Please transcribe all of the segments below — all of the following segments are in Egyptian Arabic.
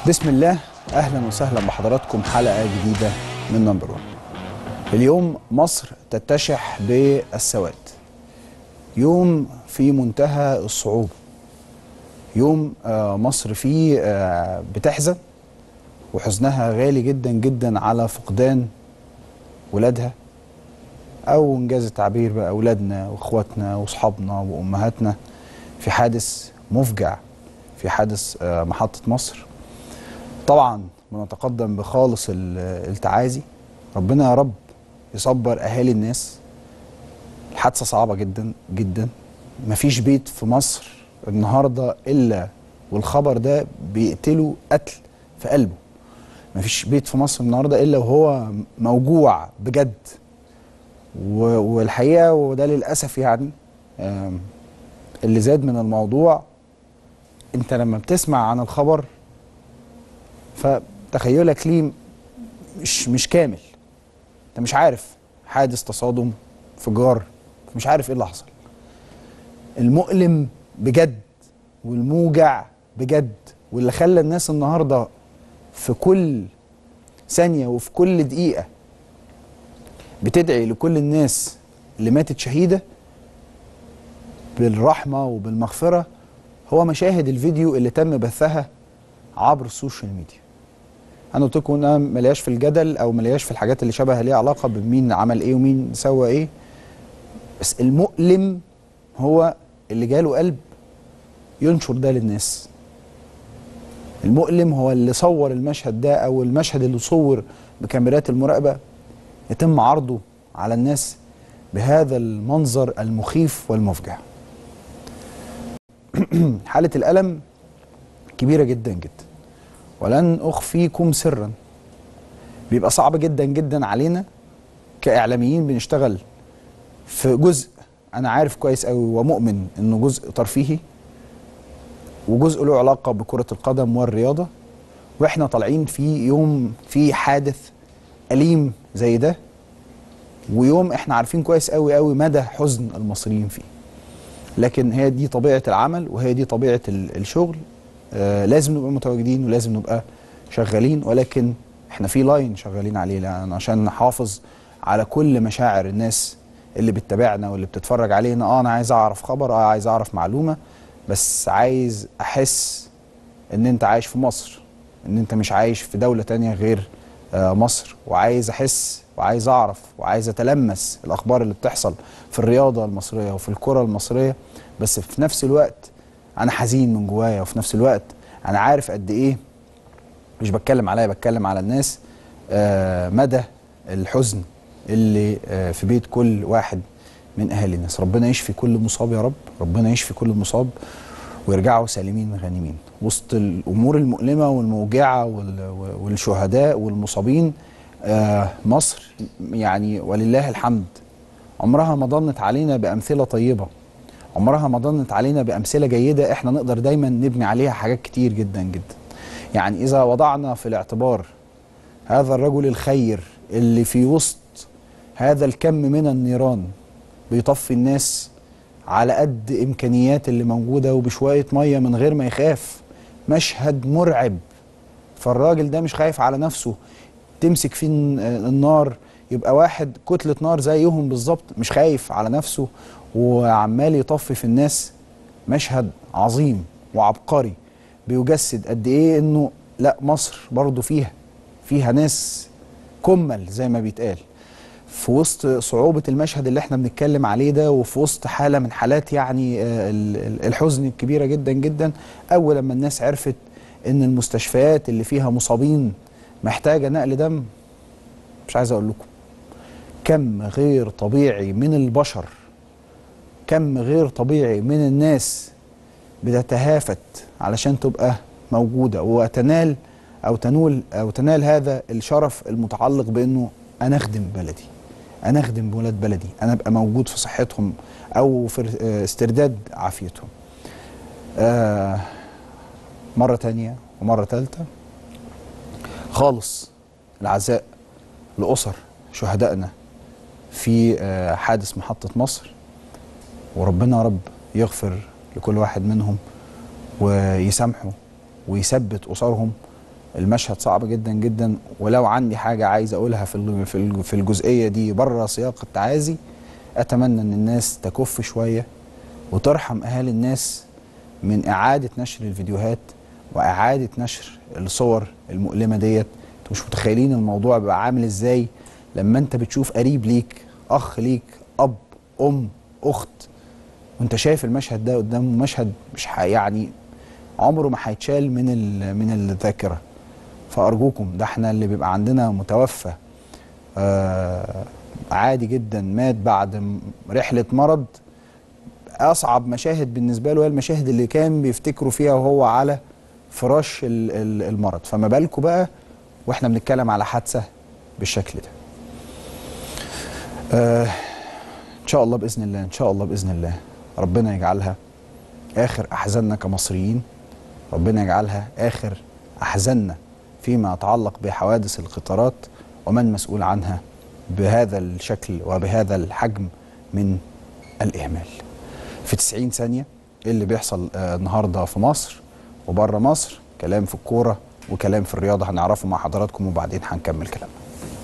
بسم الله اهلا وسهلا بحضراتكم حلقه جديده من نمبر 1 اليوم مصر تتشح بالسواد يوم في منتهى الصعوبه يوم آه، مصر فيه آه، بتحزن وحزنها غالي جدا جدا على فقدان ولادها او انجاز التعبير باولادنا واخواتنا واصحابنا وامهاتنا في حادث مفجع في حادث آه، محطه مصر طبعا بنتقدم بخالص ال- التعازي ربنا يا رب يصبر اهالي الناس الحادثه صعبه جدا جدا مفيش بيت في مصر النهارده الا والخبر ده بيقتله قتل في قلبه مفيش بيت في مصر النهارده الا وهو موجوع بجد و- والحقيقه وده للاسف يعني آم، اللي زاد من الموضوع انت لما بتسمع عن الخبر فتخيلك ليه مش مش كامل انت مش عارف حادث تصادم انفجار مش عارف ايه اللي حصل المؤلم بجد والموجع بجد واللي خلى الناس النهارده في كل ثانيه وفي كل دقيقه بتدعي لكل الناس اللي ماتت شهيده بالرحمه وبالمغفره هو مشاهد الفيديو اللي تم بثها عبر السوشيال ميديا انا قلت لكم انا ملياش في الجدل او ملياش في الحاجات اللي شبه ليها علاقه بمين عمل ايه ومين سوى ايه بس المؤلم هو اللي جاله قلب ينشر ده للناس المؤلم هو اللي صور المشهد ده او المشهد اللي صور بكاميرات المراقبه يتم عرضه على الناس بهذا المنظر المخيف والمفجع حاله الالم كبيره جدا جدا ولن اخفيكم سرا بيبقى صعب جدا جدا علينا كاعلاميين بنشتغل في جزء انا عارف كويس قوي ومؤمن انه جزء ترفيهي وجزء له علاقه بكره القدم والرياضه واحنا طالعين في يوم في حادث اليم زي ده ويوم احنا عارفين كويس قوي قوي مدى حزن المصريين فيه لكن هي دي طبيعه العمل وهي دي طبيعه ال- الشغل آه لازم نبقى متواجدين ولازم نبقى شغالين ولكن احنا في لاين شغالين عليه لأن عشان نحافظ على كل مشاعر الناس اللي بتتابعنا واللي بتتفرج علينا اه انا عايز اعرف خبر اه عايز اعرف معلومه بس عايز احس ان انت عايش في مصر ان انت مش عايش في دوله تانية غير آه مصر وعايز احس وعايز اعرف وعايز اتلمس الاخبار اللي بتحصل في الرياضه المصريه وفي الكره المصريه بس في نفس الوقت انا حزين من جوايا وفي نفس الوقت انا عارف قد ايه مش بتكلم عليا بتكلم على الناس آه مدى الحزن اللي آه في بيت كل واحد من اهالي الناس ربنا يشفي كل مصاب يا رب ربنا يشفي كل مصاب ويرجعوا سالمين غانمين وسط الامور المؤلمه والموجعه وال- والشهداء والمصابين آه مصر يعني ولله الحمد عمرها ما ضنت علينا بامثله طيبه عمرها ما ضنت علينا بامثله جيده احنا نقدر دايما نبني عليها حاجات كتير جدا جدا يعني اذا وضعنا في الاعتبار هذا الرجل الخير اللي في وسط هذا الكم من النيران بيطفي الناس على قد امكانيات اللي موجوده وبشويه ميه من غير ما يخاف مشهد مرعب فالراجل ده مش خايف على نفسه تمسك فيه الن- النار يبقى واحد كتلة نار زيهم بالظبط مش خايف على نفسه وعمال يطفي في الناس مشهد عظيم وعبقري بيجسد قد ايه انه لا مصر برضو فيها فيها ناس كمل زي ما بيتقال في وسط صعوبة المشهد اللي احنا بنتكلم عليه ده وفي وسط حالة من حالات يعني آه، ال- ال- الحزن الكبيرة جدا جدا أول لما الناس عرفت إن المستشفيات اللي فيها مصابين محتاجة نقل دم مش عايز أقول لكم كم غير طبيعي من البشر كم غير طبيعي من الناس بتتهافت علشان تبقى موجودة وتنال أو تنول أو تنال هذا الشرف المتعلق بأنه أنا أخدم بلدي أنا أخدم ولاد بلدي أنا أبقى موجود في صحتهم أو في آه، استرداد عافيتهم آه مرة تانية ومرة تالتة خالص العزاء لأسر شهدائنا في آه، حادث محطة مصر وربنا يا رب يغفر لكل واحد منهم ويسامحه ويثبت أسرهم المشهد صعب جدا جدا ولو عندي حاجه عايز اقولها في ال- في ال- في الجزئيه دي بره سياق التعازي اتمنى ان الناس تكف شويه وترحم اهالي الناس من اعاده نشر الفيديوهات واعاده نشر الصور المؤلمه ديت انتوا مش متخيلين الموضوع بقى عامل ازاي لما انت بتشوف قريب ليك اخ ليك اب ام اخت وانت شايف المشهد ده قدامه مشهد مش ح- يعني عمره ما هيتشال من ال- من الذاكره فارجوكم ده احنا اللي بيبقى عندنا متوفى آه عادي جدا مات بعد م- رحله مرض اصعب مشاهد بالنسبه له هي المشاهد اللي كان بيفتكروا فيها وهو على فراش ال- ال- المرض فما بالكم بقى واحنا بنتكلم على حادثه بالشكل ده آه ان شاء الله باذن الله ان شاء الله باذن الله ربنا يجعلها اخر احزاننا كمصريين ربنا يجعلها اخر احزاننا فيما يتعلق بحوادث القطارات ومن مسؤول عنها بهذا الشكل وبهذا الحجم من الاهمال في 90 ثانيه إيه اللي بيحصل آه، النهارده في مصر وبره مصر كلام في الكوره وكلام في الرياضه هنعرفه مع حضراتكم وبعدين هنكمل كلامنا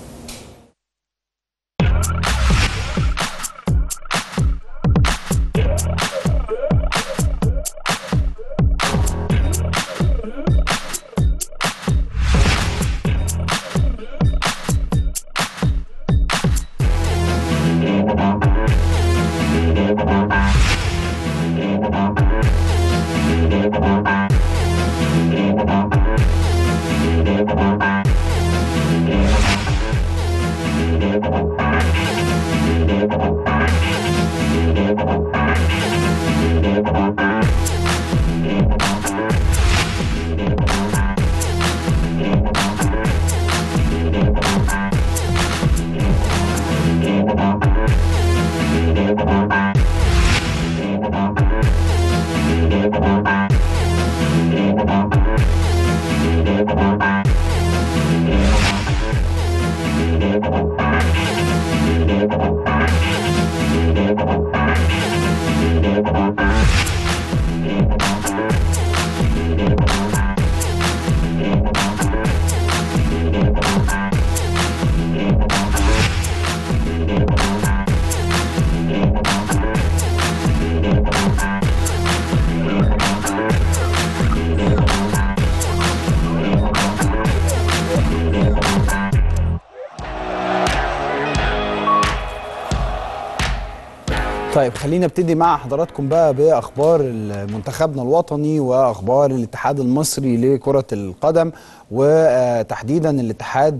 طيب خلينا ابتدي مع حضراتكم بقى باخبار منتخبنا الوطني واخبار الاتحاد المصري لكره القدم وتحديدا الاتحاد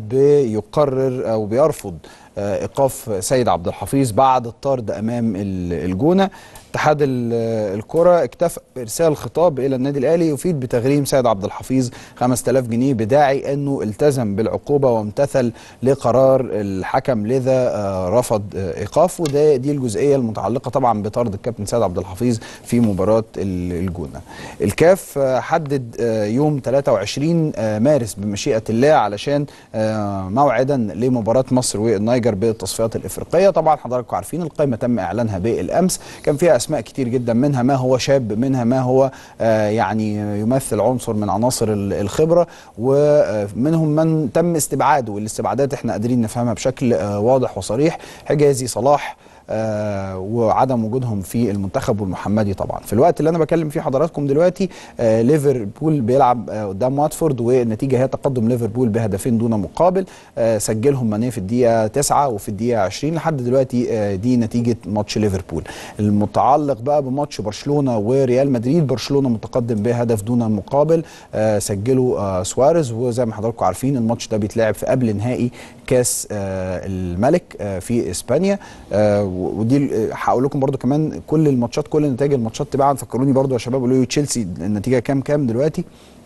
بيقرر او بيرفض ايقاف سيد عبد الحفيظ بعد الطرد امام الجونه اتحاد الكرة اكتفى بارسال خطاب الى النادي الاهلي يفيد بتغريم سيد عبد الحفيظ 5000 جنيه بداعي انه التزم بالعقوبه وامتثل لقرار الحكم لذا رفض ايقافه ده دي الجزئيه المتعلقه طبعا بطرد الكابتن سيد عبد الحفيظ في مباراه الجونه. الكاف حدد يوم 23 مارس بمشيئه الله علشان موعدا لمباراه مصر والنيجر بالتصفيات الافريقيه طبعا حضراتكم عارفين القائمه تم اعلانها بالامس كان فيها اسماء كتير جدا منها ما هو شاب منها ما هو آه يعني يمثل عنصر من عناصر الخبره ومنهم من تم استبعاده والاستبعادات احنا قادرين نفهمها بشكل آه واضح وصريح حجازي صلاح آه وعدم وجودهم في المنتخب والمحمدي طبعا في الوقت اللي انا بكلم فيه حضراتكم دلوقتي آه ليفربول بيلعب آه قدام واتفورد والنتيجه هي تقدم ليفربول بهدفين دون مقابل آه سجلهم ماني في الدقيقه 9 وفي الدقيقه 20 لحد دلوقتي آه دي نتيجه ماتش ليفربول المتعلق بقى بماتش برشلونه وريال مدريد برشلونه متقدم بهدف دون مقابل آه سجله آه سواريز وزي ما حضراتكم عارفين الماتش ده بيتلعب في قبل نهائي كاس آه الملك آه في اسبانيا آه ودي هقول لكم برده كمان كل الماتشات كل نتائج الماتشات تباعا فكروني برده يا شباب قولوا لي تشيلسي النتيجه كام كام دلوقتي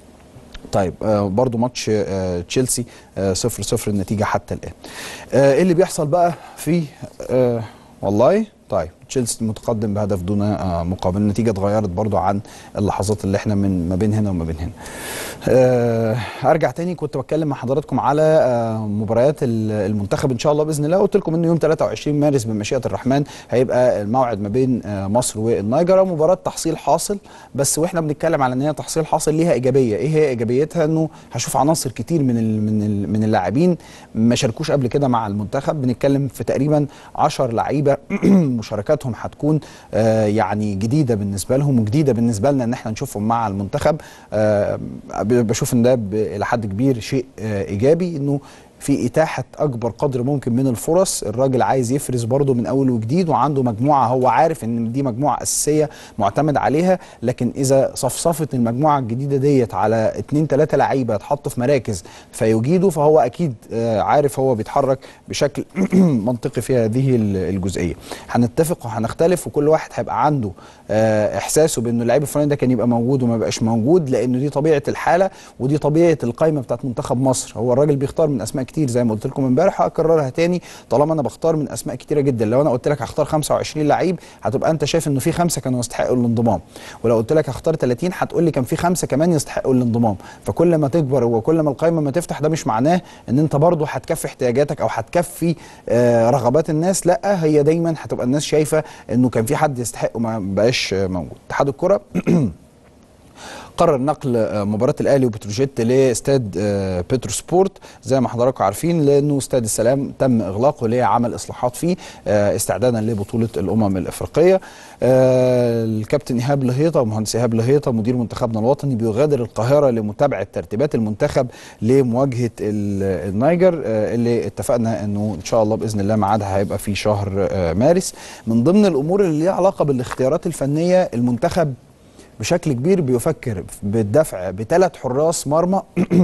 طيب آه برضو ماتش آه تشيلسي آه صفر صفر النتيجة حتى الآن آه ايه اللي بيحصل بقى في آه والله طيب تشيلسي متقدم بهدف دون آه، مقابل النتيجه اتغيرت برضو عن اللحظات اللي احنا من ما بين هنا وما بين هنا آه، ارجع تاني كنت بتكلم مع حضراتكم على آه، مباريات ال- المنتخب ان شاء الله باذن الله قلت لكم انه يوم 23 مارس بمشيئه الرحمن هيبقى الموعد ما بين آه، مصر والنيجر مباراه تحصيل حاصل بس واحنا بنتكلم على ان هي تحصيل حاصل ليها ايجابيه ايه هي ايجابيتها انه هشوف عناصر كتير من ال من ال من اللاعبين ما شاركوش قبل كده مع المنتخب بنتكلم في تقريبا 10 لعيبه مشاركاتهم هتكون آه، يعني جديده بالنسبه لهم وجديده بالنسبه لنا ان احنا نشوفهم مع المنتخب آه، ب- بشوف ان ده ب- الى حد كبير شيء آه، ايجابي انه في اتاحه اكبر قدر ممكن من الفرص الراجل عايز يفرز برضه من اول وجديد وعنده مجموعه هو عارف ان دي مجموعه اساسيه معتمد عليها لكن اذا صفصفت المجموعه الجديده ديت على اتنين تلاته لعيبه اتحطوا في مراكز فيجيدوا فهو اكيد آه، عارف هو بيتحرك بشكل منطقي في هذه ال- الجزئيه هنتفق وهنختلف وكل واحد هيبقى عنده آه، احساسه بانه اللعيب الفلاني ده كان يبقى موجود وما بقاش موجود لانه دي طبيعه الحاله ودي طبيعه القائمه بتاعت منتخب مصر هو الراجل بيختار من اسماء كتير زي ما قلت لكم امبارح هكررها تاني طالما انا بختار من اسماء كتيره جدا لو انا قلت لك هختار 25 لعيب هتبقى انت شايف انه في خمسه كانوا يستحقوا الانضمام ولو قلت لك هختار 30 هتقول لي كان في خمسه كمان يستحقوا الانضمام فكل ما تكبر وكل ما القائمه ما تفتح ده مش معناه ان انت برضه هتكفي احتياجاتك او هتكفي آه، رغبات الناس لا هي دايما هتبقى الناس شايفه انه كان في حد يستحق وما بقاش آه، موجود اتحاد الكره قرر نقل آه، مباراة الأهلي وبتروجيت لاستاد آه، بترو سبورت زي ما حضراتكم عارفين لأنه استاد السلام تم إغلاقه لعمل إصلاحات فيه آه، استعدادا لبطولة الأمم الإفريقية آه، الكابتن إيهاب لهيطة ومهندس إيهاب لهيطة مدير منتخبنا الوطني بيغادر القاهرة لمتابعة ترتيبات المنتخب لمواجهة ال- النيجر آه، اللي اتفقنا أنه إن شاء الله بإذن الله ميعادها هيبقى في شهر آه، مارس من ضمن الأمور اللي ليها علاقة بالاختيارات الفنية المنتخب بشكل كبير بيفكر بالدفع بثلاث حراس مرمى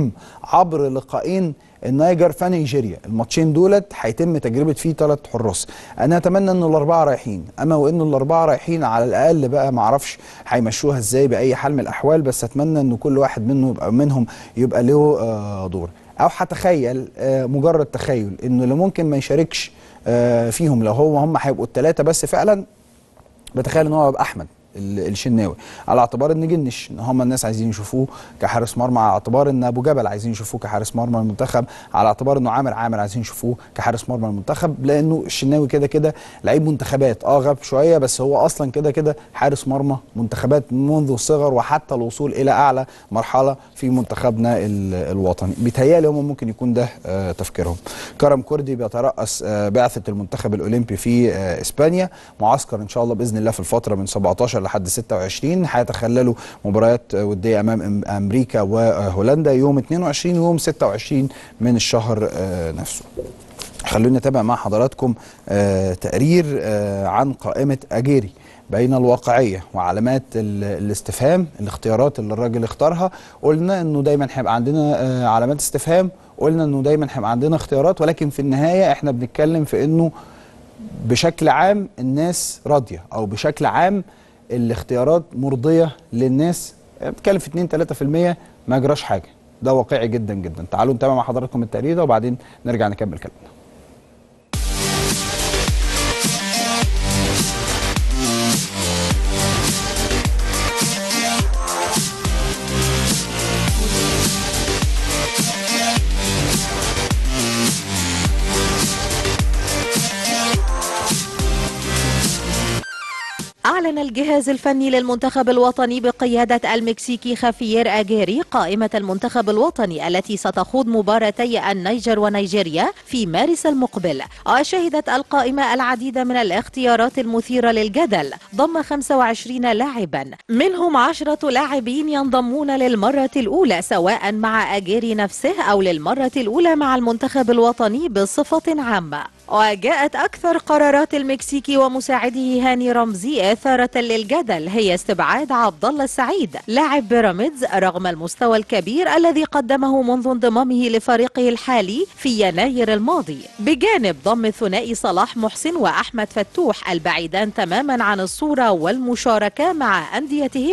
عبر لقاءين النيجر في نيجيريا الماتشين دولت هيتم تجربه فيه ثلاث حراس انا اتمنى ان الاربعه رايحين اما وان الاربعه رايحين على الاقل بقى ما اعرفش هيمشوها ازاي باي حال من الاحوال بس اتمنى ان كل واحد منه يبقى منهم يبقى له آه، دور او هتخيل آه، مجرد تخيل انه اللي ممكن ما يشاركش آه، فيهم لو هو هم هيبقوا الثلاثه بس فعلا بتخيل ان هو يبقى احمد ال- الشناوي على اعتبار ان جنش ان هم الناس عايزين يشوفوه كحارس مرمى على اعتبار ان ابو جبل عايزين يشوفوه كحارس مرمى المنتخب على اعتبار انه عامر عامر عايزين يشوفوه كحارس مرمى المنتخب لانه الشناوي كده كده لعيب منتخبات اه غاب شويه بس هو اصلا كده كده حارس مرمى منتخبات منذ الصغر وحتى الوصول الى اعلى مرحله في منتخبنا ال- الوطني بيتهيألي هم ممكن يكون ده آه، تفكيرهم كرم كردي بيترأس آه، بعثه المنتخب الاولمبي في آه، اسبانيا معسكر ان شاء الله باذن الله في الفتره من 17 لحد 26 هيتخللوا مباريات آه، وديه امام أم- امريكا وهولندا يوم 22 ويوم 26 من الشهر آه، نفسه خلونا نتابع مع حضراتكم آه تقرير آه عن قائمة أجيري بين الواقعية وعلامات ال- الاستفهام الاختيارات اللي الراجل اختارها قلنا انه دايما هيبقى عندنا آه علامات استفهام قلنا انه دايما هيبقى عندنا اختيارات ولكن في النهاية احنا بنتكلم في انه بشكل عام الناس راضية او بشكل عام الاختيارات مرضية للناس بتتكلم في 2 3% ما جراش حاجة ده واقعي جدا جدا تعالوا نتابع مع حضراتكم التقرير ده وبعدين نرجع نكمل كلامنا أعلن الجهاز الفني للمنتخب الوطني بقيادة المكسيكي خافيير أجيري قائمة المنتخب الوطني التي ستخوض مباراتي النيجر ونيجيريا في مارس المقبل وشهدت القائمة العديد من الاختيارات المثيرة للجدل ضم 25 لاعبا منهم عشرة لاعبين ينضمون للمرة الأولى سواء مع أجيري نفسه أو للمرة الأولى مع المنتخب الوطني بصفة عامة وجاءت أكثر قرارات المكسيكي ومساعده هاني رمزي إثارة للجدل هي استبعاد عبد الله السعيد لاعب بيراميدز رغم المستوى الكبير الذي قدمه منذ انضمامه لفريقه الحالي في يناير الماضي بجانب ضم ثنائي صلاح محسن وأحمد فتوح البعيدان تماما عن الصورة والمشاركة مع أنديتهما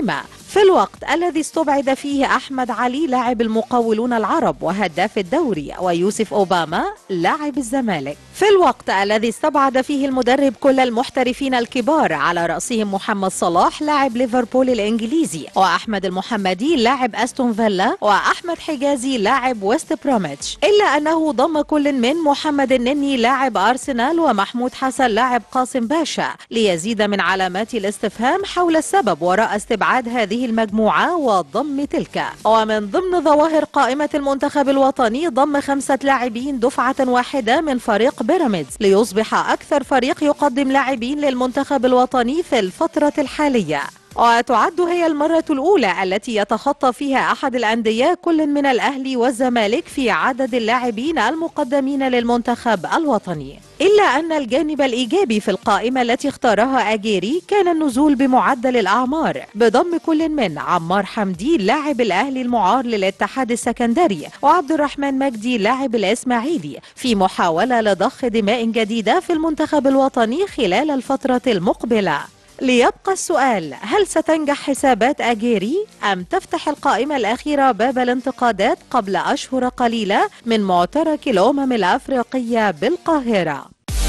في الوقت الذي استبعد فيه أحمد علي لاعب المقاولون العرب وهداف الدوري ويوسف أوباما لاعب الزمالك في الوقت الذي استبعد فيه المدرب كل المحترفين الكبار على رأسهم محمد صلاح لاعب ليفربول الإنجليزي وأحمد المحمدي لاعب أستون فيلا وأحمد حجازي لاعب ويست بروميتش إلا أنه ضم كل من محمد النني لاعب أرسنال ومحمود حسن لاعب قاسم باشا ليزيد من علامات الاستفهام حول السبب وراء استبعاد هذه المجموعة وضم تلك ومن ضمن ظواهر قائمة المنتخب الوطني ضم خمسة لاعبين دفعة واحدة من فريق بيراميدز ليصبح أكثر فريق يقدم لاعبين للمنتخب الوطني في الفترة الحالية وتعد هي المرة الأولى التي يتخطى فيها أحد الأندية كل من الأهلي والزمالك في عدد اللاعبين المقدمين للمنتخب الوطني إلا أن الجانب الإيجابي في القائمة التي اختارها أجيري كان النزول بمعدل الأعمار بضم كل من عمار حمدي لاعب الأهلي المعار للاتحاد السكندري وعبد الرحمن مجدي لاعب الإسماعيلي في محاولة لضخ دماء جديدة في المنتخب الوطني خلال الفترة المقبلة ليبقى السؤال هل ستنجح حسابات أجيري أم تفتح القائمة الأخيرة باب الانتقادات قبل أشهر قليلة من معترك الأمم الأفريقية بالقاهرة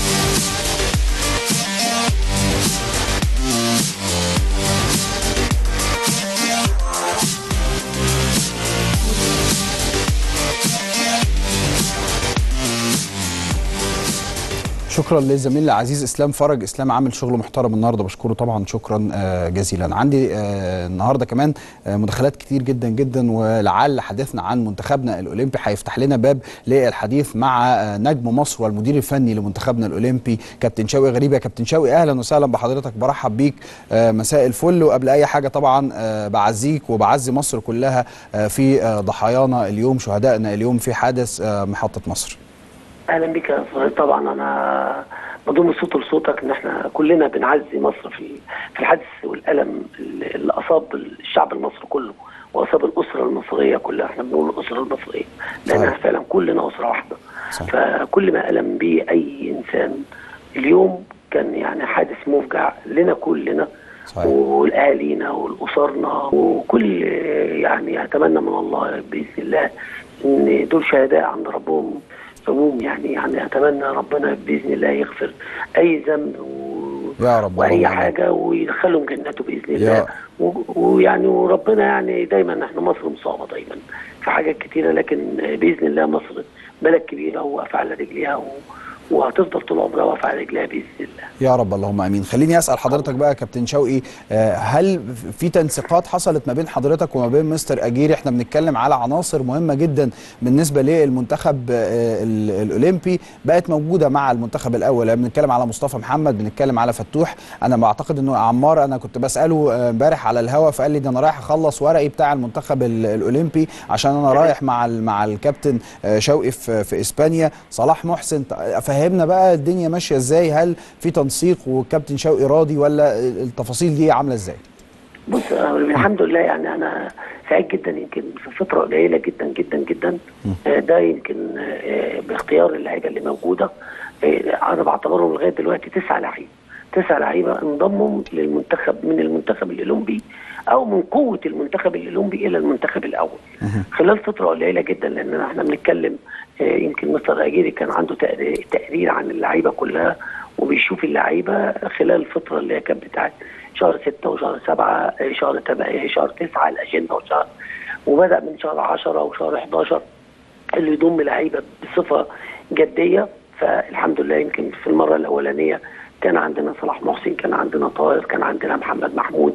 شكرا للزميل العزيز اسلام فرج اسلام عامل شغل محترم النهارده بشكره طبعا شكرا آه، جزيلا عندي آه، النهارده كمان آه، مداخلات كتير جدا جدا ولعل حديثنا عن منتخبنا الاولمبي هيفتح لنا باب للحديث مع آه، نجم مصر والمدير الفني لمنتخبنا الاولمبي كابتن شوقي غريب يا كابتن شوقي اهلا وسهلا بحضرتك برحب بيك آه، مساء الفل وقبل اي حاجه طبعا آه، بعزيك وبعزي مصر كلها آه، في آه، ضحايانا اليوم شهدائنا اليوم في حادث آه، محطه مصر اهلا بك يا صهيب طبعا انا بضم صوت لصوتك ان احنا كلنا بنعزي مصر في في الحادث والالم اللي اللي اصاب الشعب المصري كله واصاب الاسره المصريه كلها احنا بنقول الاسره المصريه لانها صحيح. فعلا كلنا اسره واحده صحيح. فكل ما الم به اي انسان اليوم كان يعني حادث مفجع لنا كلنا صحيح. ولاهالينا ولاسرنا وكل يعني اتمنى من الله باذن الله ان دول شهداء عند ربهم عموم يعني يعني اتمنى ربنا باذن الله يغفر اي ذنب و... يا رب واي اللهم حاجه ويدخلهم جناته باذن يا- الله و- ويعني وربنا يعني دايما احنا مصر مصابه دايما في حاجات كتيره لكن باذن الله مصر بلد كبيره وواقفه على رجليها و... وهتفضل طول عمرها واقفه على رجليها باذن الله يا رب اللهم امين خليني اسال حضرتك بقى يا كابتن شوقي آه، هل في تنسيقات حصلت ما بين حضرتك وما بين مستر اجيري احنا بنتكلم على عناصر مهمه جدا بالنسبه للمنتخب آه، ال- الاولمبي بقت موجوده مع المنتخب الاول يعني بنتكلم على مصطفى محمد بنتكلم على فتوح انا بعتقد انه عمار انا كنت بساله آه، امبارح على الهوا فقال لي ده انا رايح اخلص ورقي بتاع المنتخب ال- الاولمبي عشان انا رايح مع ال- مع الكابتن آه، شوقي في في اسبانيا صلاح محسن ت- فهمنا بقى الدنيا ماشيه ازاي هل في تنسيق والكابتن شوقي راضي ولا التفاصيل دي عامله ازاي بص آه، الحمد لله يعني انا سعيد جدا يمكن في فتره قليله جدا جدا جدا آه، ده يمكن آه، باختيار اللعيبه اللي موجوده آه، انا بعتبرهم لغايه دلوقتي تسعه لعيبه تسعه لعيبه انضموا للمنتخب من المنتخب الاولمبي او من قوه المنتخب الاولمبي الى المنتخب الاول خلال فتره قليله جدا لان احنا بنتكلم آه، يمكن مستر اجيري كان عنده تقرير تقرير عن اللعيبه كلها وبيشوف اللعيبه خلال الفتره اللي هي كانت بتاعت شهر ستة وشهر سبعة آه، شهر تبقى شهر تسعة الأجندة وشهر وبدأ من شهر عشرة وشهر 11 اللي يضم لعيبة بصفة جدية فالحمد لله يمكن في المرة الأولانية كان عندنا صلاح محسن كان عندنا طاهر كان عندنا محمد محمود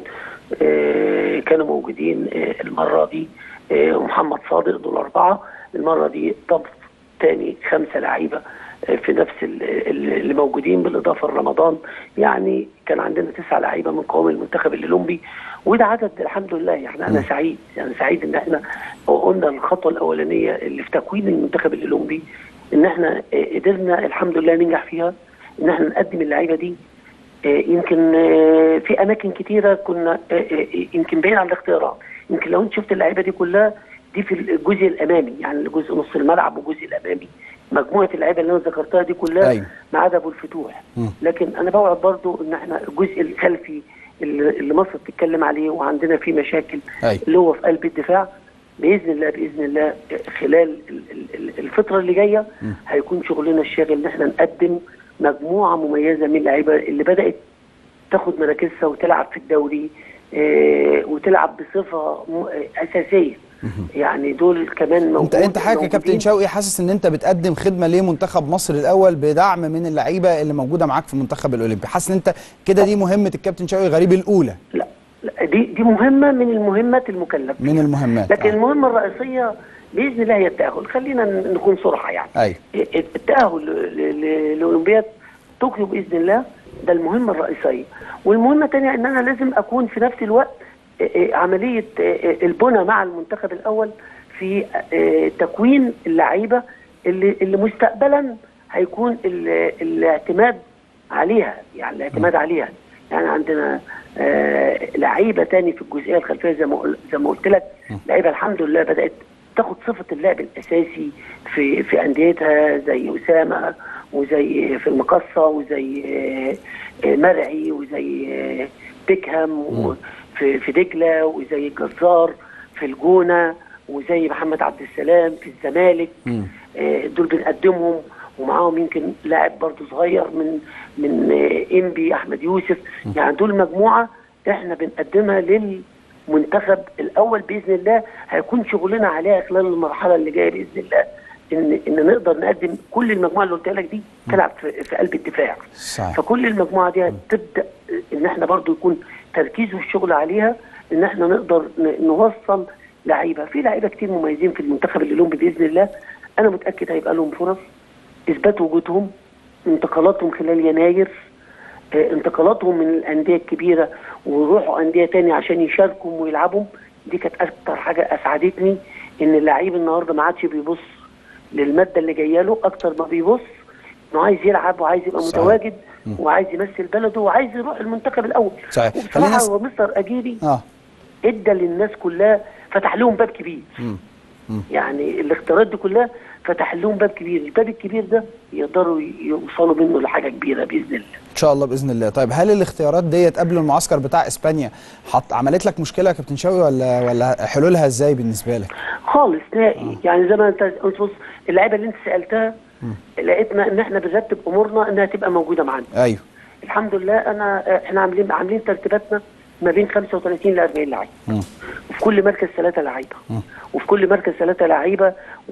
آه، كانوا موجودين آه، المرة دي آه، ومحمد صادق دول أربعة المرة دي طب تاني خمسة لعيبة آه، في نفس ال- ال- اللي موجودين بالإضافة لرمضان يعني كان عندنا تسع لعيبة من قوام المنتخب الأولمبي وده عدد الحمد لله يعني أنا سعيد يعني سعيد إن احنا قلنا الخطوة الأولانية اللي في تكوين المنتخب الأولمبي إن احنا آه، قدرنا الحمد لله ننجح فيها إن احنا نقدم اللعيبة دي آه، يمكن آه، في اماكن كتيره كنا آه، آه، يمكن بعيد عن الاختيارات يمكن لو انت شفت اللعيبه دي كلها دي في الجزء الامامي يعني الجزء نص الملعب والجزء الامامي مجموعه اللعيبه اللي انا ذكرتها دي كلها أيوة. ما عدا ابو الفتوح مم. لكن انا بوعد برضو ان احنا الجزء الخلفي اللي اللي مصر بتتكلم عليه وعندنا فيه مشاكل أيوة. اللي هو في قلب الدفاع باذن الله باذن الله خلال ال- ال- ال- الفتره اللي جايه هيكون شغلنا الشاغل ان احنا نقدم مجموعه مميزه من اللعيبه اللي بدات تاخد مراكزها وتلعب في الدوري آه، وتلعب بصفه م- آه، اساسيه يعني دول كمان موجود انت انت حاجه يا كابتن موجودين. شوقي حاسس ان انت بتقدم خدمه لمنتخب مصر الاول بدعم من اللعيبه اللي موجوده معاك في المنتخب الاولمبي حاسس ان انت كده دي مهمه الكابتن شوقي غريب الاولى لا لا، دي دي مهمه من المهمات المكلف من المهمات لكن آه. المهمه الرئيسيه باذن الله هي التاهل خلينا نكون صراحه يعني ايوه التاهل ل- ل- لاولمبياد طوكيو باذن الله ده المهمه الرئيسيه والمهمه الثانيه ان انا لازم اكون في نفس الوقت آه، آه، عمليه آه، آه، البنى مع المنتخب الاول في آه، تكوين اللعيبه اللي اللي مستقبلا هيكون ال- الاعتماد عليها يعني الاعتماد عليها يعني عندنا آه، لعيبه تاني في الجزئيه الخلفيه زي ما قل- زي ما قلت لك لعيبه الحمد لله بدات تاخد صفه اللعب الاساسي في في انديتها زي اسامه وزي في المقصه وزي آه، آه، مرعي وزي آه، بيكهام وفي في دجله وزي الجزار في الجونه وزي محمد عبد السلام في الزمالك آه، دول بنقدمهم ومعاهم يمكن لاعب برضه صغير من من آه، انبي احمد يوسف يعني دول مجموعه احنا بنقدمها للمنتخب الاول باذن الله هيكون شغلنا عليها خلال المرحله اللي جايه باذن الله ان ان نقدر نقدم كل المجموعه اللي قلت لك دي تلعب في, في قلب الدفاع صحيح. فكل المجموعه دي تبدا ان احنا برضو يكون تركيز والشغل عليها ان احنا نقدر ن- نوصل لعيبه في لعيبه كتير مميزين في المنتخب الاولمبي باذن الله انا متاكد هيبقى لهم فرص اثبات وجودهم انتقالاتهم خلال يناير آه، انتقالاتهم من الانديه الكبيره ويروحوا انديه تاني عشان يشاركوا ويلعبوا دي كانت اكتر حاجه اسعدتني ان اللعيب النهارده ما عادش بيبص للماده اللي جايه له اكتر ما بيبص انه عايز يلعب وعايز يبقى صحيح. متواجد وعايز يمثل بلده وعايز يروح المنتخب الاول صحيح. خلينا وبصراحه س- هو مستر اجيري اه ادى للناس كلها فتح لهم باب كبير يعني الاختيارات دي كلها فتح لهم باب كبير الباب الكبير ده يقدروا يوصلوا منه لحاجه كبيره باذن الله ان شاء الله باذن الله طيب هل الاختيارات ديت قبل المعسكر بتاع اسبانيا حط عملت لك مشكله يا كابتن شوقي ولا ولا حلولها ازاي بالنسبه لك خالص نهائي يعني زي ما انت قلت بص اللعيبه اللي انت سالتها لقيتنا ان احنا بنرتب امورنا انها تبقى موجوده معانا ايوه الحمد لله انا احنا عاملين عاملين ترتيباتنا ما بين 35 ل 40 لعيب مم. وفي كل مركز ثلاثه لعيبه وفي كل مركز ثلاثه لعيبه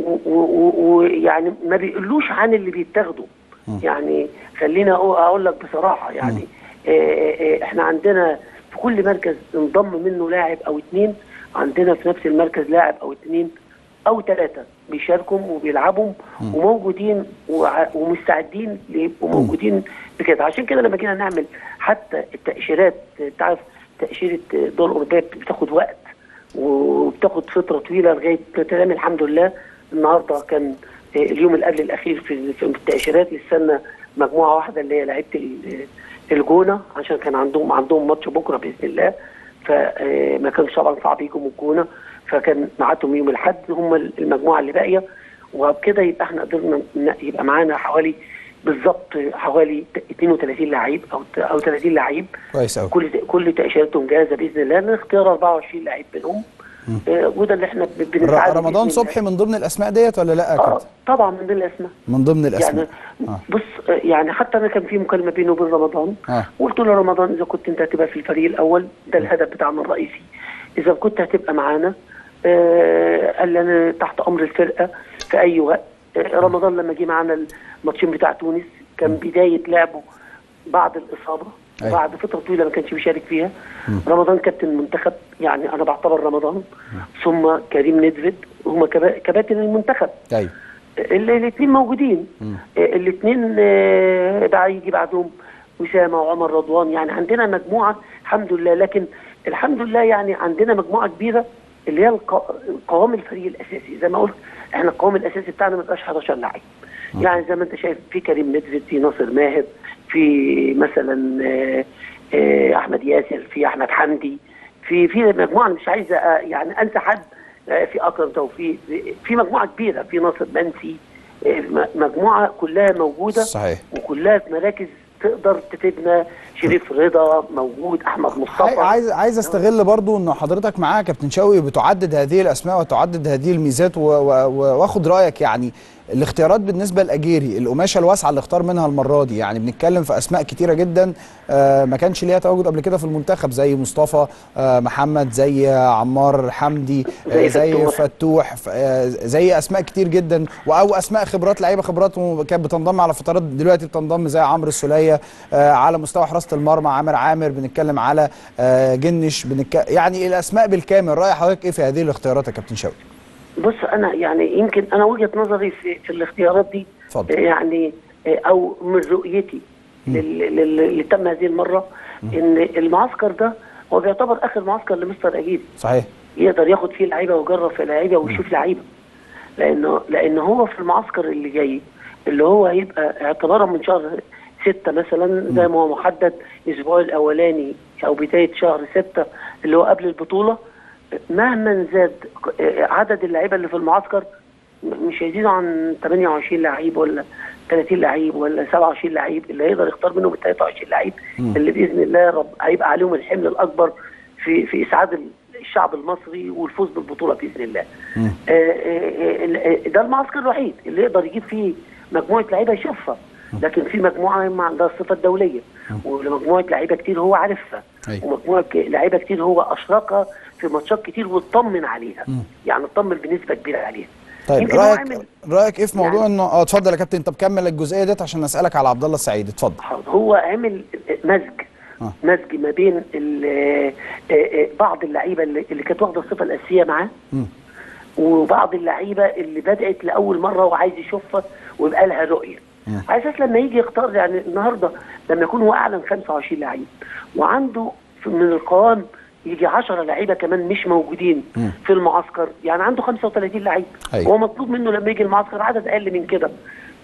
ويعني ما بيقولوش عن اللي بيتاخدوا يعني خلينا أقو- اقول لك بصراحه يعني آه، آه، آه، احنا عندنا في كل مركز انضم منه لاعب او اتنين عندنا في نفس المركز لاعب او اتنين او ثلاثه بيشاركوا وبيلعبوا وموجودين وع- ومستعدين يبقوا موجودين بكده عشان كده لما جينا نعمل حتى التاشيرات تعرف تاشيره الدول الاوروبيه بتاخد وقت وبتاخد فتره طويله لغايه ما تنام الحمد لله النهارده كان اليوم اللي قبل الاخير في في التاشيرات لسه مجموعه واحده اللي هي لعيبه ال- الجونه عشان كان عندهم عندهم ماتش بكره باذن الله فما كانش طبعا صعب يجوا من الجونه فكان ميعادهم يوم الاحد هم المجموعه اللي باقيه وبكده يبقى احنا قدرنا ن- يبقى معانا حوالي بالظبط حوالي 32 لعيب او او 30 لعيب كويس قوي كل كل تاشيرتهم جاهزه باذن الله لاختيار 24 لعيب منهم آه وده اللي احنا ب- بنسعى له رمضان بإذن الله. صبحي من ضمن الاسماء ديت ولا لا يا اه كابتن طبعا من ضمن الاسماء من ضمن يعني الاسماء آه. بص آه، يعني حتى انا كان في مكالمه بينه وبين رمضان آه. وقلت له رمضان اذا كنت انت هتبقى في الفريق الاول ده الهدف بتاعنا الرئيسي اذا كنت هتبقى معانا آه قال لي انا تحت امر الفرقه في اي وقت آه رمضان لما جه معانا الماتشين بتاع تونس كان بدايه لعبه بعد الاصابه أيوة. وبعد فتره طويله ما كانش بيشارك فيها رمضان كابتن المنتخب يعني انا بعتبر رمضان ثم كريم ندفد هم كباتن المنتخب ايوه الاثنين موجودين الاثنين بقى يجي بعدهم اسامه وعمر رضوان يعني عندنا مجموعه الحمد لله لكن الحمد لله يعني عندنا مجموعه كبيره اللي هي الق- قوام الفريق الاساسي زي ما قلت احنا القوام الاساسي بتاعنا ما بقاش 11 لعيب يعني زي ما انت شايف في كريم ندفد في ناصر ماهر في مثلا آه، آه، احمد ياسر في احمد حمدي في في مجموعه أنا مش عايز أ- يعني انسى حد آه، في اكرم توفيق في مجموعه كبيره في ناصر منسي آه، م- مجموعه كلها موجوده صحيح. وكلها في مراكز تقدر تفيدنا شريف رضا موجود احمد عاي- مصطفى عايز عايز استغل برضو ان حضرتك معايا يا كابتن شوقي بتعدد هذه الاسماء وتعدد هذه الميزات و- و- و- واخد رايك يعني الاختيارات بالنسبه لاجيري القماشه الواسعه اللي اختار منها المره دي يعني بنتكلم في اسماء كتيره جدا آه، ما كانش ليها تواجد قبل كده في المنتخب زي مصطفى آه، محمد زي عمار حمدي آه، زي زي فتوح. فتوح ف- آه، زي اسماء كتير جدا او اسماء خبرات لعيبه خبرات كانت بتنضم على فترات دلوقتي بتنضم زي عمرو السوليه آه، على مستوى حراسه المرمى عامر عامر بنتكلم على آه، جنش بنك... يعني الاسماء بالكامل راي حضرتك ايه في هذه الاختيارات يا كابتن شوقي بص انا يعني يمكن انا وجهه نظري في, في الاختيارات دي اتفضل. يعني او من رؤيتي لل- لل- اللي تم هذه المره ان المعسكر ده هو بيعتبر اخر معسكر لمستر اجيب صحيح يقدر ياخد فيه لعيبه ويجرب في لعيبه ويشوف لعيبه لانه لان هو في المعسكر اللي جاي اللي هو هيبقى اعتبارا من شهر ستة مثلا زي ما هو محدد الاسبوع الاولاني او بدايه شهر ستة اللي هو قبل البطوله مهما زاد عدد اللعيبه اللي في المعسكر مش هيزيدوا عن 28 لعيب ولا 30 لعيب ولا 27 لعيب اللي هيقدر يختار منهم ال 23 لعيب اللي باذن الله رب هيبقى عليهم الحمل الاكبر في في اسعاد الشعب المصري والفوز بالبطوله باذن الله. آه، آه، آه، ده المعسكر الوحيد اللي يقدر يجيب فيه مجموعه لعيبه يشوفها لكن في مجموعه ما عندها الصفه الدوليه ومجموعه لعيبه كتير هو عارفها أيوة. ومجموعه ك- لعيبه كتير هو اشركها في ماتشات كتير واطمن عليها يعني اطمن بنسبه كبيره عليها طيب يمكن هو رايك عامل- رايك ايه في موضوع يعني- انه اه اتفضل يا كابتن طب كمل الجزئيه ديت عشان اسالك على عبد الله السعيد اتفضل حاضر. هو عمل مزج آه. مزج ما بين ال- آه، آه، بعض اللعيبه اللي اللي كانت واخده الصفه الاساسيه معاه مم. وبعض اللعيبه اللي بدات لاول مره وعايز يشوفها ويبقى لها رؤيه على اساس لما يجي يختار يعني النهارده لما يكون هو اعلن 25 لعيب وعنده في- من القوام يجي 10 لعيبه كمان مش موجودين في المعسكر يعني عنده 35 لعيب أيوة. هو مطلوب منه لما يجي المعسكر عدد اقل من كده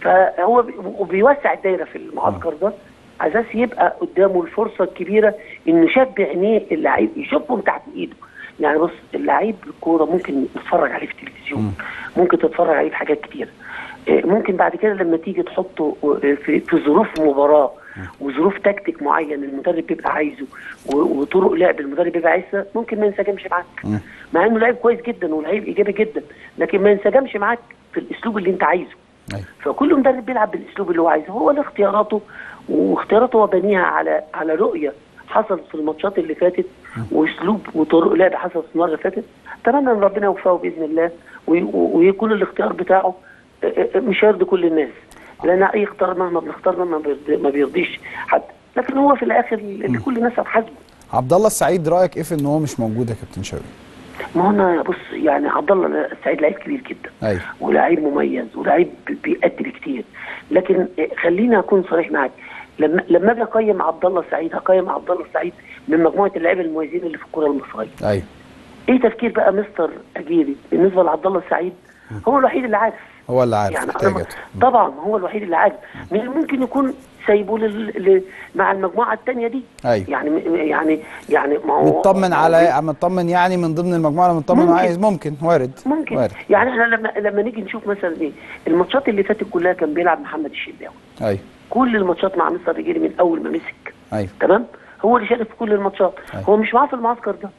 فهو بي- وبيوسع الدايره في المعسكر ده على اساس يبقى قدامه الفرصه الكبيره انه شاف بعينيه اللعيب يشوفهم تحت ايده يعني بص اللعيب الكوره ممكن تتفرج عليه في التلفزيون ممكن تتفرج عليه في حاجات كتير إيه، ممكن بعد كده لما تيجي تحطه في, في ظروف مباراه وظروف تكتيك معين المدرب بيبقى عايزه و- وطرق لعب المدرب بيبقى عايزها ممكن ما ينسجمش معاك مع انه لعيب كويس جدا ولعيب ايجابي جدا لكن ما ينسجمش معاك في الاسلوب اللي انت عايزه أيوة. فكل مدرب بيلعب بالاسلوب اللي هو عايزه هو له اختياراته واختياراته هو بنيها على على رؤيه حصلت في الماتشات اللي فاتت واسلوب وطرق لعب حصلت في المره اللي فاتت اتمنى ان ربنا يوفقه باذن الله وي- ويكون الاختيار بتاعه اه، اه، مش هيرضي كل الناس لان اي اختيار مهما بنختار ما بيرضي- ما بيرضيش حد لكن هو في الاخر اللي كل الناس هتحاسبه عبد الله السعيد رايك ايه في ان هو مش موجود يا كابتن شوقي ما هو انا بص يعني عبد الله السعيد لعيب كبير جدا ايوه ولاعيب مميز ولاعيب بيأدي بكتير لكن خليني اكون صريح معاك لما لما اجي اقيم عبد الله السعيد هقيم عبد الله السعيد من مجموعه اللعيبه المميزين اللي في الكره المصريه ايوه ايه تفكير بقى مستر اجيري بالنسبه لعبد الله السعيد هو الوحيد اللي عارف هو اللي عارف يعني أنا احتياجاته طبعا هو الوحيد اللي عارف من ممكن يكون سايبه لل... ل... مع المجموعه الثانيه دي أيوة. يعني يعني يعني ما هو مطمن على مطمن يعني من ضمن المجموعه اللي مطمن ممكن. عايز ممكن وارد ممكن وارد يعني احنا لما لما نيجي نشوف مثلا ايه الماتشات اللي فاتت كلها كان بيلعب محمد الشناوي ايوه كل الماتشات مع مستر رجيلي من اول ما مسك ايوه تمام هو اللي شارك في كل الماتشات أيوة. هو مش معاه في المعسكر ده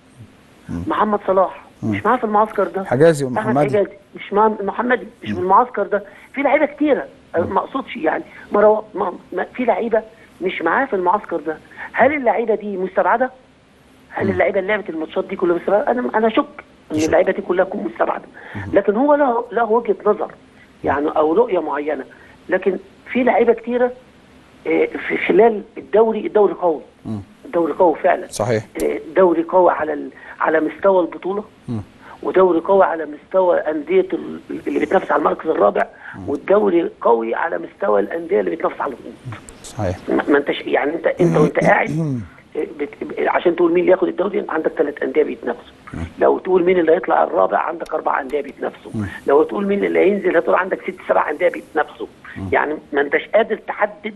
محمد صلاح مش معاه في المعسكر ده حجازي احمد ومحمدي حجازي مش معاه محمدي مش في المعسكر ده في لعيبه كتيره أه، ما اقصدش يعني مرة ما ما في لعيبه مش معاه في المعسكر ده هل اللعيبه دي مستبعده؟ هل اللعيبه اللي لعبت الماتشات دي كلها مستبعده؟ انا انا اشك ان اللعيبه دي كلها تكون مستبعده لكن هو له له وجهه نظر يعني او رؤيه معينه لكن في لعيبه كتيره آه، في خلال الدوري الدوري قوي الدوري قوي فعلا صحيح آه، دوري قوي على ال- على مستوى البطوله ودوري قوي على مستوى انديه ال- اللي بتنافس على المركز الرابع والدوري قوي على مستوى الانديه اللي بتنافس على الهبوط صحيح ما ما انتش يعني انت انت وانت قاعد بت... عشان تقول مين اللي ياخد الدوري عندك ثلاث انديه بيتنافسوا لو تقول مين اللي هيطلع الرابع عندك اربع انديه بيتنافسوا لو تقول مين اللي هينزل هتقول عندك ست سبع انديه بيتنافسوا يعني ما انتش قادر تحدد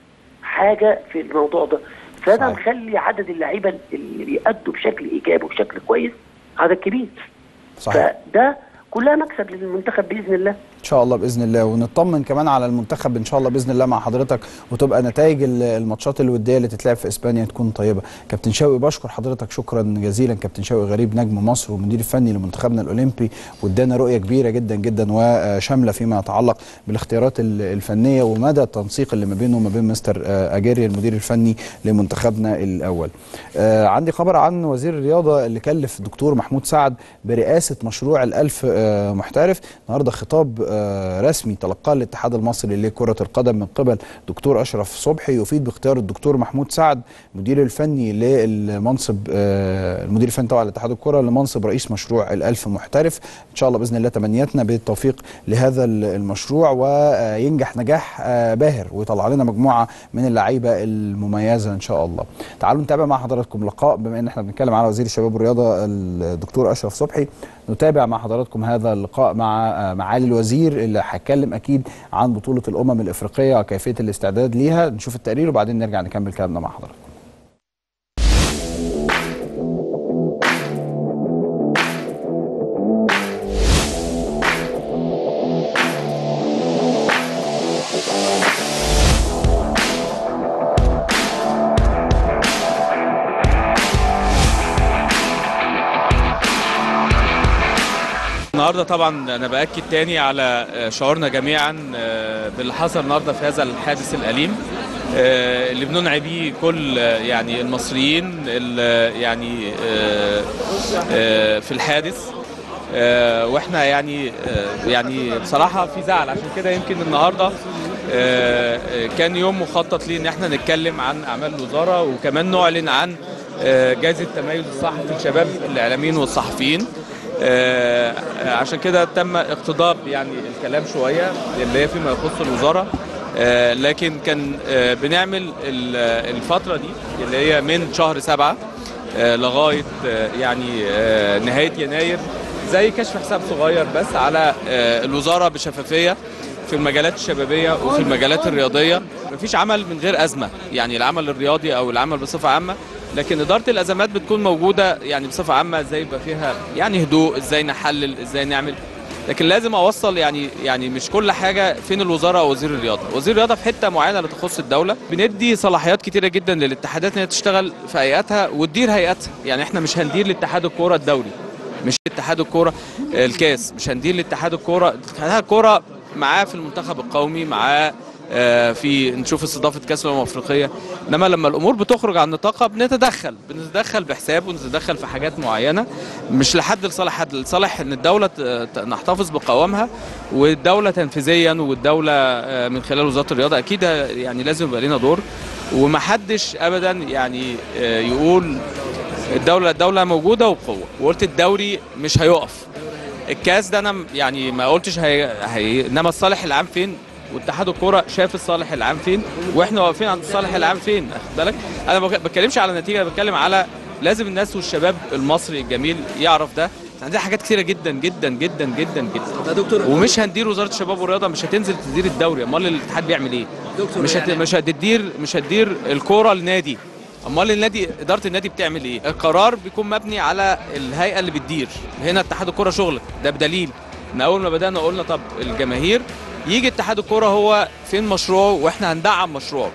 حاجه في الموضوع ده فده صحيح. مخلي عدد اللعيبه اللي بيأدوا بشكل ايجابي وبشكل كويس عدد كبير صحيح فده كلها مكسب للمنتخب باذن الله شاء الله باذن الله ونطمن كمان على المنتخب ان شاء الله باذن الله مع حضرتك وتبقى نتائج ال- الماتشات الوديه اللي تتلعب في اسبانيا تكون طيبه كابتن شوقي بشكر حضرتك شكرا جزيلا كابتن شوقي غريب نجم مصر ومدير الفني لمنتخبنا الاولمبي وادانا رؤيه كبيره جدا جدا وشامله فيما يتعلق بالاختيارات ال- الفنيه ومدى التنسيق اللي ما بينه وما بين مستر آه، اجيري المدير الفني لمنتخبنا الاول آه، عندي خبر عن وزير الرياضه اللي كلف الدكتور محمود سعد برئاسه مشروع الألف آه، محترف النهارده خطاب آه، رسمي تلقاه الاتحاد المصري لكره القدم من قبل دكتور اشرف صبحي يفيد باختيار الدكتور محمود سعد المدير الفني للمنصب آه، المدير الفني طبعا لاتحاد الكره لمنصب رئيس مشروع الألف محترف ان شاء الله باذن الله تمنياتنا بالتوفيق لهذا ال- المشروع وينجح نجاح آه، باهر ويطلع لنا مجموعه من اللعيبه المميزه ان شاء الله تعالوا نتابع مع حضراتكم لقاء بما ان احنا بنتكلم على وزير الشباب والرياضه الدكتور اشرف صبحي نتابع مع حضراتكم هذا اللقاء مع آه، معالي الوزير اللي هيتكلم اكيد عن بطوله الامم الافريقيه وكيفيه الاستعداد ليها نشوف التقرير وبعدين نرجع نكمل كلامنا مع حضراتكم النهارده طبعا انا باكد تاني على آه، شعورنا جميعا آه، باللي حصل النهارده في هذا الحادث الاليم آه، اللي بننعي بيه كل آه، يعني المصريين اللي يعني آه، آه، في الحادث آه، واحنا يعني آه، يعني بصراحه في زعل عشان كده يمكن النهارده آه، آه، كان يوم مخطط ليه ان احنا نتكلم عن اعمال الوزاره وكمان نعلن عن آه، جائزه تميز الصحفي للشباب الاعلاميين والصحفيين آه، عشان كده تم اقتضاب يعني الكلام شويه اللي هي فيما يخص الوزاره آه، لكن كان آه، بنعمل ال- الفتره دي اللي هي من شهر سبعة آه، لغايه آه، يعني آه، نهايه يناير زي كشف حساب صغير بس على آه، الوزاره بشفافيه في المجالات الشبابيه وفي المجالات الرياضيه مفيش عمل من غير ازمه يعني العمل الرياضي او العمل بصفه عامه لكن اداره الازمات بتكون موجوده يعني بصفه عامه ازاي يبقى فيها يعني هدوء ازاي نحلل ازاي نعمل لكن لازم اوصل يعني يعني مش كل حاجه فين الوزاره او وزير الرياضه وزير الرياضه في حته معينه لا تخص الدوله بندي صلاحيات كتيره جدا للاتحادات ان هي تشتغل في هيئاتها وتدير هيئاتها يعني احنا مش هندير لاتحاد الكوره الدولي مش اتحاد الكوره الكاس مش هندير لاتحاد الكوره اتحاد الكوره معاه في المنتخب القومي معاه آه، في نشوف استضافه كاس الامم الافريقيه انما لما الامور بتخرج عن نطاقها بنتدخل بنتدخل بحساب ونتدخل في حاجات معينه مش لحد لصالح حد لصالح ان الدوله ت- ت- نحتفظ بقوامها والدوله تنفيذيا والدوله آه، من خلال وزاره الرياضه اكيد يعني لازم يبقى لنا دور ومحدش ابدا يعني آه، يقول الدوله الدوله موجوده وبقوه وقلت الدوري مش هيقف الكاس ده انا م- يعني ما قلتش هي... هي... انما الصالح العام فين واتحاد الكوره شاف الصالح العام فين واحنا واقفين عند الصالح العام فين واخد بالك انا ما بتكلمش على نتيجه انا بتكلم على لازم الناس والشباب المصري الجميل يعرف ده عندنا حاجات كثيره جدا جدا جدا جدا جدا يا دكتور ومش هندير وزاره الشباب والرياضه مش هتنزل تدير الدوري امال الاتحاد بيعمل ايه دكتور مش هت... يعني- مش هتدير مش هتدير الكوره لنادي امال النادي اداره النادي بتعمل ايه القرار بيكون مبني على الهيئه اللي بتدير هنا اتحاد الكوره شغلك ده بدليل ان اول ما بدانا قلنا طب الجماهير يجي اتحاد الكوره هو فين مشروعه واحنا هندعم مشروعه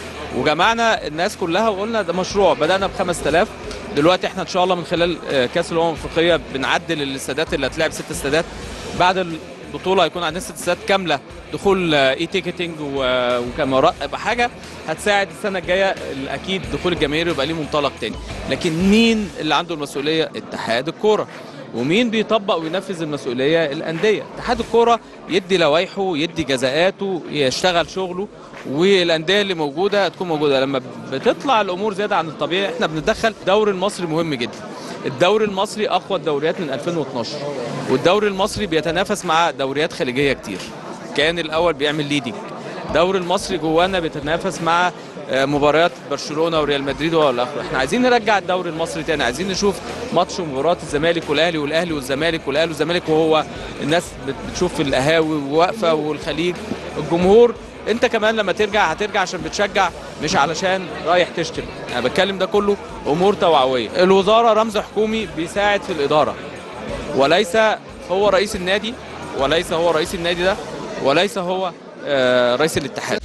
وجمعنا الناس كلها وقلنا ده مشروع بدانا ب 5000 دلوقتي احنا ان شاء الله من خلال آه، كاس الامم الافريقيه بنعدل الاستادات اللي هتلعب ست استادات بعد البطوله هيكون عندنا ست استادات كامله دخول آه، اي تيكتنج و- وكاميرات يبقى حاجه هتساعد السنه الجايه اكيد دخول الجماهير يبقى ليه منطلق تاني لكن مين اللي عنده المسؤوليه اتحاد الكوره ومين بيطبق وينفذ المسؤوليه الانديه اتحاد الكوره يدي لوائحه يدي جزاءاته يشتغل شغله والانديه اللي موجوده تكون موجوده لما بتطلع الامور زياده عن الطبيعي احنا بنتدخل الدوري المصري مهم جدا الدوري المصري اقوى الدوريات من 2012 والدوري المصري بيتنافس مع دوريات خليجيه كتير كان الاول بيعمل ليدنج الدوري المصري جوانا بيتنافس مع آه، مباريات برشلونه وريال مدريد والاخر احنا عايزين نرجع الدوري المصري تاني عايزين نشوف ماتش ومباراه الزمالك والاهلي والاهلي والزمالك والاهلي والزمالك وهو الناس بت- بتشوف في القهاوي وواقفه والخليج الجمهور انت كمان لما ترجع هترجع عشان بتشجع مش علشان رايح تشتم انا بتكلم ده كله امور توعويه الوزاره رمز حكومي بيساعد في الاداره وليس هو رئيس النادي وليس هو رئيس النادي ده وليس هو آه، رئيس الاتحاد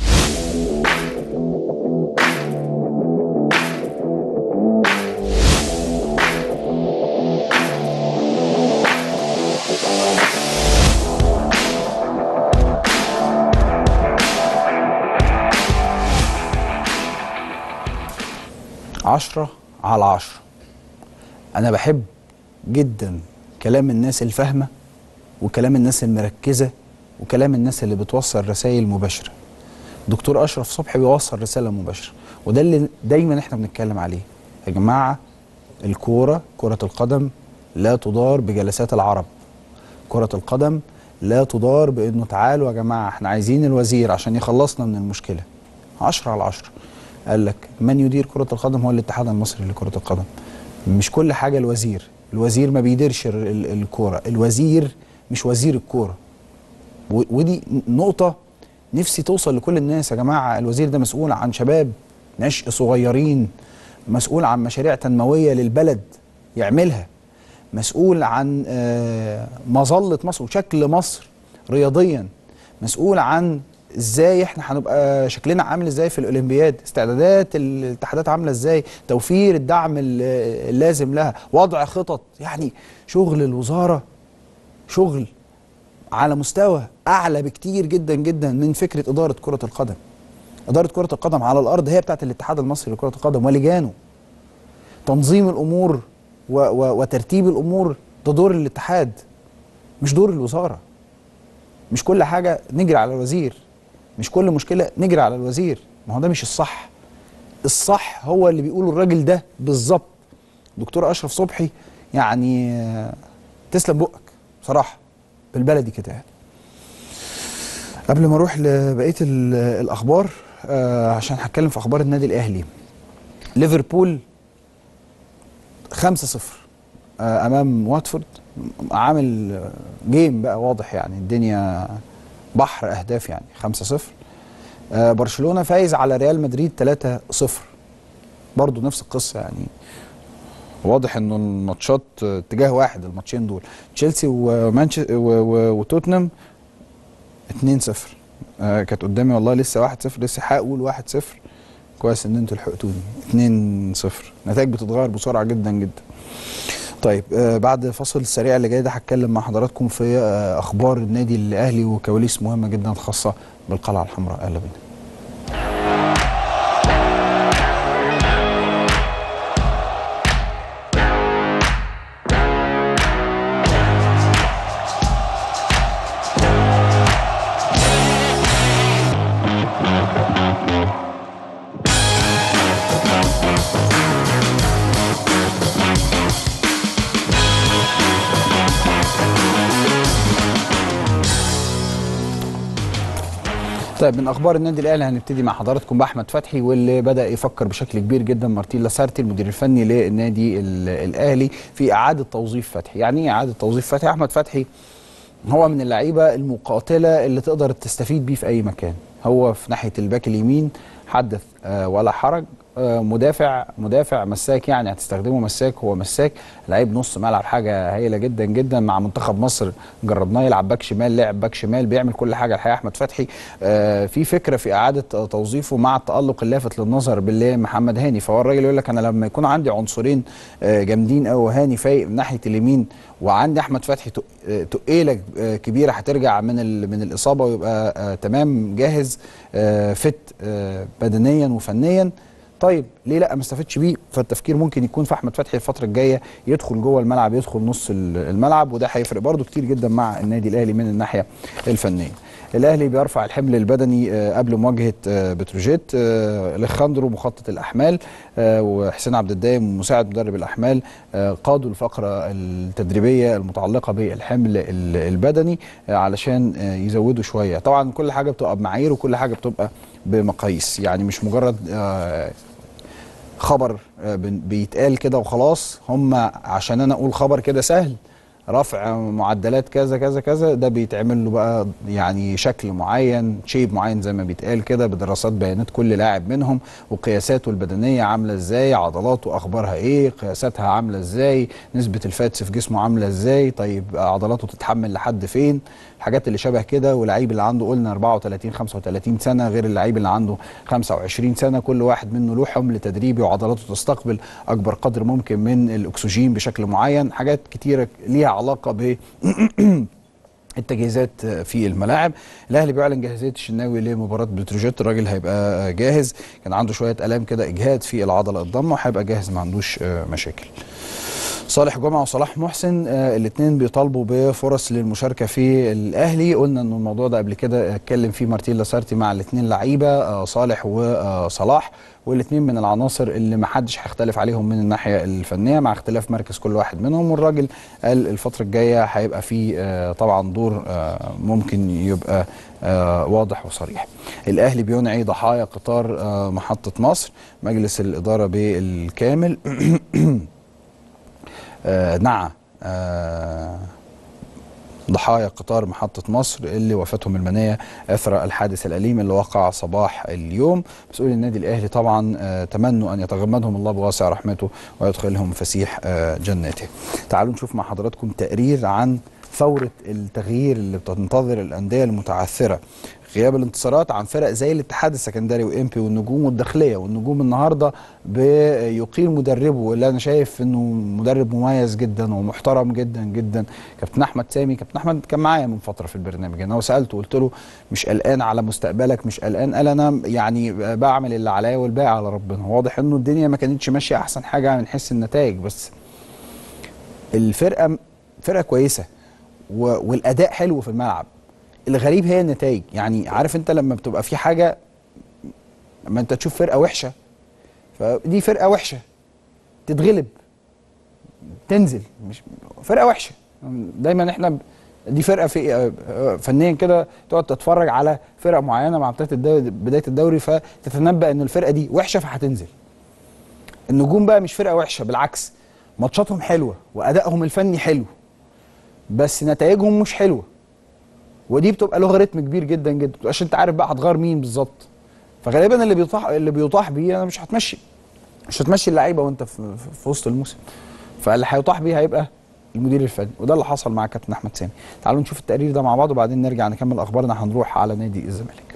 عشرة على عشرة أنا بحب جدا كلام الناس الفاهمة وكلام الناس المركزة وكلام الناس اللي بتوصل رسائل مباشرة دكتور أشرف صبحي بيوصل رسالة مباشرة وده اللي دايما احنا بنتكلم عليه يا جماعة الكورة كرة القدم لا تدار بجلسات العرب كرة القدم لا تدار بانه تعالوا يا جماعه احنا عايزين الوزير عشان يخلصنا من المشكله 10 على 10 قال لك من يدير كرة القدم هو الاتحاد المصري لكرة القدم مش كل حاجة الوزير الوزير ما بيديرش ال- ال- الكورة الوزير مش وزير الكورة و- ودي نقطة نفسي توصل لكل الناس يا جماعة الوزير ده مسؤول عن شباب نشء صغيرين مسؤول عن مشاريع تنموية للبلد يعملها مسؤول عن آه، مظلة مصر وشكل مصر رياضيا مسؤول عن ازاي احنا هنبقى شكلنا عامل ازاي في الاولمبياد استعدادات الاتحادات عامله ازاي توفير الدعم ال- اللازم لها وضع خطط يعني شغل الوزاره شغل على مستوى اعلى بكتير جدا جدا من فكره اداره كره القدم اداره كره القدم على الارض هي بتاعت الاتحاد المصري لكره القدم ولجانه تنظيم الامور و و وترتيب الامور ده دور الاتحاد مش دور الوزاره مش كل حاجه نجري على الوزير مش كل مشكله نجري على الوزير ما هو ده مش الصح الصح هو اللي بيقوله الراجل ده بالظبط دكتور اشرف صبحي يعني آه، تسلم بقك بصراحه بالبلدي كده يعني قبل ما اروح لبقيه ال- الاخبار آه عشان هتكلم في اخبار النادي الاهلي ليفربول 5-0 آه امام واتفورد عامل آه، جيم بقى واضح يعني الدنيا بحر اهداف يعني 5-0 آه برشلونه فايز على ريال مدريد 3-0 برضه نفس القصه يعني واضح انه الماتشات آه، اتجاه واحد الماتشين دول تشيلسي ومانشستر وتوتنهام 2-0 آه كانت قدامي والله لسه 1-0 لسه هقول 1-0 كويس ان انتوا لحقتوني 2-0 نتائج بتتغير بسرعه جدا جدا طيب آه بعد فاصل السريع اللي جاي ده هتكلم مع حضراتكم في آه اخبار النادي الاهلي وكواليس مهمه جدا خاصه بالقلعه الحمراء يلا بينا طيب من اخبار النادي الاهلي هنبتدي مع حضراتكم باحمد فتحي واللي بدا يفكر بشكل كبير جدا مارتين لاسارتي المدير الفني للنادي ال- الاهلي في اعاده توظيف فتحي يعني ايه اعاده توظيف فتحي احمد فتحي هو من اللعيبه المقاتله اللي تقدر تستفيد بيه في اي مكان هو في ناحيه الباك اليمين حدث آه، ولا حرج آه، مدافع مدافع مساك يعني هتستخدمه مساك هو مساك لعيب نص ملعب حاجه هايله جدا جدا مع منتخب مصر جربناه يلعب باك شمال لعب باك شمال بيعمل كل حاجه الحقيقه احمد فتحي آه، في فكره في اعاده توظيفه مع التالق اللافت للنظر بالله محمد هاني فهو الراجل يقول لك انا لما يكون عندي عنصرين آه، جامدين قوي هاني فايق من ناحيه اليمين وعندي احمد فتحي تق- آه، تقيله آه، كبيره هترجع من ال- من الاصابه ويبقى آه، تمام جاهز آه، فت آه، بدنيا وفنيا طيب ليه لا ما استفدش بيه فالتفكير ممكن يكون في احمد فتحي الفتره الجايه يدخل جوه الملعب يدخل نص ال- الملعب وده هيفرق برده كتير جدا مع النادي الاهلي من الناحيه الفنيه الاهلي بيرفع الحمل البدني آه، قبل مواجهه آه، بتروجيت آه، اليخاندرو مخطط الاحمال آه، وحسين عبد الدايم مساعد مدرب الاحمال آه، قادوا الفقره التدريبيه المتعلقه بالحمل ال- البدني آه، علشان آه، يزودوا شويه طبعا كل حاجه بتبقى بمعايير وكل حاجه بتبقى بمقاييس يعني مش مجرد آه، خبر آه، بن- بيتقال كده وخلاص هم عشان انا اقول خبر كده سهل رفع معدلات كذا كذا كذا ده بيتعمل له بقى يعني شكل معين شيب معين زي ما بيتقال كده بدراسات بيانات كل لاعب منهم وقياساته البدنيه عامله ازاي عضلاته اخبارها ايه قياساتها عامله ازاي نسبه الفاتس في جسمه عامله ازاي طيب عضلاته تتحمل لحد فين الحاجات اللي شبه كده واللعيب اللي عنده قلنا 34 35 سنه غير اللعيب اللي عنده 25 سنه كل واحد منه له حمل تدريبي وعضلاته تستقبل اكبر قدر ممكن من الاكسجين بشكل معين حاجات كتيره ليها علاقه ب التجهيزات في الملاعب الاهلي بيعلن جاهزيه الشناوي لمباراه بتروجيت الراجل هيبقى جاهز كان عنده شويه الام كده اجهاد في العضله الضمه وهيبقى جاهز ما عندوش مشاكل صالح جمعه وصلاح محسن آه الاثنين بيطالبوا بفرص للمشاركه في الاهلي قلنا ان الموضوع ده قبل كده اتكلم فيه مارتين لاسارتي مع الاثنين لعيبه آه صالح وصلاح والاثنين من العناصر اللي ما حدش هيختلف عليهم من الناحيه الفنيه مع اختلاف مركز كل واحد منهم والراجل قال الفتره الجايه هيبقى فيه آه طبعا دور آه ممكن يبقى آه واضح وصريح الاهلي بينعي ضحايا قطار آه محطه مصر مجلس الاداره بالكامل آه نعى آه ضحايا قطار محطة مصر اللي وفاتهم المنية أثر الحادث الأليم اللي وقع صباح اليوم مسؤولي النادي الأهلي طبعا آه تمنوا أن يتغمدهم الله بواسع رحمته ويدخلهم فسيح آه جناته تعالوا نشوف مع حضراتكم تقرير عن ثورة التغيير اللي بتنتظر الأندية المتعثرة غياب الانتصارات عن فرق زي الاتحاد السكندري وامبي والنجوم والداخليه والنجوم النهارده بيقيل مدربه واللي انا شايف انه مدرب مميز جدا ومحترم جدا جدا كابتن احمد سامي كابتن احمد كان معايا من فتره في البرنامج انا وسالته قلت له مش قلقان على مستقبلك مش قلقان قال انا يعني بعمل اللي عليا والباقي على ربنا واضح انه الدنيا ما كانتش ماشيه احسن حاجه من حيث النتائج بس الفرقه فرقه كويسه والاداء حلو في الملعب الغريب هي النتائج يعني عارف انت لما بتبقى في حاجه لما انت تشوف فرقه وحشه فدي فرقه وحشه تتغلب تنزل مش فرقه وحشه دايما احنا دي فرقه في فنيا كده تقعد تتفرج على فرق معينه مع بدايه الدوري بدايه الدوري فتتنبأ ان الفرقه دي وحشه فهتنزل النجوم بقى مش فرقه وحشه بالعكس ماتشاتهم حلوه وادائهم الفني حلو بس نتائجهم مش حلوه ودي بتبقى له رتم كبير جدا جدا عشان انت عارف بقى هتغير مين بالظبط فغالبا اللي بيطاح اللي بيطاح بيه انا مش هتمشي مش هتمشي اللعيبه وانت في, في وسط الموسم فاللي هيطاح بيه هيبقى المدير الفني وده اللي حصل مع كابتن احمد سامي تعالوا نشوف التقرير ده مع بعض وبعدين نرجع نكمل اخبارنا هنروح على نادي الزمالك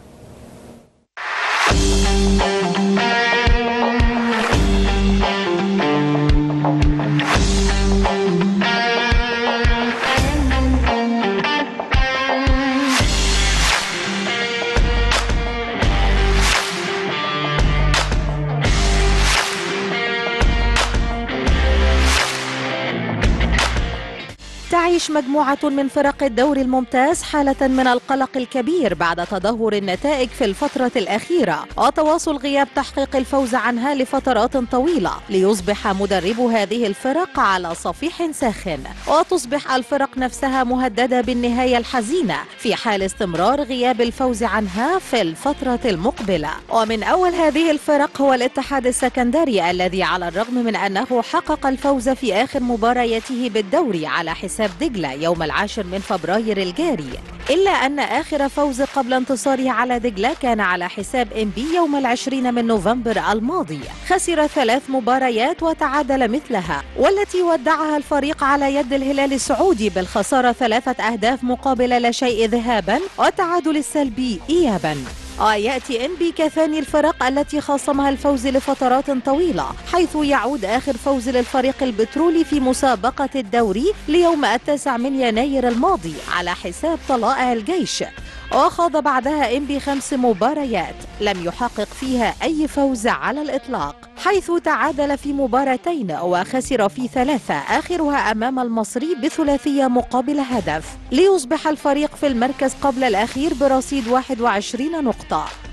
تعيش مجموعة من فرق الدوري الممتاز حالة من القلق الكبير بعد تدهور النتائج في الفترة الأخيرة وتواصل غياب تحقيق الفوز عنها لفترات طويلة ليصبح مدرب هذه الفرق على صفيح ساخن وتصبح الفرق نفسها مهددة بالنهاية الحزينة في حال استمرار غياب الفوز عنها في الفترة المقبلة ومن أول هذه الفرق هو الاتحاد السكندري الذي على الرغم من أنه حقق الفوز في آخر مبارياته بالدوري على حساب دجلة يوم العاشر من فبراير الجاري إلا أن آخر فوز قبل انتصاره على دجلة كان على حساب إنبي يوم العشرين من نوفمبر الماضي خسر ثلاث مباريات وتعادل مثلها والتي ودعها الفريق على يد الهلال السعودي بالخسارة ثلاثة أهداف مقابل لا شيء ذهابا والتعادل السلبي إيابا ويأتي إنبي كثاني الفرق التي خاصمها الفوز لفترات طويلة حيث يعود آخر فوز للفريق البترولي في مسابقة الدوري ليوم التاسع من يناير الماضي على حساب طلائع الجيش وخاض بعدها إنبي خمس مباريات لم يحقق فيها أي فوز على الإطلاق حيث تعادل في مباراتين وخسر في ثلاثة آخرها أمام المصري بثلاثية مقابل هدف ليصبح الفريق في المركز قبل الأخير برصيد 21 نقطة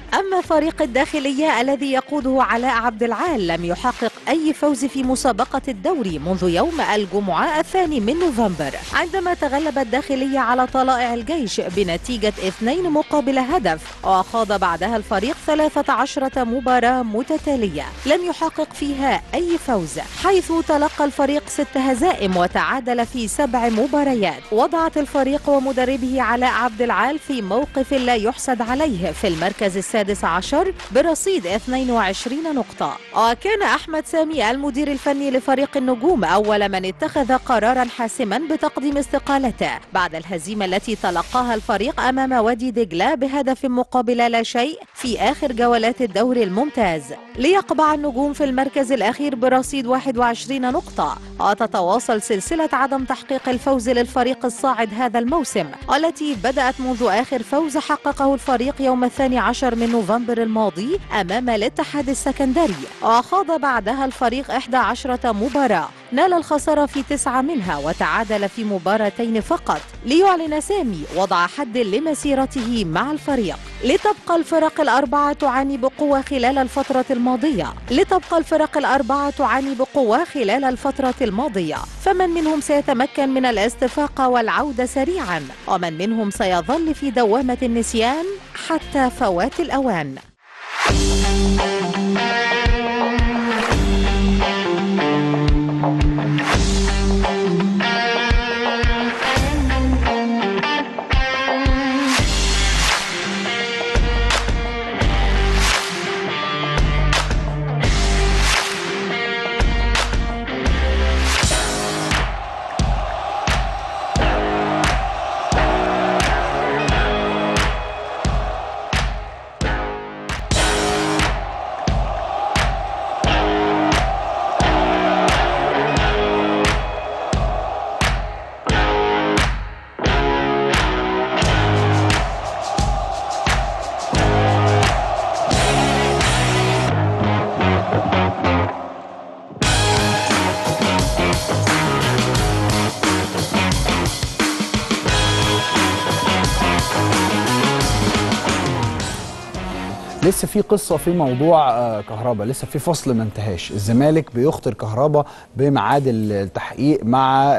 أما فريق الداخلية الذي يقوده علاء عبد العال لم يحقق أي فوز في مسابقة الدوري منذ يوم الجمعة الثاني من نوفمبر عندما تغلب الداخلية على طلائع الجيش بنتيجة اثنين مقابل هدف وخاض بعدها الفريق 13 مباراة متتالية لم يحقق فيها أي فوز حيث تلقى الفريق ست هزائم وتعادل في سبع مباريات وضعت الفريق ومدربه علاء عبد العال في موقف لا يحسد عليه في المركز السادس عشر برصيد 22 نقطة وكان أحمد سامي المدير الفني لفريق النجوم أول من اتخذ قرارا حاسما بتقديم استقالته بعد الهزيمة التي تلقاها الفريق أمام وادي دجلة بهدف مقابل لا شيء في آخر جولات الدوري الممتاز ليقبع النجوم في المركز الأخير برصيد 21 نقطة وتتواصل سلسلة عدم تحقيق الفوز للفريق الصاعد هذا الموسم والتي بدأت منذ آخر فوز حققه الفريق يوم الثاني عشر من نوفمبر الماضي أمام الاتحاد السكندري وخاض بعدها الفريق 11 مباراة نال الخسارة في تسعة منها وتعادل في مباراتين فقط ليعلن سامي وضع حد لمسيرته مع الفريق لتبقى الفرق الأربعة تعاني بقوة خلال الفترة الماضية لتبقى الفرق الأربعة تعاني بقوة خلال الفترة الماضية فمن منهم سيتمكن من الاستفاقة والعودة سريعا ومن منهم سيظل في دوامة النسيان حتى فوات الأوان لسه في قصه في موضوع آه، كهربا لسه في فصل ما انتهاش الزمالك بيخطر كهربا بميعاد التحقيق مع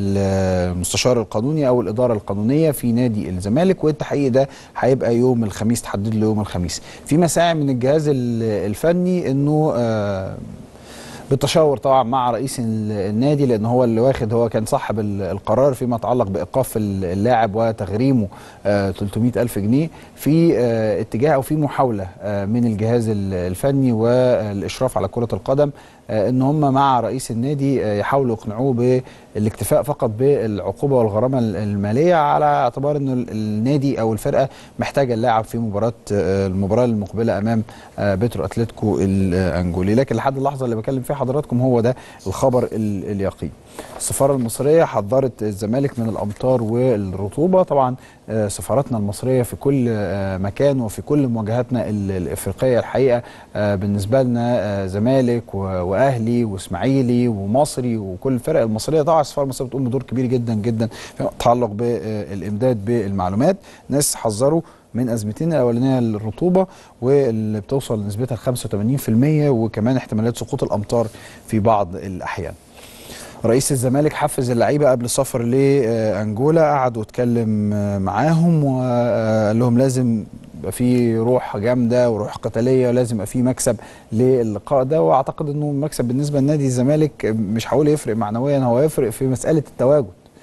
المستشار القانوني او الاداره القانونيه في نادي الزمالك والتحقيق ده هيبقى يوم الخميس تحدد له يوم الخميس في مساعي من الجهاز ال- الفني انه آه، بالتشاور طبعا مع رئيس ال- النادي لان هو اللي واخد هو كان صاحب ال- القرار فيما يتعلق بايقاف ال- اللاعب وتغريمه آه، 300 الف جنيه في آه، اتجاه او في محاوله آه، من الجهاز ال- الفني والاشراف على كره القدم آه، ان هم مع رئيس النادي آه، يحاولوا يقنعوه بالاكتفاء فقط بالعقوبه والغرامه ال- الماليه على اعتبار انه ال- النادي او الفرقه محتاجه اللاعب في مباراه آه، المباراه المقبله امام آه، بيترو اتلتيكو الانجولي لكن لحد اللحظه اللي بكلم فيها حضراتكم هو ده الخبر ال- اليقين السفاره المصريه حذرت الزمالك من الامطار والرطوبه طبعا آه، سفاراتنا المصريه في كل آه، مكان وفي كل مواجهاتنا ال- الافريقيه الحقيقه آه، بالنسبه لنا آه، زمالك و- واهلي واسماعيلي ومصري وكل الفرق المصريه طبعا السفاره المصريه بتقوم بدور كبير جدا جدا فيما يتعلق بالامداد بالمعلومات ناس حذروا من ازمتين الاولانيه الرطوبه واللي بتوصل نسبتها ل 85% وكمان احتمالات سقوط الامطار في بعض الاحيان رئيس الزمالك حفز اللعيبه قبل السفر لانجولا قعد واتكلم آه، معاهم وقال لهم لازم يبقى في روح جامده وروح قتاليه ولازم يبقى في مكسب للقاء ده واعتقد انه المكسب بالنسبه لنادي الزمالك مش هقول يفرق معنويا هو يفرق في مساله التواجد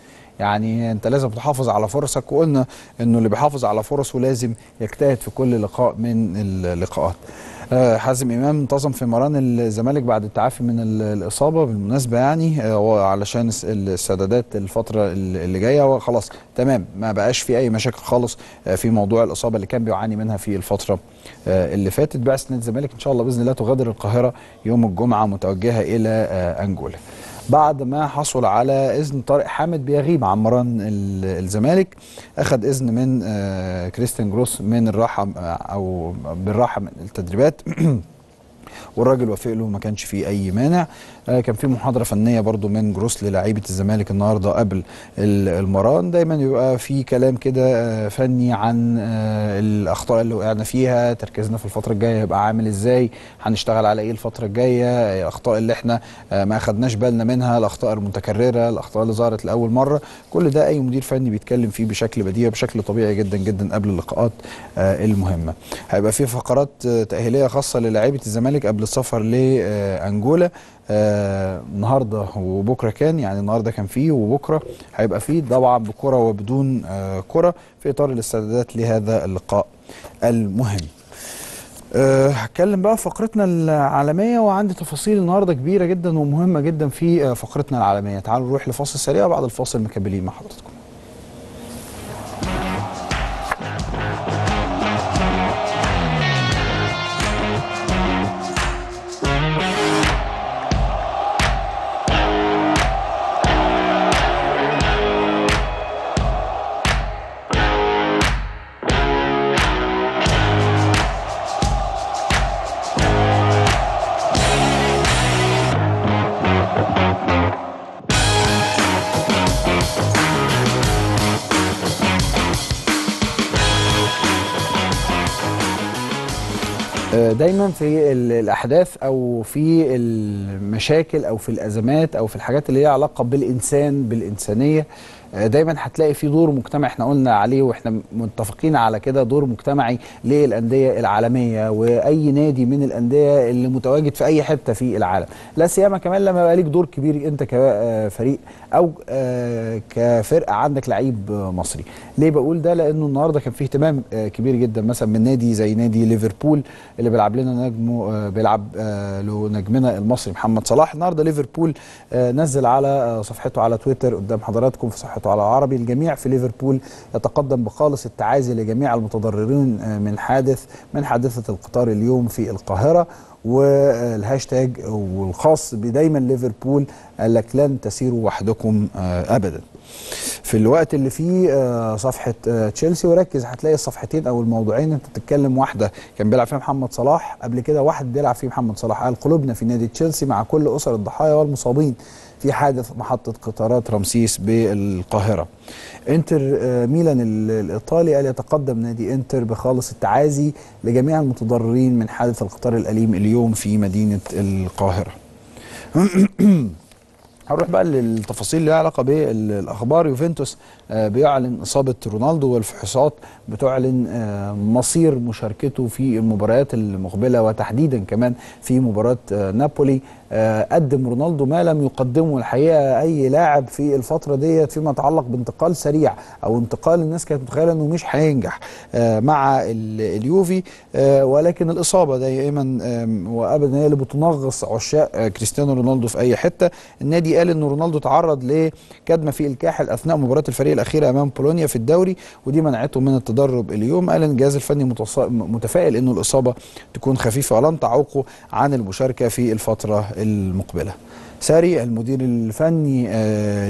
يعني انت لازم تحافظ على فرصك وقلنا انه اللي بيحافظ على فرصه لازم يجتهد في كل لقاء من اللقاءات آه، حازم امام انتظم في مران الزمالك بعد التعافي من ال- الاصابه بالمناسبه يعني آه، هو علشان الس- السدادات الفتره ال- اللي جايه هو خلاص تمام ما بقاش في اي مشاكل خالص آه، في موضوع الاصابه اللي كان بيعاني منها في الفتره آه، اللي فاتت بعثه نادي الزمالك ان شاء الله باذن الله تغادر القاهره يوم الجمعه متوجهه الى آه، انجولا بعد ما حصل على اذن طارق حامد بيغيب عن مران ال- الزمالك اخذ اذن من آه، كريستيان جروس من الراحه آه، او بالراحه من التدريبات والراجل وافق له ما كانش فيه اي مانع آه، كان في محاضره فنيه برضو من جروس للاعيبه الزمالك النهارده قبل ال- المران دايما يبقى في كلام كده آه، فني عن آه، الاخطاء اللي وقعنا فيها تركيزنا في الفتره الجايه هيبقى عامل ازاي هنشتغل على ايه الفتره الجايه الاخطاء اللي احنا آه، ما اخدناش بالنا منها الاخطاء المتكرره الاخطاء اللي ظهرت لاول مره كل ده اي مدير فني بيتكلم فيه بشكل بديهي بشكل طبيعي جدا جدا قبل اللقاءات آه، المهمه هيبقى في فقرات آه، تاهيليه خاصه للاعيبه الزمالك قبل السفر لانجولا آه النهارده وبكره كان يعني النهارده كان فيه وبكره هيبقى فيه طبعا بكره وبدون آه كره في اطار الاستعدادات لهذا اللقاء المهم. أه هتكلم بقى في فقرتنا العالميه وعندي تفاصيل النهارده كبيره جدا ومهمه جدا في آه، فقرتنا العالميه تعالوا نروح لفاصل سريع وبعد الفاصل مكملين مع حضراتكم آه، دايما في ال- الاحداث او في المشاكل او في الازمات او في الحاجات اللي ليها علاقه بالانسان بالانسانيه آه، دايما هتلاقي في دور مجتمعي احنا قلنا عليه واحنا متفقين على كده دور مجتمعي للانديه العالميه واي نادي من الانديه اللي متواجد في اي حته في العالم لا سيما كمان لما يبقى ليك دور كبير انت كفريق او آه، كفرقه عندك لعيب آه، مصري ليه بقول ده لانه النهارده كان فيه اهتمام آه، كبير جدا مثلا من نادي زي نادي ليفربول اللي بيلعب لنا نجمه آه، بيلعب آه، له نجمنا المصري محمد صلاح النهارده ليفربول آه، نزل على آه، صفحته على تويتر قدام حضراتكم في صفحته على العربي الجميع في ليفربول يتقدم بخالص التعازي لجميع المتضررين آه، من حادث من حادثه القطار اليوم في القاهره والهاشتاج والخاص بدايما ليفربول قال لك لن تسيروا وحدكم آه، ابدا في الوقت اللي فيه آه، صفحه آه، تشيلسي وركز هتلاقي الصفحتين او الموضوعين انت بتتكلم واحده كان بيلعب فيها محمد صلاح قبل كده واحد بيلعب فيه محمد صلاح قال قلوبنا في نادي تشيلسي مع كل اسر الضحايا والمصابين في حادث محطه قطارات رمسيس بالقاهره انتر آه، ميلان ال- الايطالي قال يتقدم نادي انتر بخالص التعازي لجميع المتضررين من حادث القطار الاليم اليوم في مدينه القاهره هنروح بقى للتفاصيل اللي لها علاقه بالاخبار يوفنتوس آه، بيعلن اصابه رونالدو والفحوصات بتعلن آه، مصير مشاركته في المباريات المقبله وتحديدا كمان في مباراه آه، نابولي آه، قدم رونالدو ما لم يقدمه الحقيقه اي لاعب في الفتره ديت فيما يتعلق بانتقال سريع او انتقال الناس كانت متخيله انه مش هينجح آه، مع ال- اليوفي آه، ولكن الاصابه دائما آم، وابدا هي اللي بتنغص عشاق آه، كريستيانو رونالدو في اي حته النادي قال ان رونالدو تعرض لكدمه في الكاحل اثناء مباراه الفريق الاخيره امام بولونيا في الدوري ودي منعته من التدرب اليوم قال ان الجهاز الفني متص- متفائل انه الاصابه تكون خفيفه ولن تعوقه عن المشاركه في الفتره المقبله ساري المدير الفني آه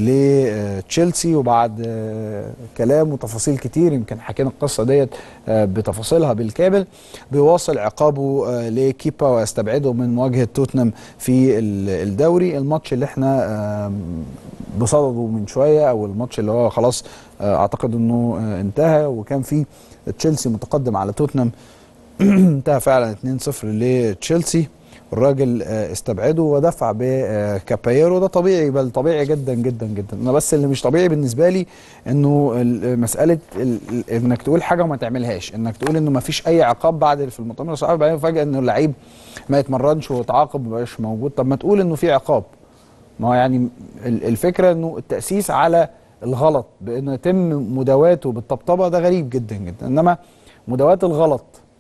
لتشيلسي وبعد آه كلام وتفاصيل كتير يمكن حكينا القصه ديت آه بتفاصيلها بالكامل بيواصل عقابه آه لكيبا ويستبعده من مواجهه توتنهام في ال- الدوري الماتش اللي احنا آه بصدده من شويه او الماتش اللي هو خلاص آه اعتقد انه آه انتهى وكان في تشيلسي متقدم على توتنهام انتهى فعلا 2-0 لتشيلسي الراجل آه، استبعده ودفع بكابايرو ده طبيعي بل طبيعي جدا جدا جدا انا بس اللي مش طبيعي بالنسبه لي انه ال- مساله ال- ال- انك تقول حاجه وما تعملهاش انك تقول انه ما فيش اي عقاب بعد في المؤتمر الصحفي بعدين فجاه انه اللعيب ما يتمرنش ويتعاقب ما يبقاش موجود طب ما تقول انه في عقاب ما هو يعني ال- الفكره انه التاسيس على الغلط بانه يتم مداواته بالطبطبه ده غريب جدا جدا انما مداواه الغلط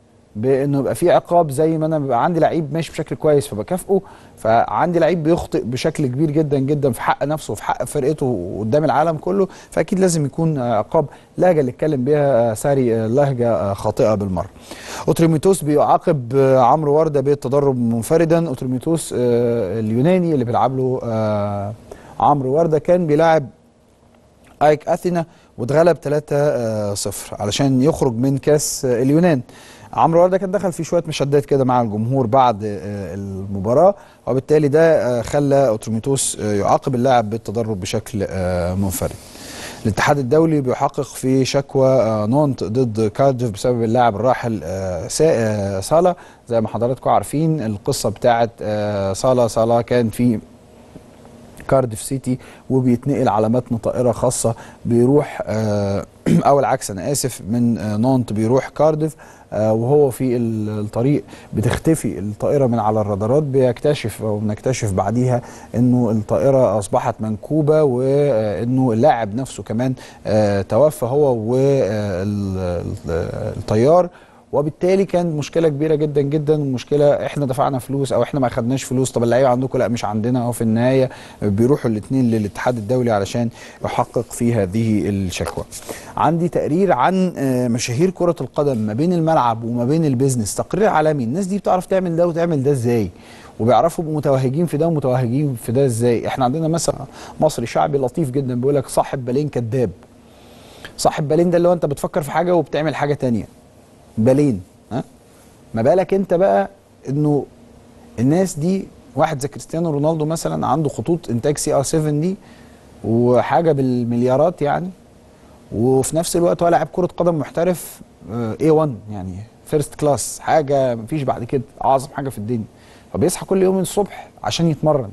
بانه يبقى في عقاب زي ما انا بيبقى عندي لعيب ماشي بشكل كويس فبكافئه فعندي لعيب بيخطئ بشكل كبير جدا جدا في حق نفسه وفي حق فرقته قدام العالم كله فاكيد لازم يكون آه، عقاب اللهجه اللي اتكلم بيها آه، ساري آه، لهجه آه، خاطئه بالمره. اوتريميتوس بيعاقب آه، عمرو ورده بالتدرب منفردا اوتريميتوس آه، اليوناني اللي بيلعب له آه، عمرو ورده كان بيلاعب ايك اثينا واتغلب 3-0 علشان يخرج من كاس آه، اليونان عمرو ورده كان دخل في شويه مشادات كده مع الجمهور بعد آه، المباراه وبالتالي ده آه، خلى اوتروميتوس آه، يعاقب اللاعب بالتدرب بشكل آه، منفرد الاتحاد الدولي بيحقق في شكوى آه، نونت ضد كارديف بسبب اللاعب الراحل آه، سا- آه، صالا زي ما حضراتكم عارفين القصه بتاعت آه، صالا صالا كان في كارديف سيتي وبيتنقل على متن طائره خاصه بيروح آه، او العكس انا اسف من آه، نونت بيروح كارديف آه، وهو في ال- الطريق بتختفي الطائره من على الرادارات بيكتشف او بنكتشف بعديها انه الطائره اصبحت منكوبه وانه اللاعب نفسه كمان آه، توفى هو والطيار وبالتالي كان مشكله كبيره جدا جدا مشكله احنا دفعنا فلوس او احنا ما خدناش فلوس طب اللعيبه عندكم لا مش عندنا اهو في النهايه بيروحوا الاثنين للاتحاد الدولي علشان يحقق في هذه الشكوى. عندي تقرير عن آه، مشاهير كره القدم ما بين الملعب وما بين البيزنس تقرير عالمي الناس دي بتعرف تعمل ده وتعمل ده ازاي وبيعرفوا يبقوا متوهجين في ده ومتوهجين في ده ازاي احنا عندنا مثلا مصري شعبي لطيف جدا بيقول لك صاحب بالين كذاب صاحب بالين ده اللي هو انت بتفكر في حاجه وبتعمل حاجه تانية بالين ها ما بالك انت بقى انه الناس دي واحد زي كريستيانو رونالدو مثلا عنده خطوط انتاج سي ار 7 دي وحاجه بالمليارات يعني وفي نفس الوقت هو لاعب كره قدم محترف اي 1 يعني فيرست كلاس حاجه مفيش بعد كده اعظم حاجه في الدنيا فبيصحى كل يوم الصبح عشان يتمرن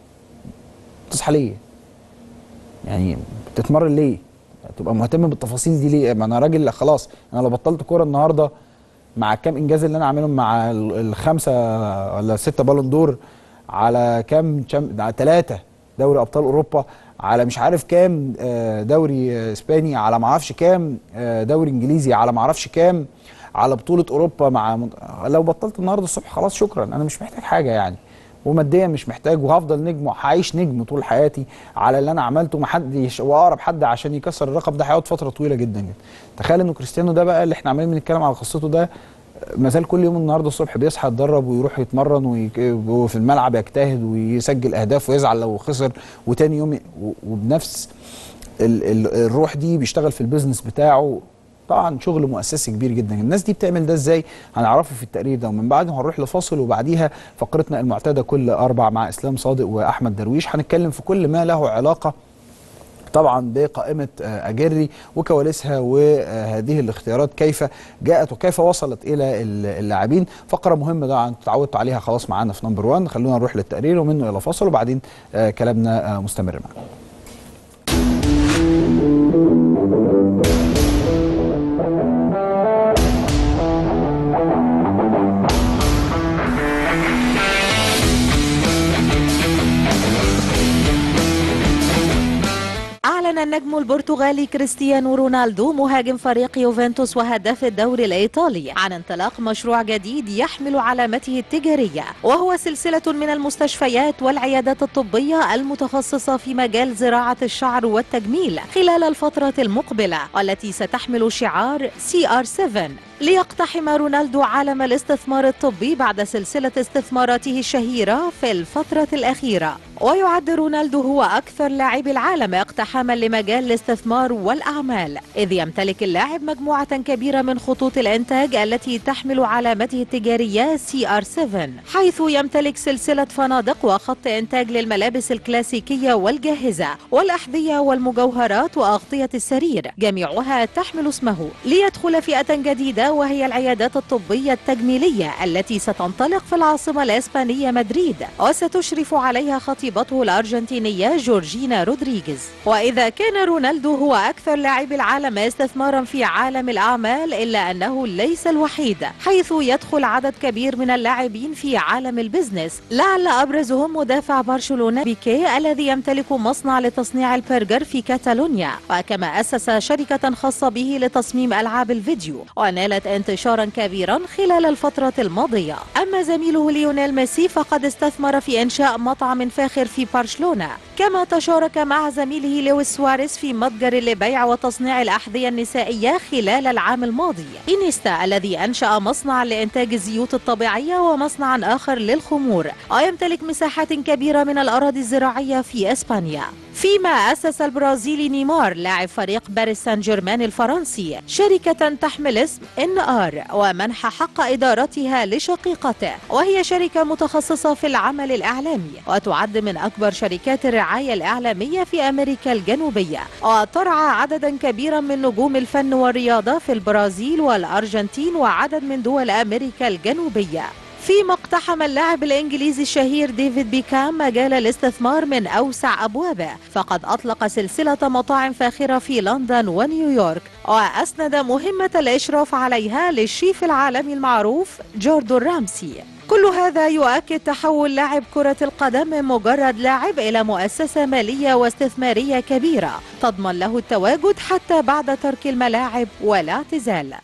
تصحى ليه يعني بتتمرن ليه تبقى مهتم بالتفاصيل دي ليه ما انا راجل خلاص انا لو بطلت كوره النهارده مع كام انجاز اللي انا عاملهم مع ال- الخمسه ولا سته بالون دور على كام شام... على ثلاثه دوري ابطال اوروبا على مش عارف كام آه، دوري آه، اسباني على ما اعرفش كام آه، دوري انجليزي على ما اعرفش كام على بطوله اوروبا مع من- لو بطلت النهارده الصبح خلاص شكرا انا مش محتاج حاجه يعني وماديا مش محتاج وهفضل نجم وهعيش نجم طول حياتي على اللي انا عملته ما حدش واقرب حد عشان يكسر الرقم ده هيقعد فتره طويله جدا جدا تخيل انه كريستيانو ده بقى اللي احنا عمالين بنتكلم على قصته ده ما زال كل يوم النهارده الصبح بيصحى يتدرب ويروح يتمرن ويك- وفي الملعب يجتهد ويسجل اهداف ويزعل لو خسر وتاني يوم ي- و- وبنفس ال ال الروح دي بيشتغل في البيزنس بتاعه طبعا شغل مؤسسي كبير جدا الناس دي بتعمل ده ازاي هنعرفه في التقرير ده ومن بعده هنروح لفاصل وبعديها فقرتنا المعتاده كل اربع مع اسلام صادق واحمد درويش هنتكلم في كل ما له علاقه طبعا بقائمة آه، أجري وكواليسها وهذه الاختيارات كيف جاءت وكيف وصلت إلى ال- اللاعبين فقرة مهمة طبعا تعودتوا عليها خلاص معانا في نمبر 1 خلونا نروح للتقرير ومنه إلى فاصل وبعدين آه، كلامنا آه، مستمر معنا أعلن النجم البرتغالي كريستيانو رونالدو مهاجم فريق يوفنتوس وهداف الدوري الإيطالي عن انطلاق مشروع جديد يحمل علامته التجارية وهو سلسلة من المستشفيات والعيادات الطبية المتخصصة في مجال زراعة الشعر والتجميل خلال الفترة المقبلة والتي ستحمل شعار CR7 ليقتحم رونالدو عالم الاستثمار الطبي بعد سلسلة استثماراته الشهيرة في الفترة الأخيرة ويعد رونالدو هو أكثر لاعبي العالم اقتحاما لمجال الاستثمار والأعمال إذ يمتلك اللاعب مجموعة كبيرة من خطوط الإنتاج التي تحمل علامته التجارية CR7 حيث يمتلك سلسلة فنادق وخط إنتاج للملابس الكلاسيكية والجاهزة والأحذية والمجوهرات وأغطية السرير جميعها تحمل اسمه ليدخل فئة جديدة وهي العيادات الطبية التجميلية التي ستنطلق في العاصمة الإسبانية مدريد وستشرف عليها خطيبته الأرجنتينية جورجينا رودريغيز وإذا كان رونالدو هو أكثر لاعبي العالم استثمارا في عالم الأعمال إلا أنه ليس الوحيد حيث يدخل عدد كبير من اللاعبين في عالم البزنس لعل أبرزهم مدافع برشلونة بيكي الذي يمتلك مصنع لتصنيع البرجر في كاتالونيا وكما أسس شركة خاصة به لتصميم ألعاب الفيديو ونالت انتشارا كبيرا خلال الفترة الماضية أما زميله ليونيل ميسي فقد استثمر في إنشاء مطعم فاخر في برشلونة كما تشارك مع زميله لويس سواريز في متجر لبيع وتصنيع الأحذية النسائية خلال العام الماضي إنيستا الذي أنشأ مصنعا لإنتاج الزيوت الطبيعية ومصنعا آخر للخمور ويمتلك مساحات كبيرة من الأراضي الزراعية في إسبانيا فيما أسس البرازيلي نيمار لاعب فريق باريس سان جيرمان الفرنسي شركة تحمل اسم إن آر ومنح حق إدارتها لشقيقته وهي شركة متخصصة في العمل الإعلامي وتعد من أكبر شركات الرعاية الإعلامية في أمريكا الجنوبية وترعى عددا كبيرا من نجوم الفن والرياضة في البرازيل والأرجنتين وعدد من دول أمريكا الجنوبية فيما اقتحم اللاعب الإنجليزي الشهير ديفيد بيكام مجال الاستثمار من أوسع أبوابه فقد أطلق سلسلة مطاعم فاخرة في لندن ونيويورك وأسند مهمة الإشراف عليها للشيف العالمي المعروف جوردون رامسي كل هذا يؤكد تحول لاعب كرة القدم من مجرد لاعب إلى مؤسسة مالية واستثمارية كبيرة تضمن له التواجد حتى بعد ترك الملاعب والاعتزال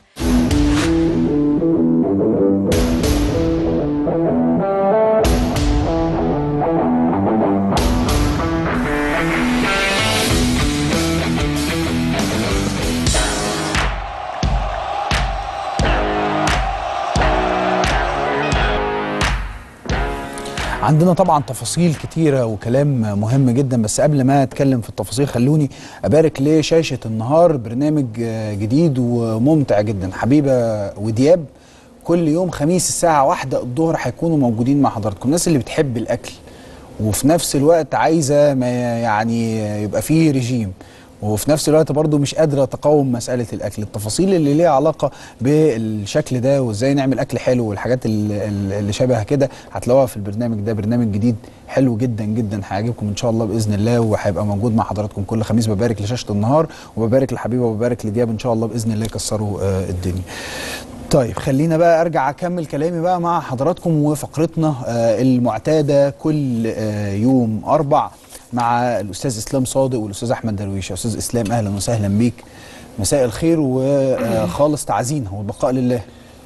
عندنا طبعا تفاصيل كتيرة وكلام مهم جدا بس قبل ما اتكلم في التفاصيل خلوني ابارك لشاشة النهار برنامج آه، جديد وممتع جدا حبيبة ودياب كل يوم خميس الساعة واحدة الظهر هيكونوا موجودين مع حضراتكم الناس اللي بتحب الاكل وفي نفس الوقت عايزة ما يعني يبقى فيه رجيم وفي نفس الوقت برضو مش قادرة تقاوم مسألة الأكل التفاصيل اللي ليها علاقة بالشكل ده وإزاي نعمل أكل حلو والحاجات اللي, اللي شبه كده هتلاقوها في البرنامج ده برنامج جديد حلو جدا جدا هيعجبكم إن شاء الله بإذن الله وهيبقى موجود مع حضراتكم كل خميس ببارك لشاشة النهار وببارك لحبيبة وببارك لدياب إن شاء الله بإذن الله يكسروا آه، الدنيا طيب خلينا بقى ارجع اكمل كلامي بقى مع حضراتكم وفقرتنا آه، المعتاده كل آه، يوم اربع مع الاستاذ اسلام صادق والاستاذ احمد درويش يا استاذ اسلام اهلا وسهلا بيك مساء الخير وخالص تعزينا والبقاء لله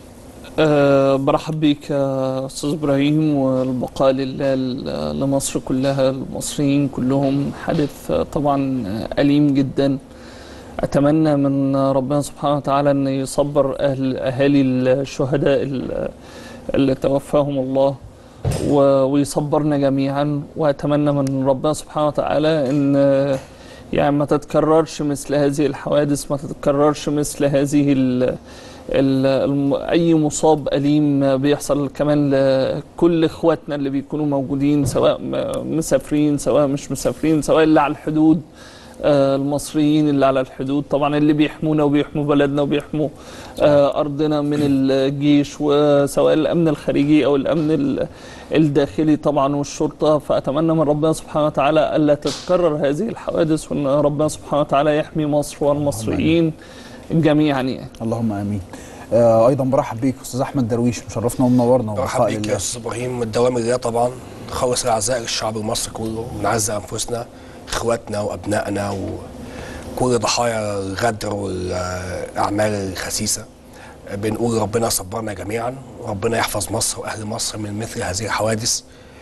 أه برحب بيك يا استاذ ابراهيم والبقاء لله ل- لمصر كلها المصريين كلهم حادث آه، طبعا آه، اليم جدا اتمنى من ربنا سبحانه وتعالى ان يصبر اهل اهالي الشهداء ال- اللي توفاهم الله و- ويصبرنا جميعا واتمنى من ربنا سبحانه وتعالى ان آه، يعني ما تتكررش مثل هذه الحوادث ما تتكررش مثل هذه ال ال الم- اي مصاب اليم بيحصل كمان لكل اخواتنا اللي بيكونوا موجودين سواء م- مسافرين سواء مش مسافرين سواء اللي على الحدود آه، المصريين اللي على الحدود طبعا اللي بيحمونا وبيحموا بلدنا وبيحموا آه، ارضنا من الجيش وسواء الامن الخارجي او الامن ال- الداخلي طبعا والشرطه فاتمنى من ربنا سبحانه وتعالى الا تتكرر هذه الحوادث وان ربنا سبحانه وتعالى يحمي مصر والمصريين جميعا يعني اللهم امين آه، ايضا برحب بيك استاذ احمد درويش مشرفنا ومنورنا مرحب والبقاء بيك يا لله استاذ ابراهيم الدوام لله طبعا خلص الاعزاء للشعب المصري كله بنعزي انفسنا اخواتنا وابنائنا وكل ضحايا الغدر والاعمال الخسيسه بنقول ربنا صبرنا جميعا وربنا يحفظ مصر واهل مصر من مثل هذه الحوادث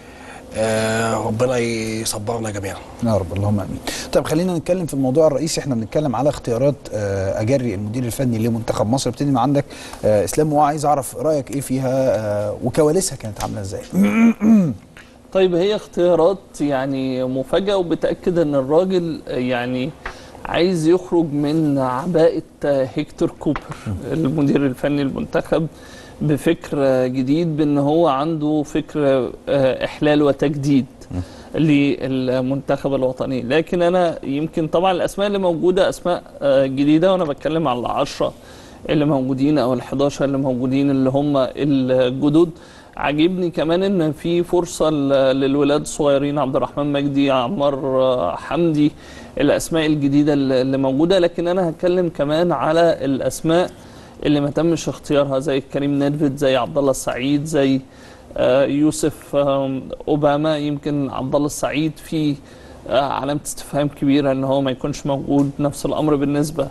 آه، ربنا يصبرنا جميعا يا رب اللهم امين. طيب خلينا نتكلم في الموضوع الرئيسي احنا بنتكلم على اختيارات آه، اجري المدير الفني لمنتخب مصر ابتدي من عندك آه، اسلام وعايز اعرف رايك ايه فيها آه، وكواليسها كانت عامله ازاي؟ طيب هي اختيارات يعني مفاجأة وبتأكد ان الراجل يعني عايز يخرج من عباءة هيكتور كوبر المدير الفني المنتخب بفكر جديد بان هو عنده فكر آه، احلال وتجديد للمنتخب الوطني لكن انا يمكن طبعا الاسماء اللي موجوده اسماء آه، جديده وانا بتكلم على العشرة اللي موجودين او ال11 اللي موجودين اللي هم الجدد عاجبني كمان ان في فرصه ل- للولاد الصغيرين عبد الرحمن مجدي عمار آه، حمدي الاسماء الجديده اللي اللي موجوده لكن انا هتكلم كمان على الاسماء اللي ما تمش اختيارها زي كريم نيدفيد زي عبد الله السعيد زي آه، يوسف آم، اوباما يمكن عبد الله السعيد في آه، علامه استفهام كبيره ان هو ما يكونش موجود نفس الامر بالنسبه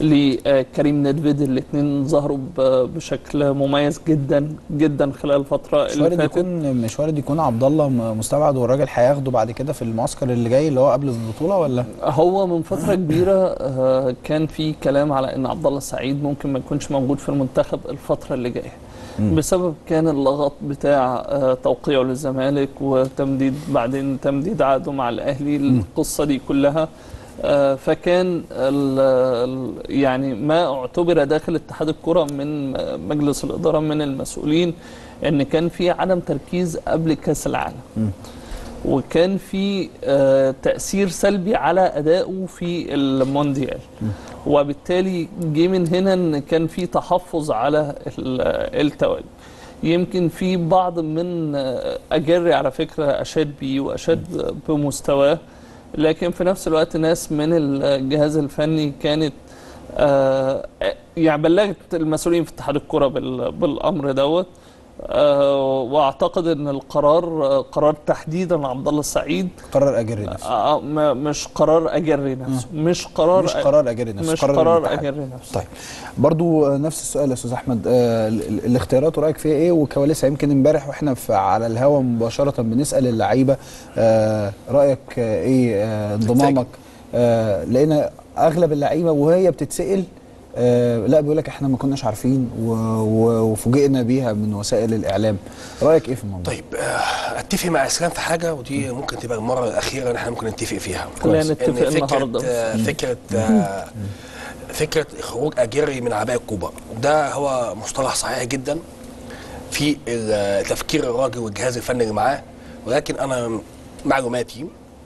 لكريم ندفيد الاثنين ظهروا ب- بشكل مميز جدا جدا خلال الفتره مش اللي وارد فاتت يكون مش وارد يكون عبد الله م- مستبعد والراجل هياخده بعد كده في المعسكر اللي جاي اللي هو قبل البطوله ولا هو من فتره كبيره آه، كان في كلام على ان عبد الله السعيد ممكن ما يكونش موجود في المنتخب الفتره اللي جايه بسبب كان اللغط بتاع آه، توقيعه للزمالك وتمديد بعدين تمديد عقده مع الاهلي القصه دي كلها آه، فكان ال ال يعني ما اعتبر داخل اتحاد الكره من مجلس الاداره من المسؤولين ان كان في عدم تركيز قبل كاس العالم وكان في آه، تأثير سلبي على أدائه في المونديال وبالتالي جه من هنا ان كان في تحفظ على ال- التواجد يمكن في بعض من آه، أجري على فكرة أشاد بيه وأشاد بمستواه لكن في نفس الوقت ناس من الجهاز الفني كانت آه، يعني بلغت المسؤولين في اتحاد الكرة بال- بالأمر دوت آه، واعتقد ان القرار آه، قرار تحديدا عبد الله السعيد قرر اجري نفسه آه، ما- مش قرار اجري نفسه مش قرار مش قرار اجري نفسه مش قرار الاتحاد. اجري نفسه طيب برضو آه، نفس السؤال يا استاذ احمد آه ال- ال- الاختيارات رايك فيها ايه وكواليسها يمكن امبارح واحنا في على الهوا مباشره بنسال اللعيبه آه رايك آه ايه آه انضمامك آه لقينا اغلب اللعيبه وهي بتتسال آه لا بيقول لك احنا ما كناش عارفين و- و- وفوجئنا بيها من وسائل الاعلام رايك ايه في الموضوع طيب آه، اتفق مع اسلام في حاجه ودي ممكن تبقى المره الاخيره اللي احنا ممكن نتفق فيها خلينا إن نتفق فكرة النهارده آه، فكره آه، فكره خروج اجري من عباءه كوبا ده هو مصطلح صحيح جدا في ال- تفكير الراجل والجهاز الفني اللي معاه ولكن انا معلوماتي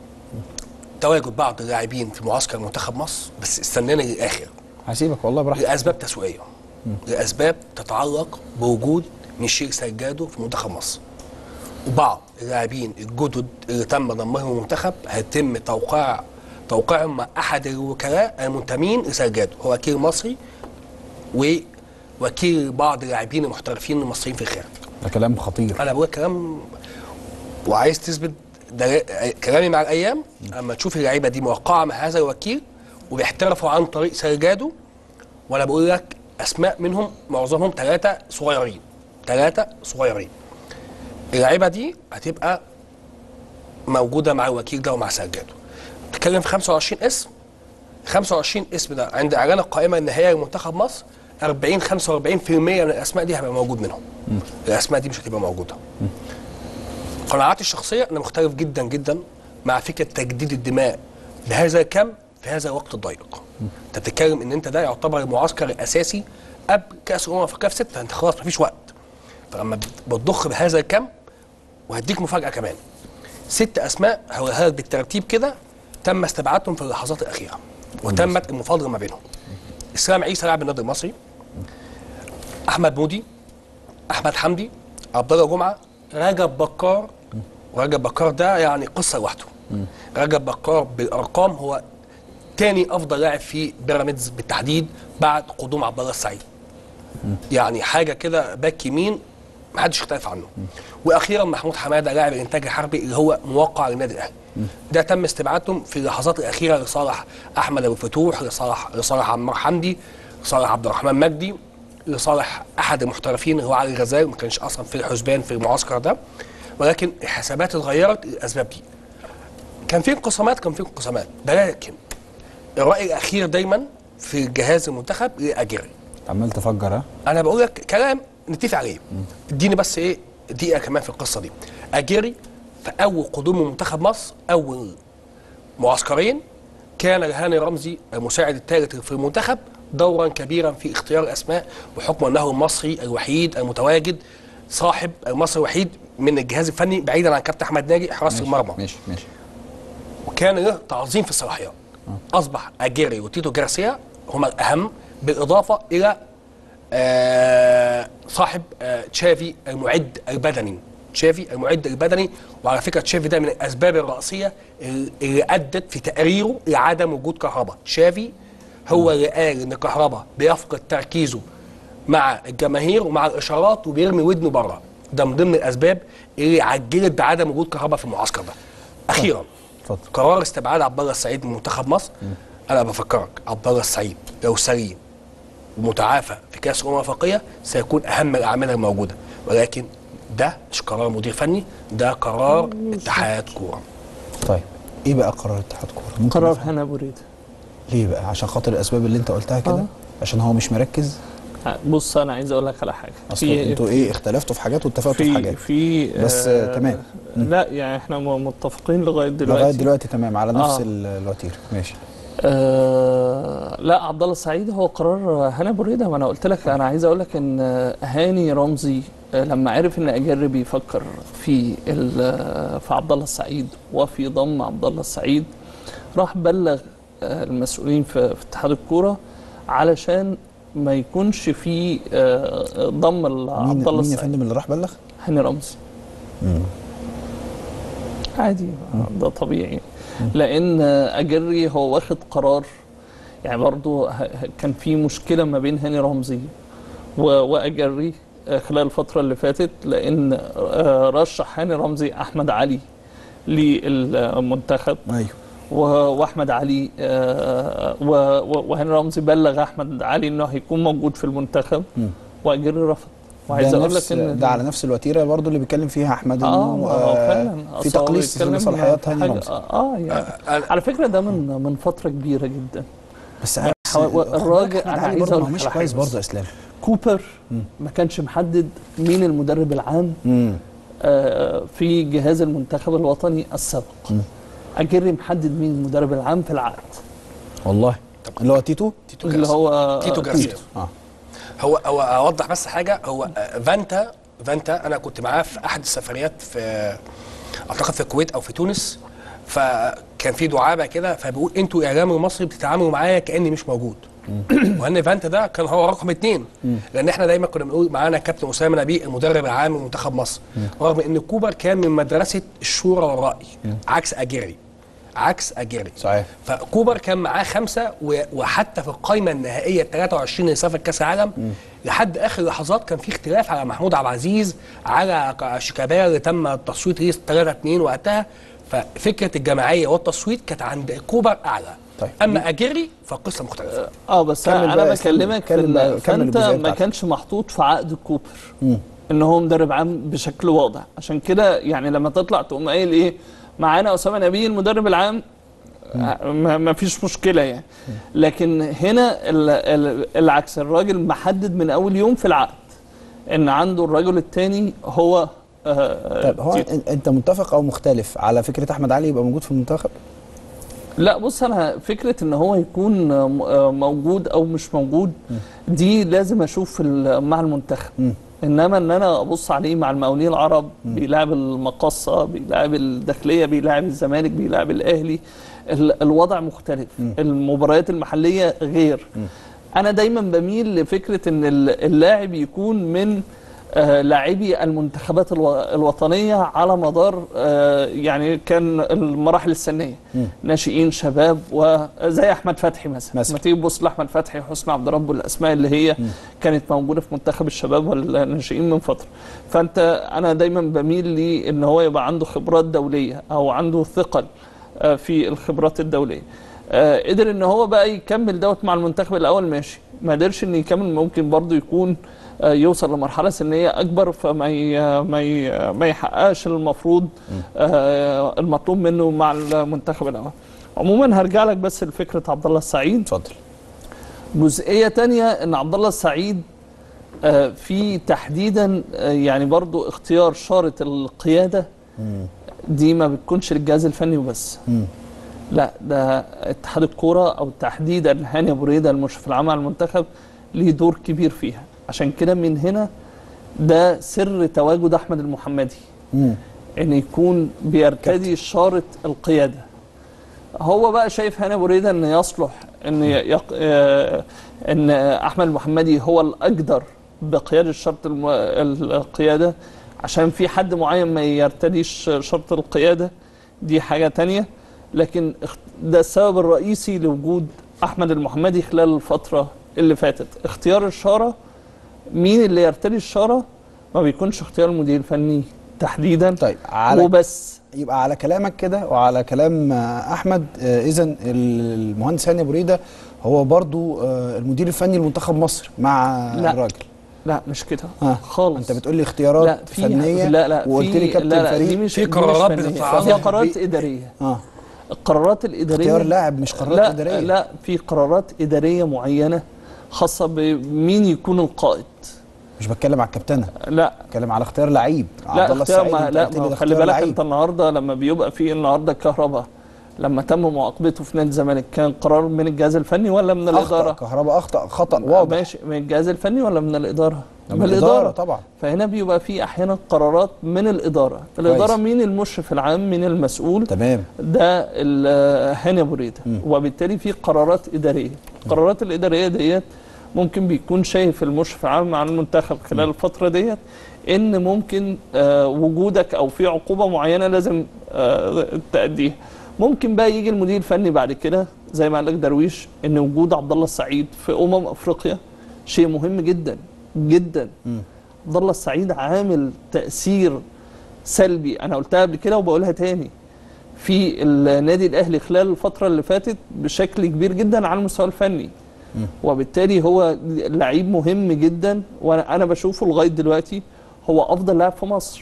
تواجد بعض اللاعبين في معسكر منتخب مصر بس استنينا للاخر هسيبك والله براحتك لاسباب تسويقيه لاسباب تتعلق بوجود ميشيل سجادو في منتخب مصر وبعض اللاعبين الجدد اللي تم ضمهم المنتخب هيتم توقيع توقيعهم مع احد الوكلاء المنتمين لسجادو هو وكيل مصري ووكيل بعض اللاعبين المحترفين المصريين في الخارج ده كلام خطير انا بقول كلام وعايز تثبت ده كلامي مع الايام اما تشوف اللعيبه دي موقعه مع هذا الوكيل وبيحترفوا عن طريق سرجادو وانا بقول لك اسماء منهم معظمهم ثلاثه صغيرين ثلاثه صغيرين اللعيبه دي هتبقى موجوده مع الوكيل ده ومع سرجادو بتتكلم في 25 اسم 25 اسم ده عند اعلان القائمه النهائيه لمنتخب مصر 40 45% من الاسماء دي هيبقى موجود منهم الاسماء دي مش هتبقى موجوده قناعاتي الشخصيه انا مختلف جدا جدا مع فكره تجديد الدماء بهذا الكم في هذا الوقت الضيق انت بتتكلم ان انت ده يعتبر المعسكر الاساسي قبل كاس الامم الافريقيه في سته انت خلاص مفيش وقت فلما بتضخ بهذا الكم وهديك مفاجاه كمان ست اسماء هقولها لك بالترتيب كده تم استبعادهم في اللحظات الاخيره وتمت المفاضله ما بينهم اسلام عيسى لاعب النادي المصري احمد مودي احمد حمدي عبد الله جمعه رجب بكار ورجب بكار ده يعني قصه لوحده رجب بكار بالارقام هو تاني افضل لاعب في بيراميدز بالتحديد بعد قدوم عبد الله السعيد يعني حاجه كده باك يمين محدش اختلف عنه واخيرا محمود حماده لاعب الانتاج الحربي اللي هو موقع للنادي الاهلي ده تم استبعادهم في اللحظات الاخيره لصالح احمد ابو فتوح لصالح لصالح عمار حمدي لصالح عبد الرحمن مجدي لصالح احد المحترفين اللي هو علي غزال ما كانش اصلا في الحسبان في المعسكر ده ولكن الحسابات اتغيرت للاسباب دي كان في انقسامات كان في انقسامات ولكن الراي الاخير دايما في جهاز المنتخب لاجري عمال تفجر ها انا بقول لك كلام نتفق عليه اديني بس ايه دقيقه كمان في القصه دي اجري في اول قدوم منتخب مصر اول معسكرين كان لهاني رمزي المساعد الثالث في المنتخب دورا كبيرا في اختيار الاسماء بحكم انه المصري الوحيد المتواجد صاحب المصري الوحيد من الجهاز الفني بعيدا عن كابتن احمد ناجي حراس المرمى ماشي ماشي وكان له تعظيم في الصلاحيات اصبح اجيري وتيتو جارسيا هما الاهم بالاضافه الى آه صاحب آه تشافي المعد البدني تشافي المعد البدني وعلى فكره تشافي ده من الاسباب الرئيسيه اللي ادت في تقريره لعدم وجود كهرباء تشافي هو اللي قال ان كهرباء بيفقد تركيزه مع الجماهير ومع الاشارات وبيرمي ودنه بره ده من ضمن الاسباب اللي عجلت بعدم وجود كهرباء في المعسكر ده اخيرا اتفضل قرار استبعاد عبد الله السعيد من منتخب مصر انا بفكرك عبد الله السعيد لو سليم ومتعافى في كاس الامم الافريقيه سيكون اهم الاعمال الموجوده ولكن ده مش قرار مدير فني ده قرار اتحاد كوره طيب ايه بقى قرار اتحاد كوره ممكن قرار نفهم؟ هنا ابو ريده ليه بقى عشان خاطر الاسباب اللي انت قلتها كده آه. عشان هو مش مركز بص انا عايز اقول لك على حاجه اصل انتوا ايه اختلفتوا في حاجات واتفقتوا في في حاجات في بس، آه، تمام. مم. لا يعني احنا م- متفقين لغايه دلوقتي لغايه دلوقتي تمام على نفس آه. ال- الوتيره ماشي آه لا عبد الله السعيد هو قرار هاني ابو ريده ما انا قلت لك انا عايز اقول لك ان هاني رمزي آه، لما عرف ان اجر بيفكر في ال- في عبد الله السعيد وفي ضم عبد الله السعيد راح بلغ آه، المسؤولين في في اتحاد الكوره علشان ما يكونش في آه، ضم مين عبد الله مين يا السعيد فندم اللي راح بلغ؟ هاني رمزي عادي ده طبيعي لان اجري هو واخد قرار يعني برضو ه- ه- كان في مشكله ما بين هاني رمزي و- واجري آه، خلال الفتره اللي فاتت لان آه، رشح هاني رمزي احمد علي للمنتخب ايوه و- واحمد علي آه، و- و- وهاني رمزي بلغ احمد علي انه هيكون موجود في المنتخب مم. واجري رفض وعايز ده اقول نفس لك ان ده على نفس الوتيره برضو اللي بيتكلم فيها احمد اه انه ما هو آه، فعلا في أصل هو تقليص بيتكلم لصلاحيات في هاني حاجة- رمزي اه يعني أنا- على فكره ده من من فتره كبيره جدا بس حو- خد بالك الراجل- أحمد أنا علي عايز برضه أقول ما هو لك مش على كويس حاجة برضه بس. يا اسلام كوبر مم. ما كانش محدد مين المدرب العام امم آه في جهاز المنتخب الوطني السابق مم. اجري محدد مين المدرب العام في العقد والله اللي هو تيتو تيتو اللي جارسيا. هو تيتو جارسيا اه هو هو اوضح بس حاجه هو آه، فانتا فانتا انا كنت معاه في احد السفريات في اعتقد في الكويت او في تونس فكان في دعابه كده فبيقول انتوا اعلام المصري بتتعاملوا معايا كاني مش موجود وان فانتا ده كان هو رقم اثنين لان احنا دايما كنا بنقول معانا كابتن اسامه نبيه المدرب العام لمنتخب مصر رغم ان كوبر كان من مدرسه الشورى والراي عكس اجيري عكس اجيري صحيح فكوبر كان معاه خمسه و- وحتى في القائمه النهائيه 23 لصفة كاس العالم لحد اخر لحظات كان في اختلاف على محمود عبد العزيز على ك- شيكابالا اللي تم التصويت ليه 3 2 وقتها ففكره الجماعيه والتصويت كانت عند كوبر اعلى طيب. اما اجري فقصه مختلفه اه بس كمل انا بقى انا يا إسلام. بكلمك في كمل بقى- ال- كمل فانت الجزئية ما بتاعتك. كانش محطوط في عقد كوبر مم. ان هو مدرب عام بشكل واضح عشان كده يعني لما تطلع تقوم قايل ايه معانا اسامه نبيه المدرب العام ما ما فيش مشكله يعني لكن هنا ال- ال- العكس الراجل محدد من اول يوم في العقد ان عنده الرجل الثاني هو آه، طيب هو تيتو. أن- انت متفق او مختلف على فكره احمد علي يبقى موجود في المنتخب لا بص انا فكره ان هو يكون م- آه موجود او مش موجود دي لازم اشوف في ال- مع المنتخب مم. انما ان انا ابص عليه مع المقاولين العرب بيلعب المقصه بيلعب الداخليه بيلعب الزمالك بيلعب الاهلي ال- الوضع مختلف المباريات المحليه غير انا دايما بميل لفكره ان ال- اللاعب يكون من آه، لاعبي المنتخبات الو- الوطنيه على مدار آه، يعني كان المراحل السنيه ناشئين شباب وزي احمد فتحي مثلا مثلا. ما تيجي تبص لاحمد فتحي حسني عبد رب والاسماء اللي هي كانت موجوده في منتخب الشباب والناشئين من فتره فانت انا دايما بميل لي ان هو يبقى عنده خبرات دوليه او عنده ثقل آه، في الخبرات الدوليه آه، قدر ان هو بقى يكمل دوت مع المنتخب الاول ماشي ما قدرش ان يكمل ممكن برضه يكون آه، يوصل لمرحله سنيه اكبر فما ي- ما ي- ما يحققش المفروض آه، المطلوب منه مع المنتخب الاول عموما هرجع لك بس لفكره عبد الله السعيد اتفضل جزئيه تانية ان عبد الله السعيد آه، في تحديدا آه، يعني برضو اختيار شاره القياده دي ما بتكونش للجهاز الفني وبس مم. لا ده اتحاد الكوره او تحديدا هاني ابو ريده المشرف العام على المنتخب ليه دور كبير فيها عشان كده من هنا ده سر تواجد احمد المحمدي مم. ان يكون بيرتدي شاره القياده هو بقى شايف هاني ابو ريده ان يصلح ان يق... آه، ان احمد المحمدي هو الاقدر بقياده شرط الم... القياده عشان في حد معين ما يرتديش شرط القياده دي حاجه تانية لكن اخت- ده السبب الرئيسي لوجود احمد المحمدي خلال الفتره اللي فاتت اختيار الشاره مين اللي يرتدي الشاره ما بيكونش اختيار المدير الفني تحديدا طيب على وبس يبقى على كلامك كده وعلى كلام آه، احمد اذا المهندس هاني بريده هو برضو آه، المدير الفني لمنتخب مصر مع لا. الراجل لا مش كده ها خالص انت بتقول لي اختيارات لا في فنيه لا لا وقلت في- لي كابتن لا لا فريق دي مش في دي مش قرارات فنية. بتتعرض في قرارات بي- اداريه اه القرارات الاداريه اختيار لاعب مش قرارات لا اداريه لا في قرارات اداريه معينه خاصه بمين يكون القائد مش بتكلم على الكابتنه لا بتكلم على اختيار لعيب عبد لا الله اختيار السعيد ما أنت لا قلت لي ما ده خلي اختيار بالك لعيب. انت النهارده لما بيبقى في النهارده كهرباء لما تم معاقبته في نادي الزمالك كان قرار من الجهاز الفني ولا من اخطا الاداره؟ كهرباء اخطا خطا واضح ماشي من الجهاز الفني ولا من الاداره؟ من الاداره طبعا فهنا بيبقى في احيانا قرارات من الاداره، الاداره كويس. مين المشرف العام مين المسؤول تمام ده ال- هاني ابو ريده وبالتالي في قرارات اداريه القرارات الاداريه ديت ممكن بيكون شايف المشرف العام على المنتخب خلال الفتره ديت ان ممكن آه، وجودك او في عقوبه معينه لازم آه، تاديها ممكن بقى يجي المدير الفني بعد كده زي ما قال لك درويش ان وجود عبد الله السعيد في امم افريقيا شيء مهم جدا جدا عبد الله السعيد عامل تاثير سلبي انا قلتها قبل كده وبقولها تاني في النادي الاهلي خلال الفتره اللي فاتت بشكل كبير جدا على المستوى الفني وبالتالي هو لعيب مهم جدا وانا انا بشوفه لغايه دلوقتي هو افضل لاعب في مصر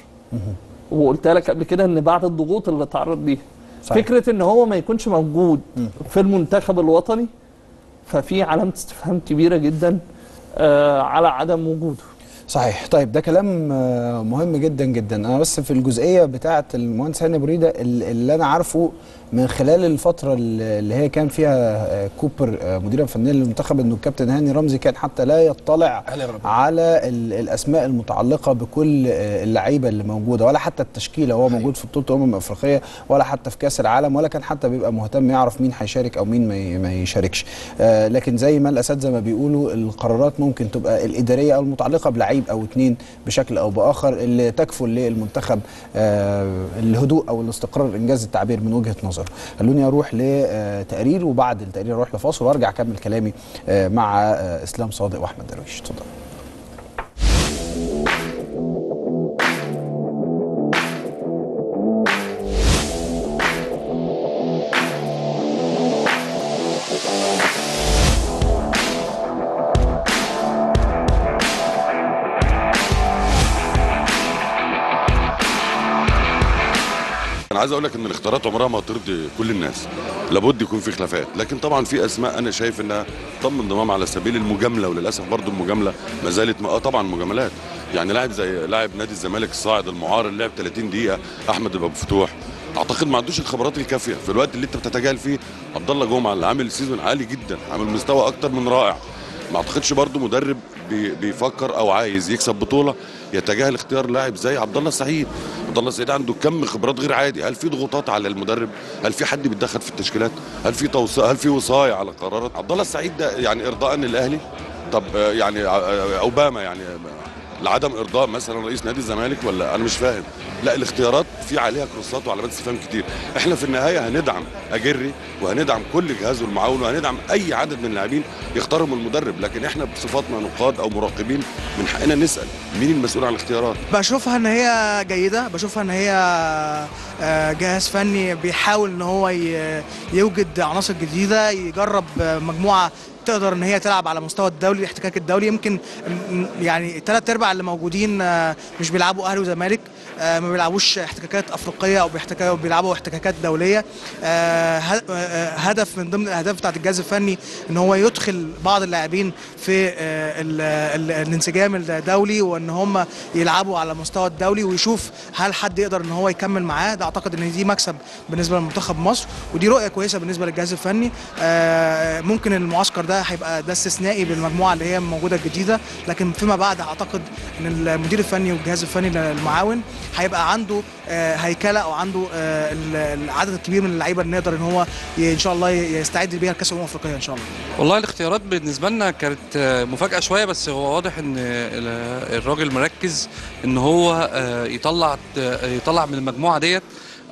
وقلت لك قبل كده ان بعد الضغوط اللي تعرض ليها صحيح. فكره ان هو ما يكونش موجود في المنتخب الوطني ففي علامه استفهام كبيره جدا آه على عدم وجوده صحيح طيب ده كلام آه، مهم جدا جدا انا بس في الجزئيه بتاعه المهندس هاني بريده ال- اللي انا عارفه من خلال الفتره اللي اللي هي كان فيها آه، كوبر آه، مديرا فنيا للمنتخب انه الكابتن هاني رمزي كان حتى لا يطلع هاني رمزي. على ال- الاسماء المتعلقه بكل آه، اللعيبه اللي موجوده ولا حتى التشكيله هو موجود في بطوله امم افريقيه ولا حتى في كاس العالم ولا كان حتى بيبقى مهتم يعرف مين هيشارك او مين ما ي- ما يشاركش آه، لكن زي ما الاساتذه ما بيقولوا القرارات ممكن تبقى الاداريه او المتعلقه بلعيب او اتنين بشكل او باخر اللي تكفل للمنتخب آه، الهدوء او الاستقرار انجاز التعبير من وجهه نظره خلوني اروح لتقرير وبعد التقرير اروح لفاصل وارجع اكمل كلامي آه، مع آه، اسلام صادق واحمد درويش اتفضل انا عايز اقول لك ان الاختيارات عمرها ما هترضي كل الناس لابد يكون في خلافات لكن طبعا في اسماء انا شايف انها تم انضمام على سبيل المجامله وللاسف برضو المجامله ما زالت اه طبعا مجاملات يعني لاعب زي لاعب نادي الزمالك الصاعد المعار اللي لعب 30 دقيقه احمد ابو فتوح اعتقد ما عندوش الخبرات الكافيه في الوقت اللي انت بتتجاهل فيه عبد الله جمعه اللي عامل سيزون عالي جدا عامل مستوى اكتر من رائع ما اعتقدش برضو مدرب بي- بيفكر او عايز يكسب بطوله يتجاهل اختيار لاعب زي عبد الله السعيد عبد الله السعيد عنده كم خبرات غير عادي هل في ضغوطات على المدرب هل في حد بيتدخل في التشكيلات هل في توصي هل في وصايه على قرارات عبد الله السعيد ده يعني ارضاء للاهلي طب آه، يعني آه، آه، اوباما يعني آه، لعدم ارضاء مثلا رئيس نادي الزمالك ولا انا مش فاهم لا الاختيارات في عليها كروسات وعلامات استفهام كتير احنا في النهايه هندعم اجري وهندعم كل جهازه المعاون وهندعم اي عدد من اللاعبين يختارهم المدرب لكن احنا بصفتنا نقاد او مراقبين من حقنا نسال مين المسؤول عن الاختيارات بشوفها ان هي جيده بشوفها ان هي آه، جهاز فني بيحاول ان هو ي- يوجد عناصر جديده يجرب آه، مجموعه تقدر ان هي تلعب على مستوى الدولي الاحتكاك الدولي يمكن م- يعني ثلاث ارباع اللي موجودين آه، مش بيلعبوا اهلي وزمالك آه، ما بيلعبوش احتكاكات افريقيه او بيحتكا- بيلعبوا احتكاكات دوليه آه، ه- آه، هدف من ضمن الاهداف بتاعت الجهاز الفني ان هو يدخل بعض اللاعبين في آه، ال- ال- الانسجام الدولي وان هم يلعبوا على المستوى الدولي ويشوف هل حد يقدر ان هو يكمل معاه ده اعتقد ان دي مكسب بالنسبه لمنتخب مصر ودي رؤيه كويسه بالنسبه للجهاز الفني آه، ممكن المعسكر ده هيبقى ده استثنائي بالمجموعه اللي هي موجوده الجديده لكن فيما بعد اعتقد ان المدير الفني والجهاز الفني المعاون هيبقى عنده آه، هيكله او عنده آه، ال- العدد الكبير من اللعيبه اللي نقدر ان هو ي- ان شاء الله ي- يستعد بيها لكاس الامم الافريقيه ان شاء الله والله الاختيارات بالنسبه لنا كانت آه، مفاجاه شويه بس هو واضح ان ال- الراجل مركز ان هو آه، يطلع آه، يطلع من المجموعه ديت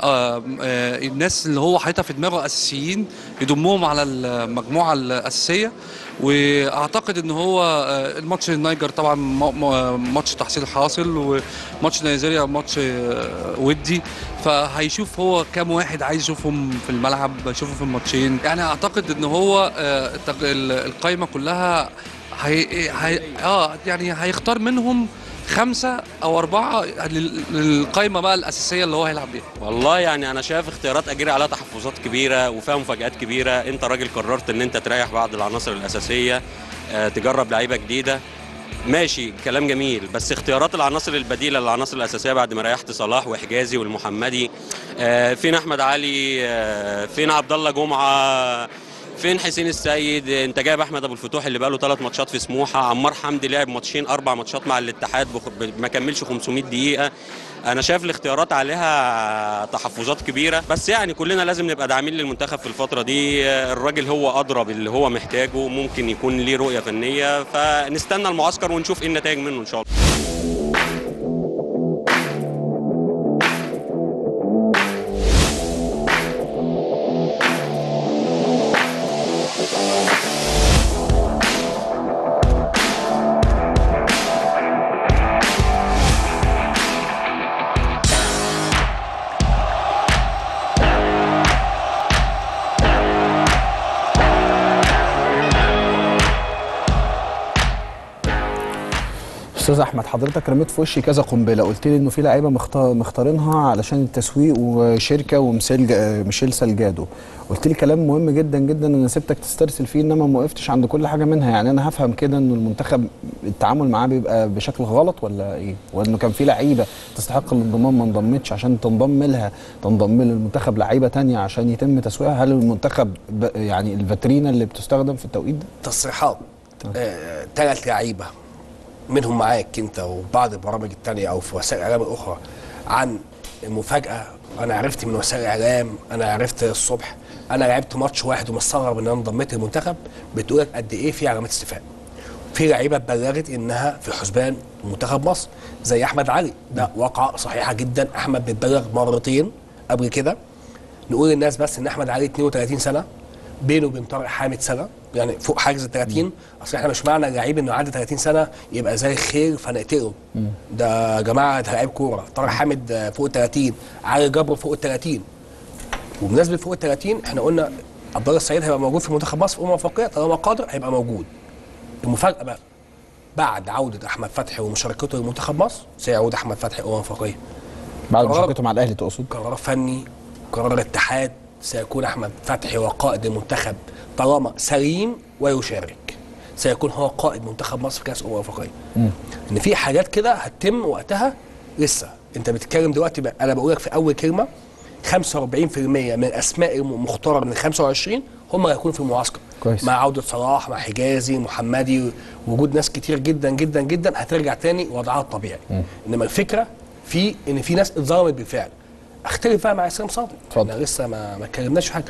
آه، آه، الناس اللي هو حاططها في دماغه اساسيين يضمهم على المجموعه الاساسيه واعتقد ان هو آه، الماتش النيجر طبعا م- م- ماتش تحصيل حاصل وماتش نيجيريا ماتش آه، ودي فهيشوف هو كام واحد عايز يشوفهم في الملعب يشوفه في الماتشين يعني اعتقد ان هو آه، التغ- ال- القايمه كلها هي هي اه يعني هيختار منهم خمسة أو أربعة لل- للقايمة بقى الأساسية اللي هو هيلعب بيها والله يعني انا شايف اختيارات اجيري عليها تحفظات كبيره وفيها مفاجات كبيره انت راجل قررت ان انت تريح بعض العناصر الاساسيه آه، تجرب لعيبه جديده ماشي كلام جميل بس اختيارات العناصر البديله للعناصر الاساسيه بعد ما ريحت صلاح وحجازي والمحمدي آه، فين احمد علي آه، فين عبد الله جمعه فين حسين السيد انت جايب احمد ابو الفتوح اللي بقاله ثلاث ماتشات في سموحه عمار حمدي لعب ماتشين اربع ماتشات مع الاتحاد بخ- ما كملش 500 دقيقه انا شايف الاختيارات عليها تحفظات كبيره بس يعني كلنا لازم نبقى داعمين للمنتخب في الفتره دي الراجل هو ادرى باللي هو محتاجه ممكن يكون ليه رؤيه فنيه فنستنى المعسكر ونشوف ايه النتائج منه ان شاء الله استاذ احمد حضرتك رميت في وشي كذا قنبله قلت لي انه في لعيبه مختار مختارينها علشان التسويق وشركه ومثال جا- ميشيل سالجادو قلت لي كلام مهم جدا جدا انا سبتك تسترسل فيه انما ما وقفتش عند كل حاجه منها يعني انا هفهم كده انه المنتخب التعامل معاه بيبقى بشكل غلط ولا ايه وانه كان في لعيبه تستحق الانضمام ما انضمتش عشان تنضم لها تنضم للمنتخب لعيبه تانية عشان يتم تسويقها هل المنتخب ب- يعني الفاترينا اللي بتستخدم في التوقيت ده تصريحات آه، ثلاث لعيبه منهم معاك انت وبعض البرامج التانية او في وسائل الاعلام الاخرى عن المفاجاه انا عرفت من وسائل الاعلام انا عرفت الصبح انا لعبت ماتش واحد ومستغرب ان انا انضميت للمنتخب بتقولك قد ايه في علامات استفهام في لعيبه اتبلغت انها في حسبان منتخب مصر زي احمد علي ده واقعه صحيحه جدا احمد بيتبلغ مرتين قبل كده نقول للناس بس ان احمد علي 32 سنه بينه وبين طارق حامد سنه يعني فوق حاجز ال 30 اصل احنا مش معنى لعيب انه عنده 30 سنه يبقى زي الخير فنقتله ده يا جماعه ده لعيب كوره طارق حامد آه، فوق ال 30 علي جبر فوق ال 30 وبمناسبه فوق ال 30 احنا قلنا عبد الله السعيد هيبقى موجود في منتخب مصر في امم افريقيا طالما قادر هيبقى موجود المفاجاه بقى بعد عوده احمد فتحي ومشاركته لمنتخب مصر سيعود احمد فتحي امم افريقيا بعد قرار- مشاركته مع الاهلي تقصد قرار فني قرار الاتحاد سيكون احمد فتحي وقائد المنتخب طالما سليم ويشارك سيكون هو قائد منتخب مصر في كاس امم افريقيا ان في حاجات كده هتتم وقتها لسه انت بتتكلم دلوقتي بقى انا بقول لك في اول كلمه 45% من الاسماء المختاره من ال 25 هم اللي هيكونوا في المعسكر كويس. مع عوده صلاح مع حجازي محمدي وجود ناس كتير جدا جدا جدا هترجع تاني وضعها الطبيعي انما الفكره في ان في ناس اتظلمت بالفعل اختلف بقى مع اسلام صادق اتفضل. احنا لسه ما ما اتكلمناش في حاجه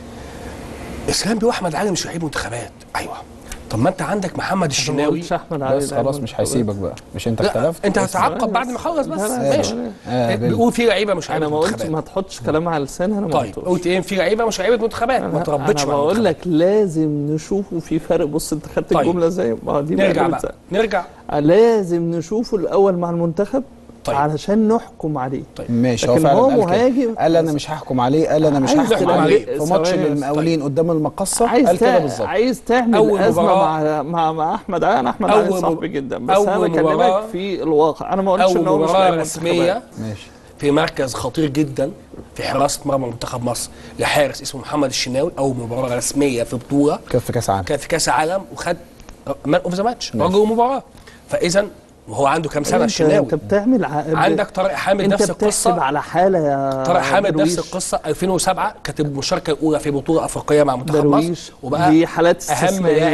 اسلام بيه واحمد علي مش لعيب منتخبات ايوه طب ما انت عندك محمد ما الشناوي قلتش احمد علي بس خلاص مش هيسيبك بقى مش انت لا اختلفت انت هتعقب بعد ما اخلص بس لا، لا، ماشي آه، بال- بيقول في لعيبه مش لعيبه انا ما قلت منتخبات ما تحطش كلام على لساني انا ما طيب قلتوش. قلت ايه في لعيبه مش لعيبه منتخبات ما انا, تربطش أنا مع بقول المنتخبات. لك لازم نشوفه في فرق بص انت خدت طيب. الجمله زي ما دي نرجع بقى بقى نرجع لازم نشوفه الاول مع المنتخب طيب. علشان نحكم عليه ماشي هو لكن فعلا هو قال كده. مهاجم. قال انا مش هحكم عليه قال انا مش عايز هحكم تحكم عليه عليه. في ماتش ثواني بس. للمقاولين قدام المقصه عايز قال كده تع- بالظبط عايز تعمل أول ازمه مباراة- مع مع مع احمد علي انا احمد علي أول صاحبي مب- جدا بس انا أول بكلمك مباراة- في الواقع انا ما قلتش ان اول هو مش مباراه لاعب رسميه منتخبات. ماشي في مركز خطير جدا في حراسه مرمى منتخب مصر لحارس اسمه محمد الشناوي اول مباراه رسميه في بطوله كان في كاس عالم كان في كاس العالم وخد مان اوف ذا ماتش رجل المباراه فاذا وهو عنده كام سنه انت, الشناوي انت بتعمل ع... عندك طارق حامد انت نفس بتحسب القصه على حاله يا طارق حامد نفس درويش. القصه 2007 كانت المشاركه الاولى في بطوله افريقيه مع منتخب درويش مصر وبقى دي حالات اهم استثنائية. لاعب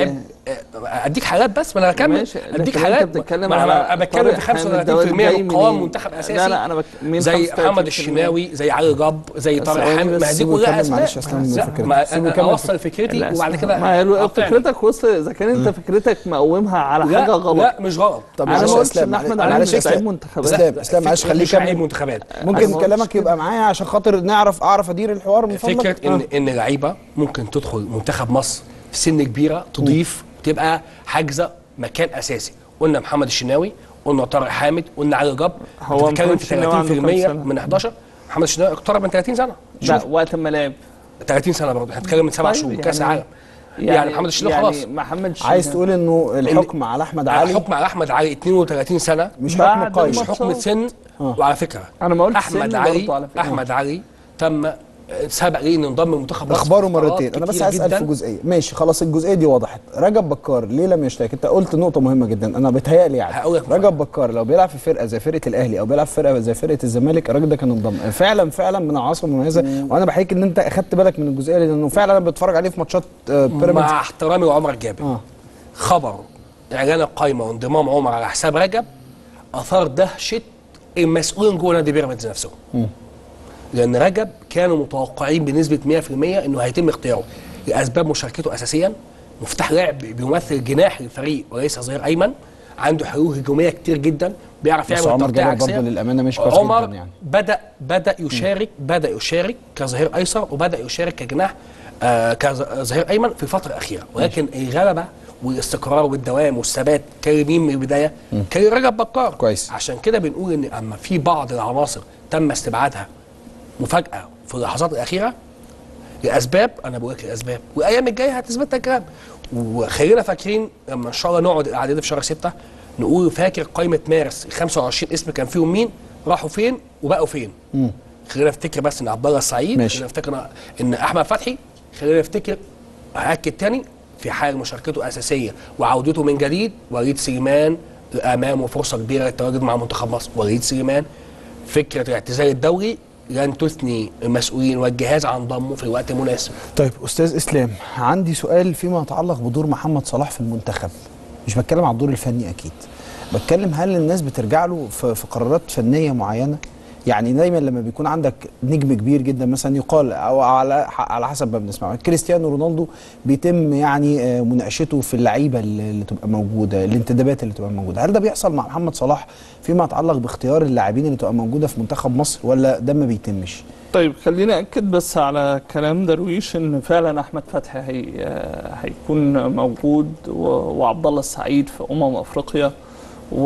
آه، اديك حالات بس ما انا هكمل ماشي، اديك لكن حالات أنت بتتكلم ما انا على بتكلم طارق في حامد 35% دوت من جاي قوام منين؟ منتخب اساسي لا لا انا بك... مين زي 35%؟ محمد الشناوي زي علي جاب زي بس طارق ثواني حامد بس ما هي دي سيبه كلها يكمل اسماء معلش أسلام لا، فكرته. ما سيبه انا يكمل اوصل فكرتي لا، وبعد كده ما هي أقطعني. فكرتك وصل اذا كان انت فكرتك مقومها على لا حاجه غلط لا مش غلط طب انا معلش ما يا قلتش اسلام ان احمد معلش علي يا مش لعيب اسلام منتخبات اسلام اسلام معلش خليه مش لعيب يكمل منتخبات أنا ممكن ما كلامك قلتش يبقى معايا عشان خاطر نعرف اعرف ادير الحوار من فضلك فكره ان آه. ان لعيبه ممكن تدخل منتخب مصر في سن كبيره تضيف تبقى حاجزه مكان اساسي قلنا محمد الشناوي قلنا طارق حامد قلنا علي جاب هو أنت بتتكلم محمد في الشناوي عنده كام 30% سنة؟ من 11 محمد الشناوي اقترب من 30 سنه لا شوف وقت ما لعب 30 سنه برضه هنتكلم من سبع طيب شهور يعني- كاس عالم يعني, محمد الشناوي يعني خلاص محمد الشناوي عايز تقول انه الحكم على احمد على علي حكم على احمد علي 32 سنه مش بعد حكم قايم مش الماتش. حكم سن آه. وعلى فكره انا ما قلتش احمد سن علي برضه على فكرة. احمد علي تم سبق ليه انه انضم لمنتخب مصر اخباره في فترات مرتين انا بس كتير عايز اسال جداً. في جزئيه ماشي خلاص الجزئيه دي وضحت رجب بكار ليه لم يشترك انت قلت نقطه مهمه جدا انا بتهيألي يعني هقول لك رجب بكار لو بيلعب في فرقه زي فرقه الاهلي او بيلعب في فرقه زي فرقه الزمالك الراجل ده كان انضم فعلا فعلا من العناصر المميزه وانا بحييك ان انت اخدت بالك من الجزئيه دي لانه فعلا انا بتفرج عليه في ماتشات آه، بيراميدز مع احترامي لعمر جابر اه خبر اعلان القايمه وانضمام عمر على حساب رجب اثار دهشه المسؤولين جوه نادي بيراميدز نفسهم لان رجب كانوا متوقعين بنسبه 100% انه هيتم اختياره لاسباب مشاركته اساسيا مفتاح لاعب بيمثل جناح الفريق وليس ظهير ايمن عنده حلول هجوميه كتير جدا بيعرف بس يعمل عمر تغطيه جابر عكسيه برضه للامانه مش كويس عمر جدا يعني بدا بدا يشارك بدا يشارك كظهير ايسر وبدا يشارك كجناح آه كظهير ايمن في الفتره الاخيره ولكن الغلبه والاستقرار والدوام والثبات كان مين من البدايه؟ كان رجب بكار كويس. عشان كده بنقول ان اما في بعض العناصر تم استبعادها مفاجاه في اللحظات الاخيره لاسباب انا بقول لك الاسباب والايام الجايه هتثبت لك الكلام وخلينا فاكرين لما ان شاء الله نقعد القعده دي في شهر 6 نقول فاكر قائمه مارس ال 25 اسم كان فيهم مين راحوا فين وبقوا فين خلينا نفتكر بس ان عبد الله السعيد ماشي. خلينا نفتكر ان احمد فتحي خلينا نفتكر هاكد تاني في حال مشاركته اساسيه وعودته من جديد وليد سليمان امامه فرصه كبيره للتواجد مع منتخب مصر وليد سليمان فكره الاعتزال الدولي لن تثني المسؤولين والجهاز عن ضمه في الوقت المناسب طيب استاذ اسلام عندي سؤال فيما يتعلق بدور محمد صلاح في المنتخب مش بتكلم على الدور الفني اكيد بتكلم هل الناس بترجع له في, في قرارات فنيه معينه يعني دايما لما بيكون عندك نجم كبير جدا مثلا يقال او على على حسب ما بنسمع كريستيانو رونالدو بيتم يعني آه، مناقشته في اللعيبه اللي اللي تبقى موجوده الانتدابات اللي تبقى موجوده هل ده بيحصل مع محمد صلاح فيما يتعلق باختيار اللاعبين اللي تبقى موجوده في منتخب مصر ولا ده ما بيتمش طيب خليني اكد بس على كلام درويش ان فعلا احمد فتحي هي آه، هيكون موجود و- وعبد الله السعيد في امم افريقيا و...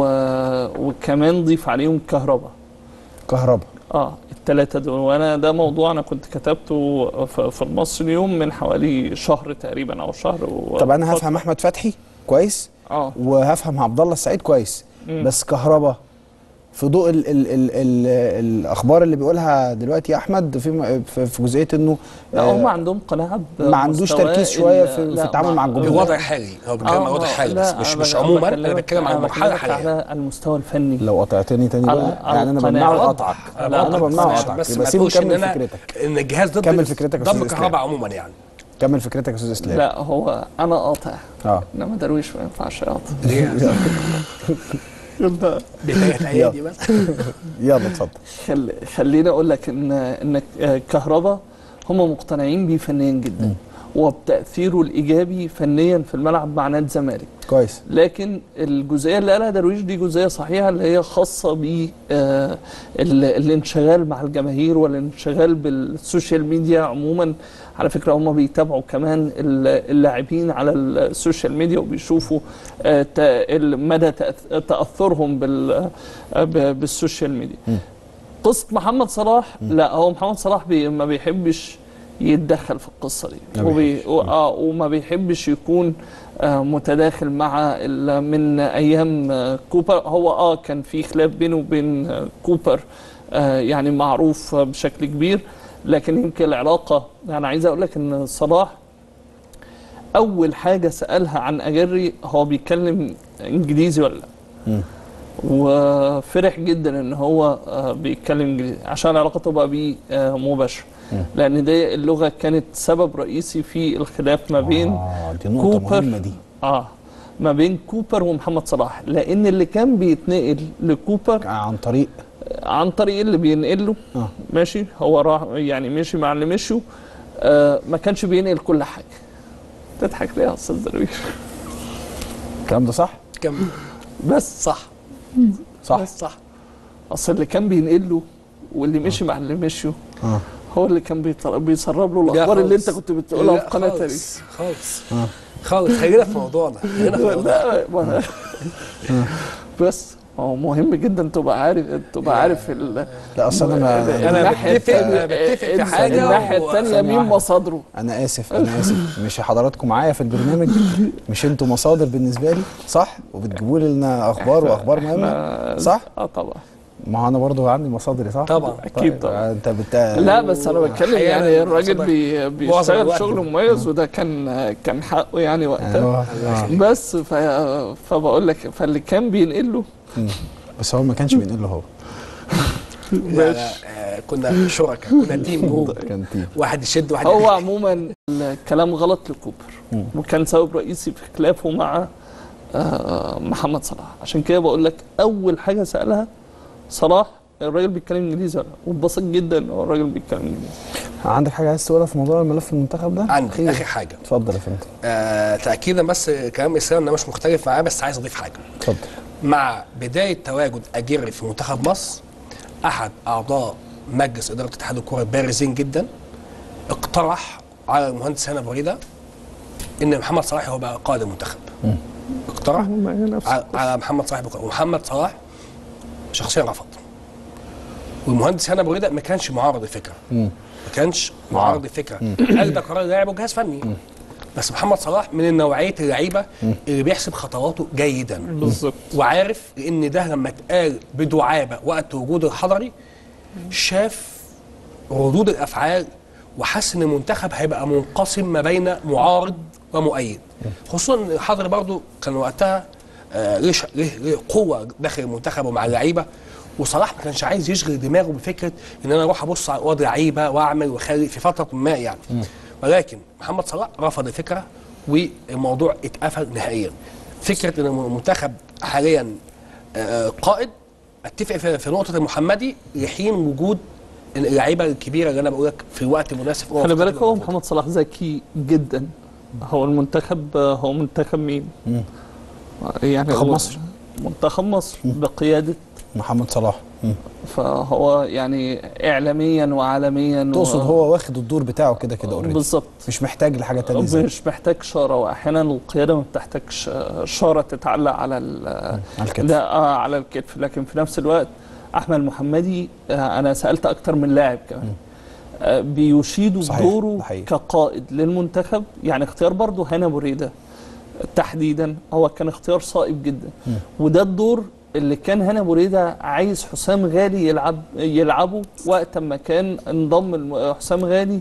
وكمان ضيف عليهم كهربا كهربا اه الثلاثه دول وانا ده موضوع انا كنت كتبته في في المصري اليوم من حوالي شهر تقريبا او شهر و... طب انا هفهم احمد فتحي كويس اه وهفهم عبد الله السعيد كويس مم. بس كهربا في ضوء ال ال ال ال الاخبار اللي بيقولها دلوقتي احمد في م- في, في جزئيه انه لا آه، هم عندهم قناعه ما عندوش بمستواه تركيز شوية ال- في- في لا، التعامل ما- مع الجمهور. الوضع الحالي هو بيتكلم عن الوضع الحالي بس لا، مش أنا مش بك- عموما انا بكلمك- بتكلم عن المرحله بكلمك الحاليه على المستوى الفني لو قطعتني تاني على- بقى على يعني انا القناعة. بمنعه أوضح. اقطعك أنا لا انا بوضح بمنعه عشان اقطعك بس يبقى ما سيبه تقولش ان كمل انا فكرتك ان الجهاز ضد كمل فكرتك يا أستاذ ضم إسلام. كهرباء عموما يعني كمل فكرتك يا استاذ اسلام لا هو انا قاطع اه انما درويش ما ينفعش يقاطع بدايه ايادي بس يلا اتفضل خل... خليني اقول لك ان ان كهربا هم مقتنعين بيه فنيا جدا وبتاثيره الايجابي فنيا في الملعب مع نادي الزمالك كويس لكن الجزئيه اللي قالها درويش دي جزئيه صحيحه اللي هي خاصه ب آه، ال- الانشغال مع الجماهير والانشغال بالسوشيال ميديا عموما على فكره هم بيتابعوا كمان ال- اللاعبين على السوشيال ميديا وبيشوفوا آه، تا- ال- مدى تأث- تاثرهم بال- آه، ب- بالسوشيال ميديا قصه محمد صلاح لا هو محمد صلاح بي ما بيحبش يتدخل في القصه دي ما وبي و- آه وما بيحبش يكون آه متداخل مع ال- من ايام آه كوبر هو اه كان في خلاف بينه وبين آه كوبر آه يعني معروف آه بشكل كبير لكن يمكن العلاقه انا عايز اقول لك ان صلاح اول حاجه سالها عن اجري هو بيتكلم انجليزي ولا لا مم. وفرح جدا ان هو آه، بيتكلم انجليزي عشان علاقته بقى بيه آه، مباشره لان دي اللغه كانت سبب رئيسي في الخلاف ما بين اه دي نقطه كوبر مهمه دي اه ما بين كوبر ومحمد صلاح لان اللي كان بيتنقل لكوبر عن طريق عن طريق اللي بينقل له آه. ماشي هو راح يعني مشي مع اللي مشوا آه ما كانش بينقل كل حاجه تضحك ليه يا استاذ درويش الكلام ده صح؟ كم بس صح صح صح اصل اللي كان بينقل له واللي مشي مع اللي مشوا اه هو اللي كان بيطر- بيسرب له لا الاخبار اللي انت خالص. كنت بتقولها لا في قناه تاريخ خالص خالص خالص خلينا في موضوعنا خلينا في موضوعنا لا ما- بس هو مهم جدا تبقى عارف تبقى عارف ال- لا اصل انا ما أنا الناحية بتفق- التانية- أنا بتفق في ال- حاجة الناحيه و- الثانيه ثانية مين واحدة. مصادره انا اسف انا اسف مش حضراتكم معايا في البرنامج مش انتوا مصادر بالنسبه لي صح وبتجيبوا لي لنا اخبار واخبار مهمه إحنا- صح اه طبعا ما هو انا برضو عندي مصادري صح طبعا. أكيد طبعا. انت بت... لا بس انا بتكلم أحياناً يعني الراجل معظم بي بيشتغل الوقت. شغل مميز وده كان كان حقه يعني يعني وقتها هو- آه. بس ف... فبقول لك فاللي كان بينقل له مم. بس هو ما كانش بينقل له هو لا لا آه، كنا شركاء كنا تيم جروب كان تيم واحد يشد واحد هو يحكي. عموما الكلام غلط لكوبر وكان سبب رئيسي في خلافه مع آه، محمد صلاح عشان كده بقول لك اول حاجه سالها صلاح الراجل بيتكلم انجليزي ولا لا؟ واتبسط جدا ان هو الراجل بيتكلم انجليزي عندك حاجه عايز تقولها في موضوع الملف المنتخب ده عندي خير. اخر حاجه اتفضل يا فندم آه تاكيدا بس كلام اسلام انا مش مختلف معاه بس عايز اضيف حاجه اتفضل مع بدايه تواجد اجيري في منتخب مصر احد اعضاء مجلس اداره اتحاد الكره البارزين جدا اقترح على المهندس هنا بريده ان محمد صلاح هو بقى قائد المنتخب اقترح على- على محمد صلاح بقى. ومحمد صلاح شخصيا رفض والمهندس هنا بريده ما كانش معارض الفكره ما كانش معارض الفكره قال ده قرار لاعب وجهاز فني بس محمد صلاح من نوعيه اللعيبه اللي بيحسب خطواته جيدا بالظبط وعارف ان ده لما اتقال بدعابه وقت وجود الحضري شاف ردود الافعال وحس ان المنتخب هيبقى منقسم ما بين معارض ومؤيد خصوصا ان الحضري برضو كان وقتها آه، ليه ش- ليه ليه قوه داخل المنتخب ومع اللعيبه وصلاح ما كانش عايز يشغل دماغه بفكره ان انا اروح ابص على اوض لعيبه واعمل واخلي في فتره ما يعني ولكن محمد صلاح رفض الفكره والموضوع اتقفل نهائيا فكره ان المنتخب حاليا آه، قائد اتفق في في نقطه المحمدي لحين وجود اللعيبه الكبيره اللي انا بقول لك في الوقت المناسب خلي بالك هو محمد صلاح ذكي جدا هو المنتخب هو منتخب مين؟ يعني منتخب هو مصر. منتخب مصر بقياده محمد صلاح مم. فهو يعني اعلاميا وعالميا تقصد و... هو واخد الدور بتاعه كده كده اوريدي بالظبط مش محتاج لحاجه تانية زي مش محتاج شاره واحيانا القياده ما بتحتاجش شاره تتعلق على ال- على الكتف. لا آه على الكتف لكن في نفس الوقت احمد محمدي آه انا سالت اكتر من لاعب كمان آه بيشيد صحيح، بدوره ده حقيقي. كقائد للمنتخب يعني اختيار برضه هنا بريده تحديدا هو كان اختيار صائب جدا وده الدور اللي كان هنا بريده عايز حسام غالي يلعب يلعبه وقت ما كان انضم الم- حسام غالي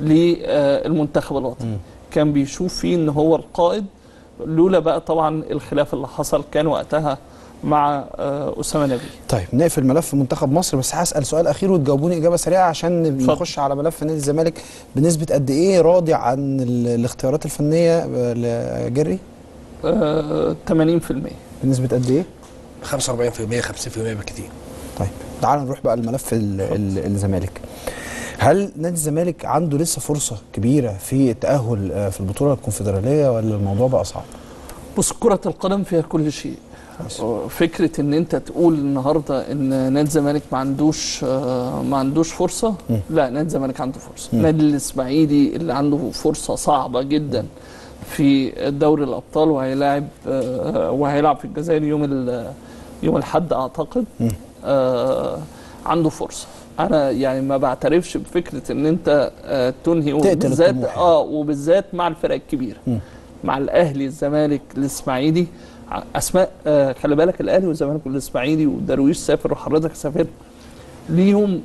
للمنتخب الوطني كان بيشوف فيه ان هو القائد لولا بقى طبعا الخلاف اللي حصل كان وقتها مع آه، اسامه نبيل طيب نقفل ملف منتخب مصر بس هسال سؤال اخير وتجاوبوني اجابه سريعه عشان اتفضل. نخش على ملف نادي الزمالك بنسبه قد ايه راضي عن ال- الاختيارات الفنيه آه، لجري آه، 80% بنسبه قد ايه 45% 50% بالكتير طيب تعال نروح بقى لملف ال- ال- الزمالك هل نادي الزمالك عنده لسه فرصه كبيره في التاهل آه، في البطوله الكونفدراليه ولا الموضوع بقى صعب بص كرة القدم فيها كل شيء فكرة ان انت تقول النهارده ان نادي الزمالك ما عندوش آه، ما عندوش فرصة لا نادي الزمالك عنده فرصة نادي الاسماعيلي اللي عنده فرصة صعبة جدا في دوري الابطال وهيلاعب آه، وهيلعب في الجزائر يوم ال- يوم الاحد اعتقد آه، عنده فرصة انا يعني ما بعترفش بفكرة ان انت آه، تنهي تقتل وبالذات الطموح يعني. اه وبالذات مع الفرق الكبيرة مع الاهلي الزمالك الاسماعيلي ع- اسماء آه خلي بالك الاهلي والزمالك والاسماعيلي ودرويش سافر وحضرتك سافرت ليهم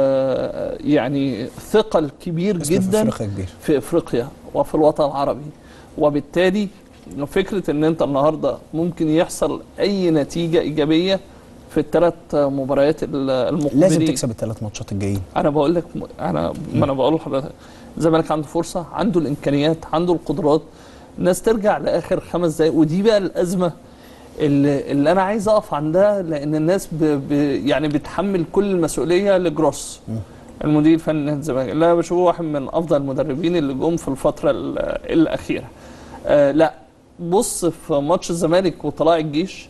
آه يعني ثقل كبير اسم في جدا افريقيا كبير في افريقيا وفي الوطن العربي وبالتالي فكره ان انت النهارده ممكن يحصل اي نتيجه ايجابيه في الثلاث مباريات ال- المقبلين لازم تكسب الثلاث ماتشات الجايين انا بقول لك انا ما انا بقول لحضرتك الزمالك عنده فرصه عنده الامكانيات عنده القدرات الناس ترجع لاخر خمس دقائق ودي بقى الازمه اللي, اللي انا عايز اقف عندها لان الناس ب ب يعني بتحمل كل المسؤوليه لجروس المدير الفني لنادي الزمالك اللي انا بشوفه واحد من افضل المدربين اللي جم في الفتره ال- الاخيره آه لا بص في ماتش الزمالك وطلائع الجيش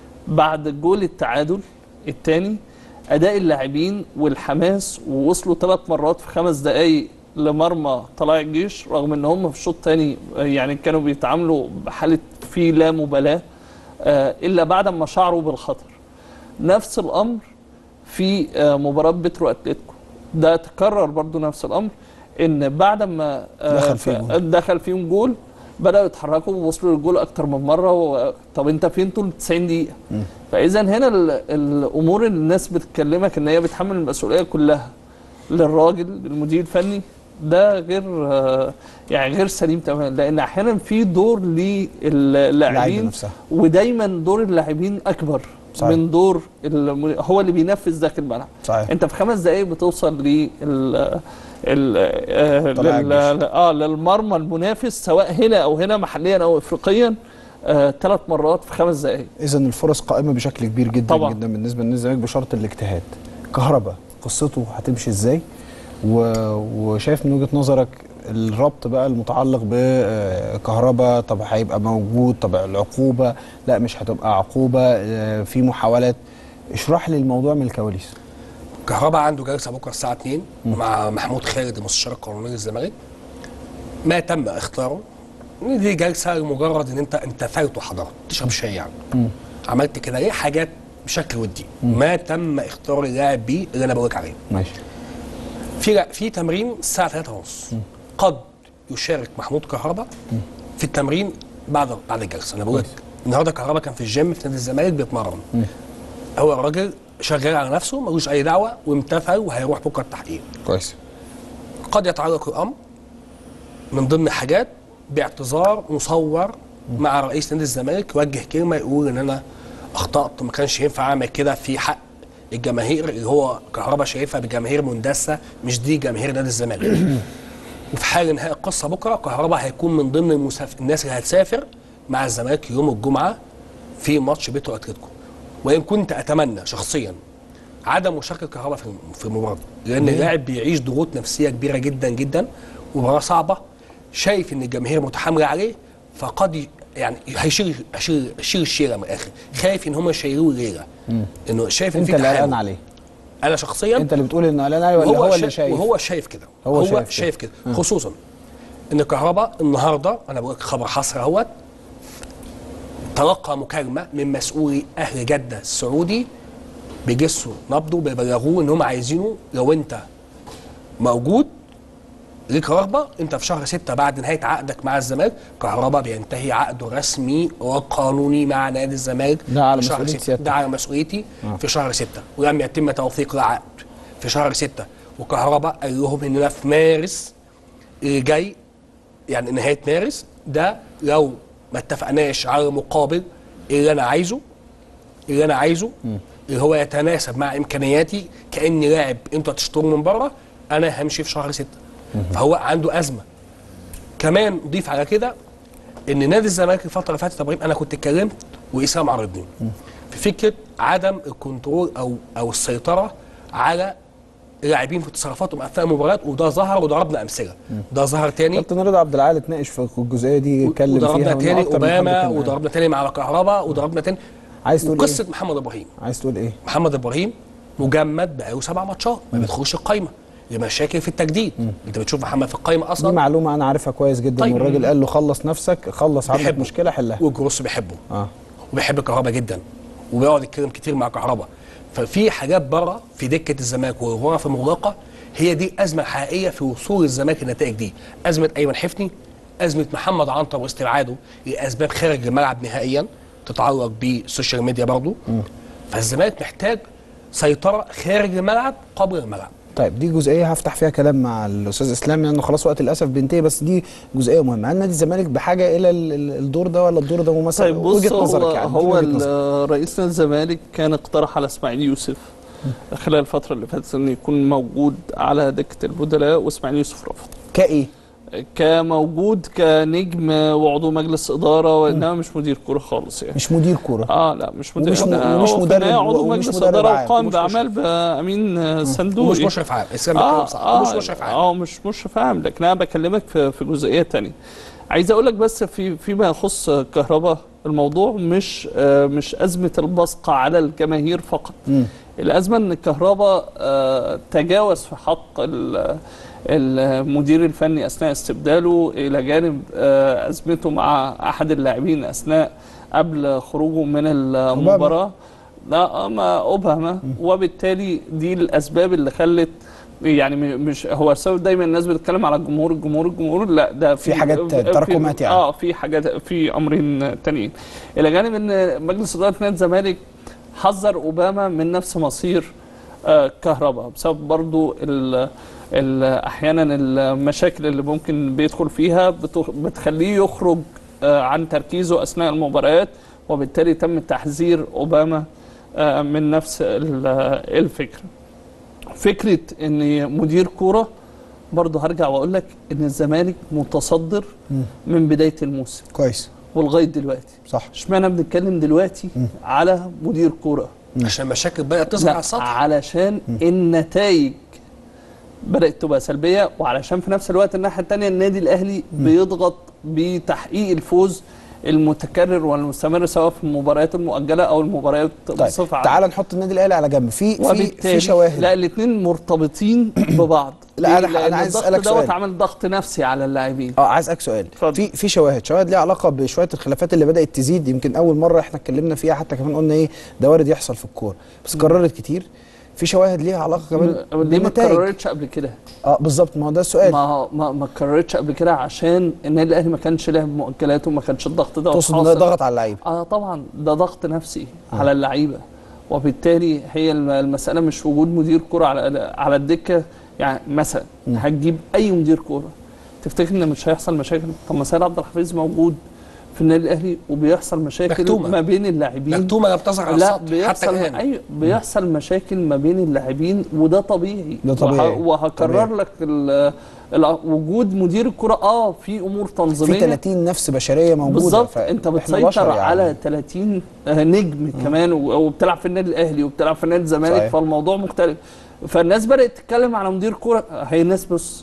بعد جول التعادل الثاني اداء اللاعبين والحماس ووصلوا ثلاث مرات في خمس دقائق لمرمى طلائع الجيش رغم ان هم في الشوط الثاني يعني كانوا بيتعاملوا بحاله في لا مبالاه آه، الا بعد ما شعروا بالخطر نفس الامر في آه، مباراه بترو اتلتيكو ده تكرر برضو نفس الامر ان بعد ما آه، دخل فيهم جول. دخل فيهم جول بداوا يتحركوا ووصلوا للجول اكتر من مره و... طب انت فين طول 90 دقيقه فاذا هنا ال... الامور اللي الناس بتكلمك ان هي بتحمل المسؤوليه كلها للراجل للمدير الفني ده غير آه، يعني غير سليم تماما لان احيانا في دور اللاعب للاعبين نفسها ودايما دور اللاعبين اكبر صحيح. من دور الم... هو اللي بينفذ داخل الملعب صحيح انت في خمس دقائق بتوصل لل ال... آه، طلائع لل... الجيش. اه للمرمى المنافس سواء هنا او هنا محليا او افريقيا ثلاث مرات في خمس دقائق اذا الفرص قائمه بشكل كبير جدا طبعاً. جدا بالنسبه للنادي الزمالك بشرط الاجتهاد كهربا قصته هتمشي ازاي و... وشايف من وجهه نظرك الربط بقى المتعلق بكهربا طب هيبقى موجود طب العقوبه لا مش هتبقى عقوبه آه، في محاولات اشرح لي الموضوع من الكواليس كهربا عنده جلسه بكره الساعه 2 مع محمود خالد المستشار القانوني للزمالك ما تم اختاره إن دي جلسه لمجرد ان انت انت فايت وحضرت تشرب شاي يعني عملت كده ليه حاجات بشكل ودي ما تم اختيار اللاعب بيه اللي انا بقولك عليه ماشي في لا في تمرين الساعه 3 ونص قد يشارك محمود كهربا في التمرين بعد بعد الجلسه انا بقول لك النهارده كهربا كان في الجيم في نادي الزمالك بيتمرن هو الراجل شغال على نفسه ملوش اي دعوه وامتثل وهيروح بكره التحقيق كويس قد يتعلق الامر من ضمن حاجات باعتذار مصور مع رئيس نادي الزمالك يوجه كلمه يقول ان انا اخطات ما كانش ينفع اعمل كده في حق الجماهير اللي هو كهربا شايفها بجماهير مندسه مش دي جماهير نادي الزمالك وفي حال انهاء القصه بكره كهربا هيكون من ضمن المساف... الناس اللي هتسافر مع الزمالك يوم الجمعه في ماتش بيتو اتلتيكو وان كنت اتمنى شخصيا عدم مشاركه كهربا في في المباراه دي، لان اللاعب بيعيش ضغوط نفسيه كبيره جدا جدا ومباراه صعبه شايف ان الجماهير متحامله عليه فقد ي- يعني هيشيل هيشيل هيشيل الشيله من الاخر خايف ان هم يشيلوه الليله انه شايف ان انت في اللي قلقان تحامل عليه انا شخصيا انت اللي بتقول انه قلقان عليه ولا هو اللي شايف وهو شايف كده هو هو, شايف هو كده. شايف كده, آه. خصوصا ان كهربا النهارده انا بقول لك خبر حصر اهوت تلقى مكالمه من مسؤولي اهل جده السعودي بيجسوا نبضه بيبلغوه ان هم عايزينه لو انت موجود ليك رغبه انت في شهر ستة بعد نهايه عقدك مع الزمالك كهربا بينتهي عقده رسمي وقانوني مع نادي الزمالك ده على في شهر مسؤولية ستة. سيادتك. ده على مسؤوليتي آه. في شهر ستة ولم يتم توثيق العقد في شهر ستة وكهربا قال لهم اننا في مارس اللي جاي يعني نهايه مارس ده لو ما اتفقناش على المقابل اللي انا عايزه اللي انا عايزه اللي هو يتناسب مع امكانياتي كاني لاعب انتوا هتشتروا من بره انا همشي في شهر ستة فهو عنده ازمه كمان ضيف على كده ان نادي الزمالك الفتره اللي فاتت يا ابراهيم انا كنت اتكلمت واسلام عرضني في فكره عدم الكنترول او او السيطره على اللاعبين في تصرفاتهم اثناء المباريات وده ظهر وضربنا امثله ده ظهر تاني كابتن رضا عبد العال اتناقش في الجزئيه دي اتكلم فيها وضربنا وإنه تاني أكتر من حد اوباما كان- وضربنا تاني مع كهربا وضربنا تاني عايز تقول وقصه ايه؟ محمد ابراهيم عايز تقول ايه؟ محمد ابراهيم مجمد بقاله سبع ماتشات ما بيدخلش القايمه لمشاكل في التجديد انت بتشوف محمد في القايمه دي اصلا معلومه انا عارفها كويس جدا طيب. والراجل قال له خلص نفسك خلص عندك بيحبه. مشكله حلها والجروس بيحبه اه وبيحب كهربا جدا وبيقعد يتكلم كتير مع كهربا ففي حاجات بره في دكه الزمالك والغرف المغلقه هي دي ازمه حقيقيه في وصول الزمالك النتائج دي ازمه ايمن حفني ازمه محمد عنتر واستبعاده لاسباب خارج الملعب نهائيا تتعلق بالسوشيال ميديا برضه فالزمالك محتاج سيطره خارج الملعب قبل الملعب طيب دي جزئيه هفتح فيها كلام مع الاستاذ اسلام لانه خلاص وقت للاسف بينتهي بس دي جزئيه مهمه هل نادي الزمالك بحاجه الى ال- ال- الدور ده ولا الدور ده ممثل طيب بص وجهه هو, نظرك يعني هو وجهة نظرك. ال- رئيس نادي الزمالك كان اقترح على اسماعيل يوسف خلال الفتره اللي فاتت انه يكون موجود على دكه البدلاء واسماعيل يوسف رفض كايه كموجود كنجم وعضو مجلس اداره وانما مش مدير كوره خالص يعني مش مدير كوره اه لا مش مدير ومش م- ده ومش هو في مدرب- النهاية عضو ومش مجلس مدرب اداره عام. وقام ومش باعمال بامين صندوقي ومش مشرف عام اسلام اه الكلام صح ومش اه مشرف عام اه مش مشرف عام لكن انا بكلمك في في جزئيه تانية عايز اقول لك بس في فيما يخص كهرباء الموضوع مش آه مش ازمه البصق على الجماهير فقط مم. الازمه ان الكهرباء آه تجاوز في حق ال- المدير الفني اثناء استبداله الى جانب آه ازمته مع احد اللاعبين اثناء قبل خروجه من المباراه لا ما اوباما وبالتالي دي الاسباب اللي خلت يعني م- مش هو السبب دايما الناس بتتكلم على الجمهور الجمهور الجمهور لا ده في حاجات في- تراكمات يعني. اه في حاجات في امرين تانيين الى جانب ان مجلس اداره نادي الزمالك حذر اوباما من نفس مصير آه كهرباء بسبب برضو ال ال احيانا المشاكل اللي ممكن بيدخل فيها بتخ- بتخليه يخرج آه عن تركيزه اثناء المباريات وبالتالي تم تحذير اوباما آه من نفس ال- الفكره فكره ان مدير كوره برضه هرجع واقول لك ان الزمالك متصدر من بدايه الموسم كويس ولغايه دلوقتي صح اشمعنى بنتكلم دلوقتي على مدير كوره عشان المشاكل بدات تظهر لا على السطح علشان النتائج بدات تبقى سلبيه وعلشان في نفس الوقت الناحيه الثانيه النادي الاهلي بيضغط بتحقيق الفوز المتكرر والمستمر سواء في المباريات المؤجله او المباريات طيب بصفه عامه تعال نحط النادي الاهلي على جنب في في وبالتالي في شواهد لا الاثنين مرتبطين ببعض لا، ليه؟ أنا- أنا لأن عايز الضغط أسألك دوت سؤال. عمل ضغط نفسي على اللاعبين اه عايز اسالك سؤال اتفضل. في في شواهد شواهد ليها علاقه بشويه الخلافات اللي بدات تزيد يمكن اول مره احنا اتكلمنا فيها حتى كمان قلنا ايه ده وارد يحصل في الكوره بس قررت كتير في شواهد ليها علاقه كمان ليه ما بالنتائج اتكررتش قبل كده اه بالظبط ما هو ده السؤال ما ما ما اتكررتش قبل كده عشان النادي الاهلي ما كانش لعب مؤجلاته وما كانش الضغط ده تقصد ان ده ضغط على اللعيبه اه طبعا ده ضغط نفسي على اللعيبه وبالتالي هي الم- المساله مش وجود مدير كره على على الدكه يعني مثلا هتجيب اي مدير كوره تفتكر ان مش هيحصل مشاكل طب ما سيد عبد الحفيظ موجود في النادي الاهلي وبيحصل مشاكل مكتومة. ما بين اللاعبين مكتومه لم تظهر على لا السطح حتى بيحصل الان ايوه بيحصل مشاكل ما بين اللاعبين وده طبيعي ده طبيعي. وه- وهكرر طبيعي. لك ال- ال- وجود مدير الكره اه في امور في تنظيميه 30 نفس بشريه موجوده بالظبط ف- انت إحنا بتسيطر بشر يعني. على 30 آه، نجم كمان و- وبتلعب في النادي الاهلي وبتلعب في نادي الزمالك صحيح. فالموضوع مختلف فالناس بدات تتكلم على مدير كوره هي الناس بص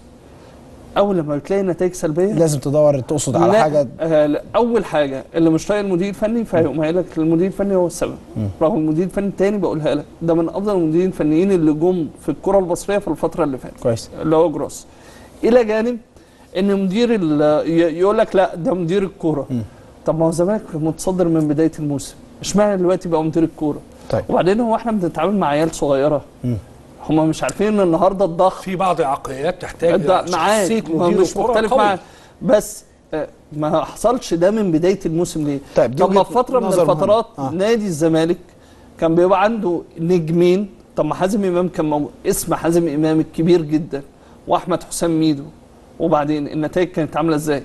اول لما بتلاقي نتائج سلبيه لازم تدور تقصد على لا، حاجه آه لا، اول حاجه اللي مش طايق المدير الفني فهيقوم قايل لك المدير الفني هو السبب رغم المدير الفني التاني بقولها لك ده من افضل المديرين الفنيين اللي جم في الكره المصريه في الفتره اللي فاتت كويس اللي هو جروس الى جانب ان مدير ال- ي- يقول لك لا ده مدير الكوره طب ما هو الزمالك متصدر من بدايه الموسم اشمعنى دلوقتي بقى مدير الكوره طيب وبعدين هو احنا بنتعامل مع عيال صغيره هم مش عارفين ان النهارده الضغط في بعض العقليات تحتاج ده معاك شخصية هو مدير مش الكرة مختلف قوي. معاك بس آه، ما حصلش ده من بدايه الموسم ليه؟ طيب، دي طب ما وجهة في فتره من نظر الفترات مهمة. آه. نادي الزمالك كان بيبقى عنده نجمين طب ما حازم امام كان موجود اسم حازم امام الكبير جدا واحمد حسام ميدو وبعدين النتائج كانت عامله ازاي؟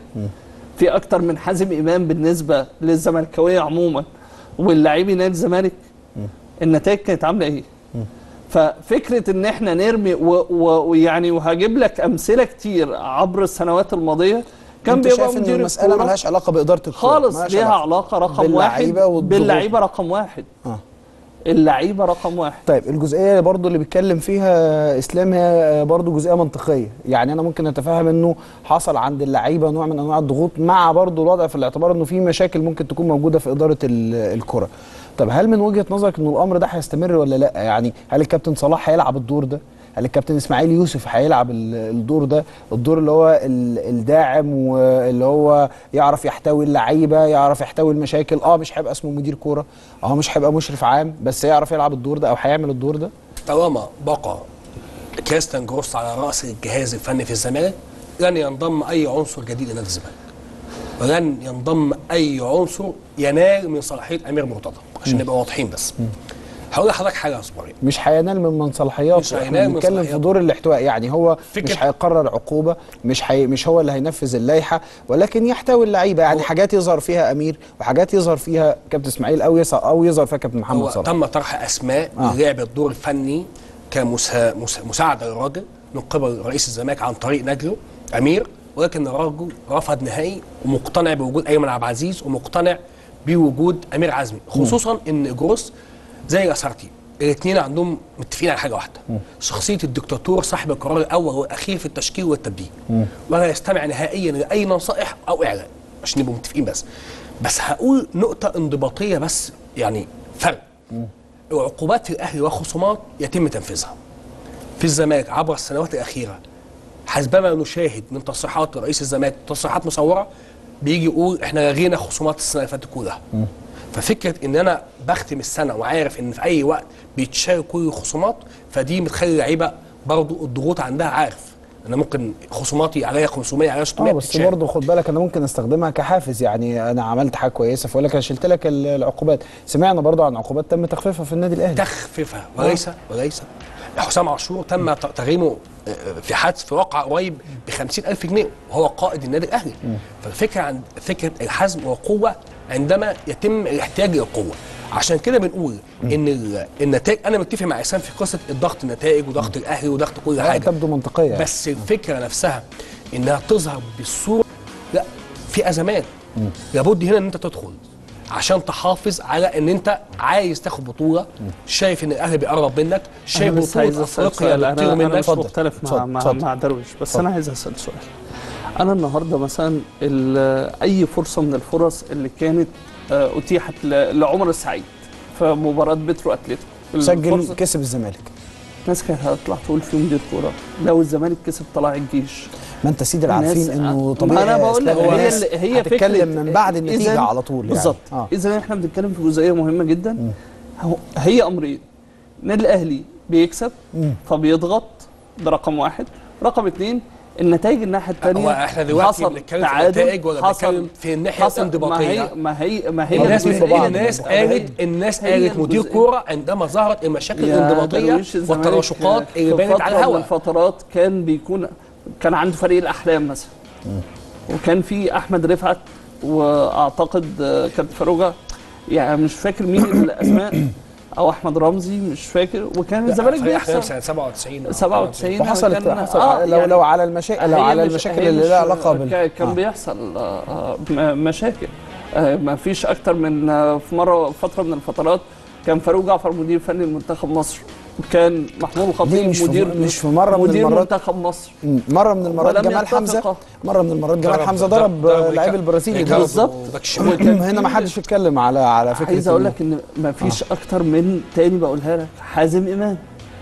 في اكتر من حازم امام بالنسبه للزملكاويه عموما واللاعبي نادي الزمالك النتائج كانت عامله ايه؟ ففكره ان احنا نرمي و- و- ويعني وهجيب لك امثله كتير عبر السنوات الماضيه كان انت بيبقى شايف ان مدير المساله الكورة ملهاش علاقه باداره الكوره خالص ملهاش ليها علاقة. علاقه رقم واحد باللعيبة والضغوط. باللعيبه رقم واحد آه. اللعيبه رقم واحد طيب الجزئيه برضو اللي بيتكلم فيها اسلام هي برضو جزئيه منطقيه يعني انا ممكن اتفهم انه حصل عند اللعيبه نوع من انواع الضغوط مع برضو الوضع في الاعتبار انه في مشاكل ممكن تكون موجوده في اداره ال- الكره طب هل من وجهه نظرك انه الامر ده هيستمر ولا لا يعني هل الكابتن صلاح هيلعب الدور ده هل الكابتن اسماعيل يوسف هيلعب ال- الدور ده الدور اللي هو ال- الداعم واللي هو يعرف يحتوي اللعيبه يعرف يحتوي المشاكل اه مش هيبقى اسمه مدير كوره اه مش هيبقى مشرف عام بس يعرف يلعب الدور ده او هيعمل الدور ده طالما بقى كريستيان جروس على راس الجهاز الفني في الزمالك لن ينضم اي عنصر جديد لنادي الزمالك ولن ينضم اي عنصر ينال من صلاحيه امير مرتضى عشان نبقى واضحين بس هقول لحضرتك حاجه يا صبري مش هينال من من صلاحياته مش احنا هينال من بنتكلم في صلاحياته. دور الاحتواء يعني هو فكرة- مش هيقرر عقوبه مش حي... مش هو اللي هينفذ اللائحه ولكن يحتوي اللعيبه يعني هو- حاجات يظهر فيها امير وحاجات يظهر فيها كابتن اسماعيل او يظهر او يظهر فيها كابتن محمد هو صلاح تم طرح اسماء آه. للعب الدور الفني كمساعده للراجل من قبل رئيس الزمالك عن طريق نجله امير ولكن الرجل رفض نهائي ومقتنع بوجود ايمن عبد العزيز ومقتنع بوجود امير عزمي خصوصا ان جروس زي لاسارتي الاثنين عندهم متفقين على حاجه واحده شخصيه الدكتاتور صاحب القرار الاول والاخير في التشكيل والتدبير ولا يستمع نهائيا لاي نصائح او اعلان عشان نبقوا متفقين بس بس هقول نقطه انضباطيه بس يعني فرق العقوبات في الاهلي والخصومات يتم تنفيذها في الزمالك عبر السنوات الاخيره حسبما نشاهد من تصريحات رئيس الزمالك تصريحات مصوره بيجي يقول احنا لغينا خصومات السنه اللي فاتت كلها ففكره ان انا بختم السنه وعارف ان في اي وقت بيتشال كل الخصومات فدي بتخلي اللعيبه برضو الضغوط عندها عارف انا ممكن خصوماتي عليا 500 عليا 600 اه بس بتتشال. برضه خد بالك انا ممكن استخدمها كحافز يعني انا عملت حاجه كويسه فاقول لك انا شلت لك ال- العقوبات سمعنا برضه عن عقوبات تم تخفيفها في النادي الاهلي تخفيفها وليس وليس حسام عاشور تم ت- تغريمه آه، في حادث في واقع قريب ب 50000 جنيه وهو قائد النادي الاهلي فالفكره عن فكره الحزم والقوه عندما يتم الاحتياج للقوه عشان كده بنقول ان ال- النتائج انا متفق مع اسلام في قصه الضغط النتائج وضغط الاهلي وضغط كل آه، حاجه تبدو منطقيه يعني. بس الفكره نفسها انها تظهر بالصوره لا في ازمات لابد هنا ان انت تدخل عشان تحافظ على ان انت عايز تاخد بطوله شايف ان الاهلي بيقرب منك شايف انا بس عايز بطوله اسال افريقيا سؤال بتطير انا, أنا منك مش مختلف مع اتفضل، مع, اتفضل. مع درويش بس اتفضل. انا عايز اسال سؤال انا النهارده مثلا ال- اي فرصه من الفرص اللي كانت آه، اتيحت ل- لعمر السعيد في مباراه بترو اتلتيكو سجل الفرصة- كسب الزمالك الناس كانت هتطلع تقول في مدير كوره لو الزمالك كسب طلع الجيش ما انت سيدي الناس- عارفين انه ما طبيعي انا بقول لك هو هي ناس اللي- هي هتتكلم فكرة- من بعد النتيجه إذن- على طول يعني بالظبط اه اذا احنا بنتكلم في جزئيه مهمه جدا هو- هي امرين النادي الاهلي بيكسب فبيضغط ده رقم واحد رقم اثنين النتائج الناحيه الثانيه هو احنا دلوقتي بنتكلم في النتائج ولا بنتكلم في الناحيه الانضباطيه ما هي ما هي ما هي الناس الجزئية بتقول دي. الناس قالت الناس هي قالت مدير الجزئية. كوره عندما ظهرت المشاكل يا الانضباطيه درويش الزمالك والتراشقات في اللي بانت فترة على من الهواء الفترات كان بيكون كان عنده فريق الاحلام مثلا وكان في احمد رفعت واعتقد آه، كانت فاروجه يعني مش فاكر مين الاسماء او احمد رمزي مش فاكر وكان الزمالك فريق احلام بيكسب سنه 97 97 وحصلت كان- حصل آه، لو يعني لو على المشاكل لو هي على مش- المشاكل هي اللي مش- لها علاقه بال كا- كان آه. بيحصل آه، آه، م- مشاكل آه، ما فيش اكتر من آه، في مره فتره من الفترات كان فاروق جعفر مدير فني لمنتخب مصر كان محمود دي الخطيب مش في- مدير مش في مرة من مدير المرات. منتخب مصر مم. مره من المرات ولم جمال حمزه يتفقا. مره من المرات جمال ضرب- حمزه ضرب- ضرب ضرب اللعيب الك- البرازيلي الكعب بالظبط. وباك الشمال. وكان هنا في- ما حدش اتكلم على على فكره عايز اقول إنه- لك ان ما فيش اكتر من تاني بقولها لك حازم امام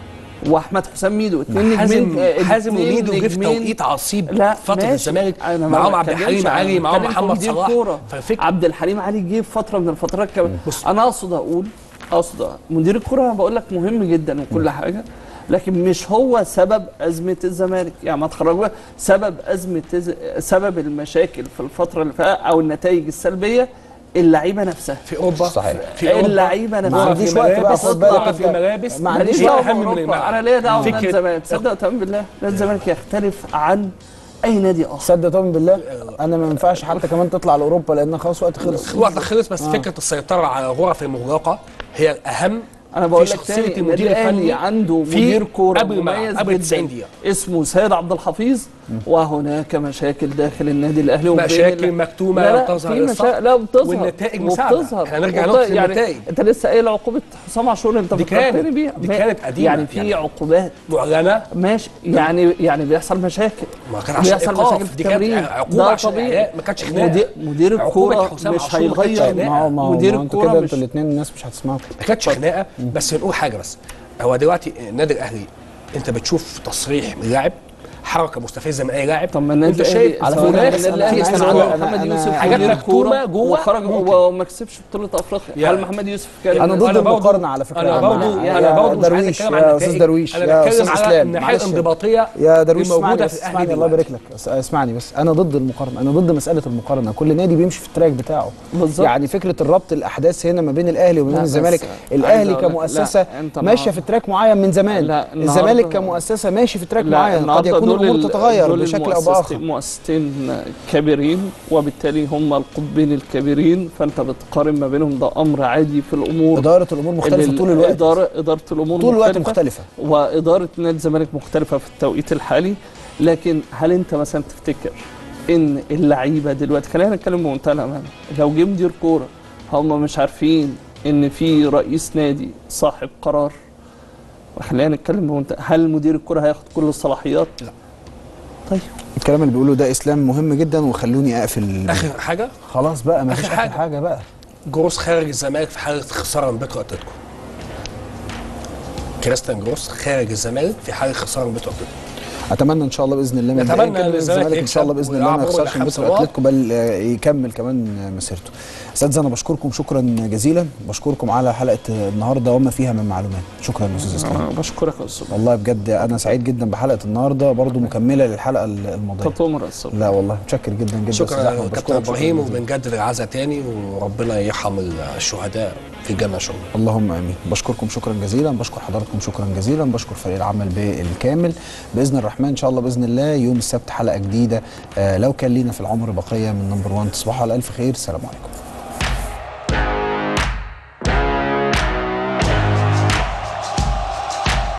واحمد حسام ميدو اثنين حازم نجمين آه، حازم اتنين وميدو جه في نجمين. توقيت عصيب لا فتره ماشي. الزمالك أنا ما معاهم عبد بتكلمش الحليم عن- علي معاهم بتكلم في محمد مدير صلاح كورة. فالفكره عبد الحليم علي جه في فتره من الفترات كمان بص. انا اقصد اقول اقصد أقول. مدير الكوره انا بقول لك مهم جدا وكل حاجه لكن مش هو سبب ازمه الزمالك يعني ما تخرجوا سبب ازمه الز- سبب المشاكل في الفتره اللي فاتت او النتائج السلبيه اللعيبه نفسها في اوروبا صحيح. في اوروبا اللعيبه ما نفسها عنديش في وقت بقى ملابس خد بالك تطلع انت في ملابس ما ماليش عنديش دعوه أهم من بأوروبا. الملعب. انا ليا دعوه بنادي فكرة- الزمالك تصدق وتامن بالله نادي الزمالك يختلف عن اي نادي اخر صدق طبعا بالله انا ما ينفعش حتى كمان تطلع لاوروبا لان خلاص وقت خلص وقت خلص بس فكره السيطره على الغرف المغلقه هي الاهم انا بقول في لك شخصية تاني النادي المدير الاهلي الفني عنده في مدير كوره قبل الملعب، مميز قبل 90 جدا دقيقة. اسمه سيد عبد الحفيظ وهناك مشاكل داخل النادي الاهلي وبين مشاكل ال- مكتومة لا لا لا بتظهر في للصف، مشاكل لا بتظهر والنتائج مساعدة. وبتظهر احنا نرجع وبت- لنقطة يعني النتائج. انت لسه قايل عقوبه حسام عاشور انت دي فكرتني كانت- بيها دي ما- كانت قديمة. يعني في يعني- عقوبات معلنه ماشي يعني يعني بيحصل مشاكل ما كان عشان بيحصل إيقاف. مشاكل في دي كانت التمرين عقوبة ده عشان طبيعي الإعلان، ما كانتش خناقة. مدير, مدير عقوبة الكوره حسام مش عاشور ما كانتش هيغير خناقة. ما هو ما هو مدير ما هو انتوا الكوره كده مش انتوا الاثنين الناس مش هتسمعوا ما كانتش خناقه بس نقول حاجه بس هو دلوقتي النادي الاهلي انت بتشوف تصريح من لاعب حركه مستفزه من اي لاعب طب ما النادي انت شايف على سواء فكرة النادي بس أنا- الاهلي أنا عايز سواء أقول- أنا- محمد أنا- يوسف حاجات مدير مكتومة كورة جوه وخرج ممكن. هو ما كسبش بطوله افريقيا يعني- هل محمد يوسف كان انا ضد أنا برضو- المقارنه على فكره انا يا برضو عم- انا يا برضو مش عايز درويش اتكلم عن يا النتائج. استاذ درويش انا يا بتكلم استاذ على اسلام الناحيه معلش. الانضباطيه يا درويش الموجودة اسمعني في بس الأهلي اسمعني الله دلوقتي. يبارك لك اس- اسمعني بس انا ضد المقارنه انا ضد مساله المقارنه كل نادي بيمشي في التراك بتاعه بالظبط. يعني فكره الربط الاحداث هنا ما بين الاهلي وما بين لا، بس الزمالك عايز الاهلي أقول لك- كمؤسسه لا، أنت ماشيه النهاردة- في تراك معين من زمان لا، النهاردة- الزمالك كمؤسسه ماشي في تراك لا معين قد النهارده يكون دول الامور ال- تتغير دول بشكل او المؤسستين- باخر مؤسستين كبيرين وبالتالي هم القطبين الكبيرين فانت بتقارن ما بينهم ده امر عادي في الامور اداره الامور مختلفه اللي طول الوقت إدارة إدارة الأمور طول الوقت مختلفة مختلفه وإدارة نادي الزمالك مختلفة في التوقيت الحالي لكن هل أنت مثلا تفتكر ان اللعيبه دلوقتي خلينا نتكلم بمنتهى الامانه لو جه مدير كوره هم مش عارفين ان في رئيس نادي صاحب قرار خلينا نتكلم بمنتهى هل مدير الكوره هياخد كل الصلاحيات؟ لا. طيب الكلام اللي بيقوله ده اسلام مهم جدا وخلوني اقفل اخر حاجه خلاص بقى ما آخر فيش اخر حاجة. حاجه بقى جروس خارج الزمالك في حاله خساره من بيترو اتلتيكو كريستيان جروس خارج الزمالك في حاله خساره من بيترو اتلتيكو اتمنى ان شاء الله باذن الله من نتمنى بعيد كده إن الزمالك الزمالك ان شاء الله يكسب باذن الله ما ويلعبوا يخسرش من لحمس بيترو نقط. اتلتيكو بل آه، يكمل كمان آه، مسيرته اساتذه انا بشكركم شكرا جزيلا بشكركم على حلقه النهارده وما فيها من معلومات شكرا يا استاذ اسلام أنا بشكرك يا استاذ والله بجد انا سعيد جدا بحلقه النهارده برضو مكمله للحلقه الماضيه تطمر يا استاذ لا والله متشكر جدا جدا أستاذ شكرا أحمد. كابتن بشكرك شكراً ابراهيم جزيلاً. وبنجدد العزاء تاني وربنا يرحم الشهداء في الجنه شغل اللهم امين بشكركم شكرا جزيلا بشكر حضراتكم شكرا جزيلا بشكر فريق العمل بالكامل باذن الرحمن ان شاء الله باذن الله يوم السبت حلقه جديده آه لو كان لينا في العمر بقيه من نمبر 1 تصبحوا على الف خير السلام عليكم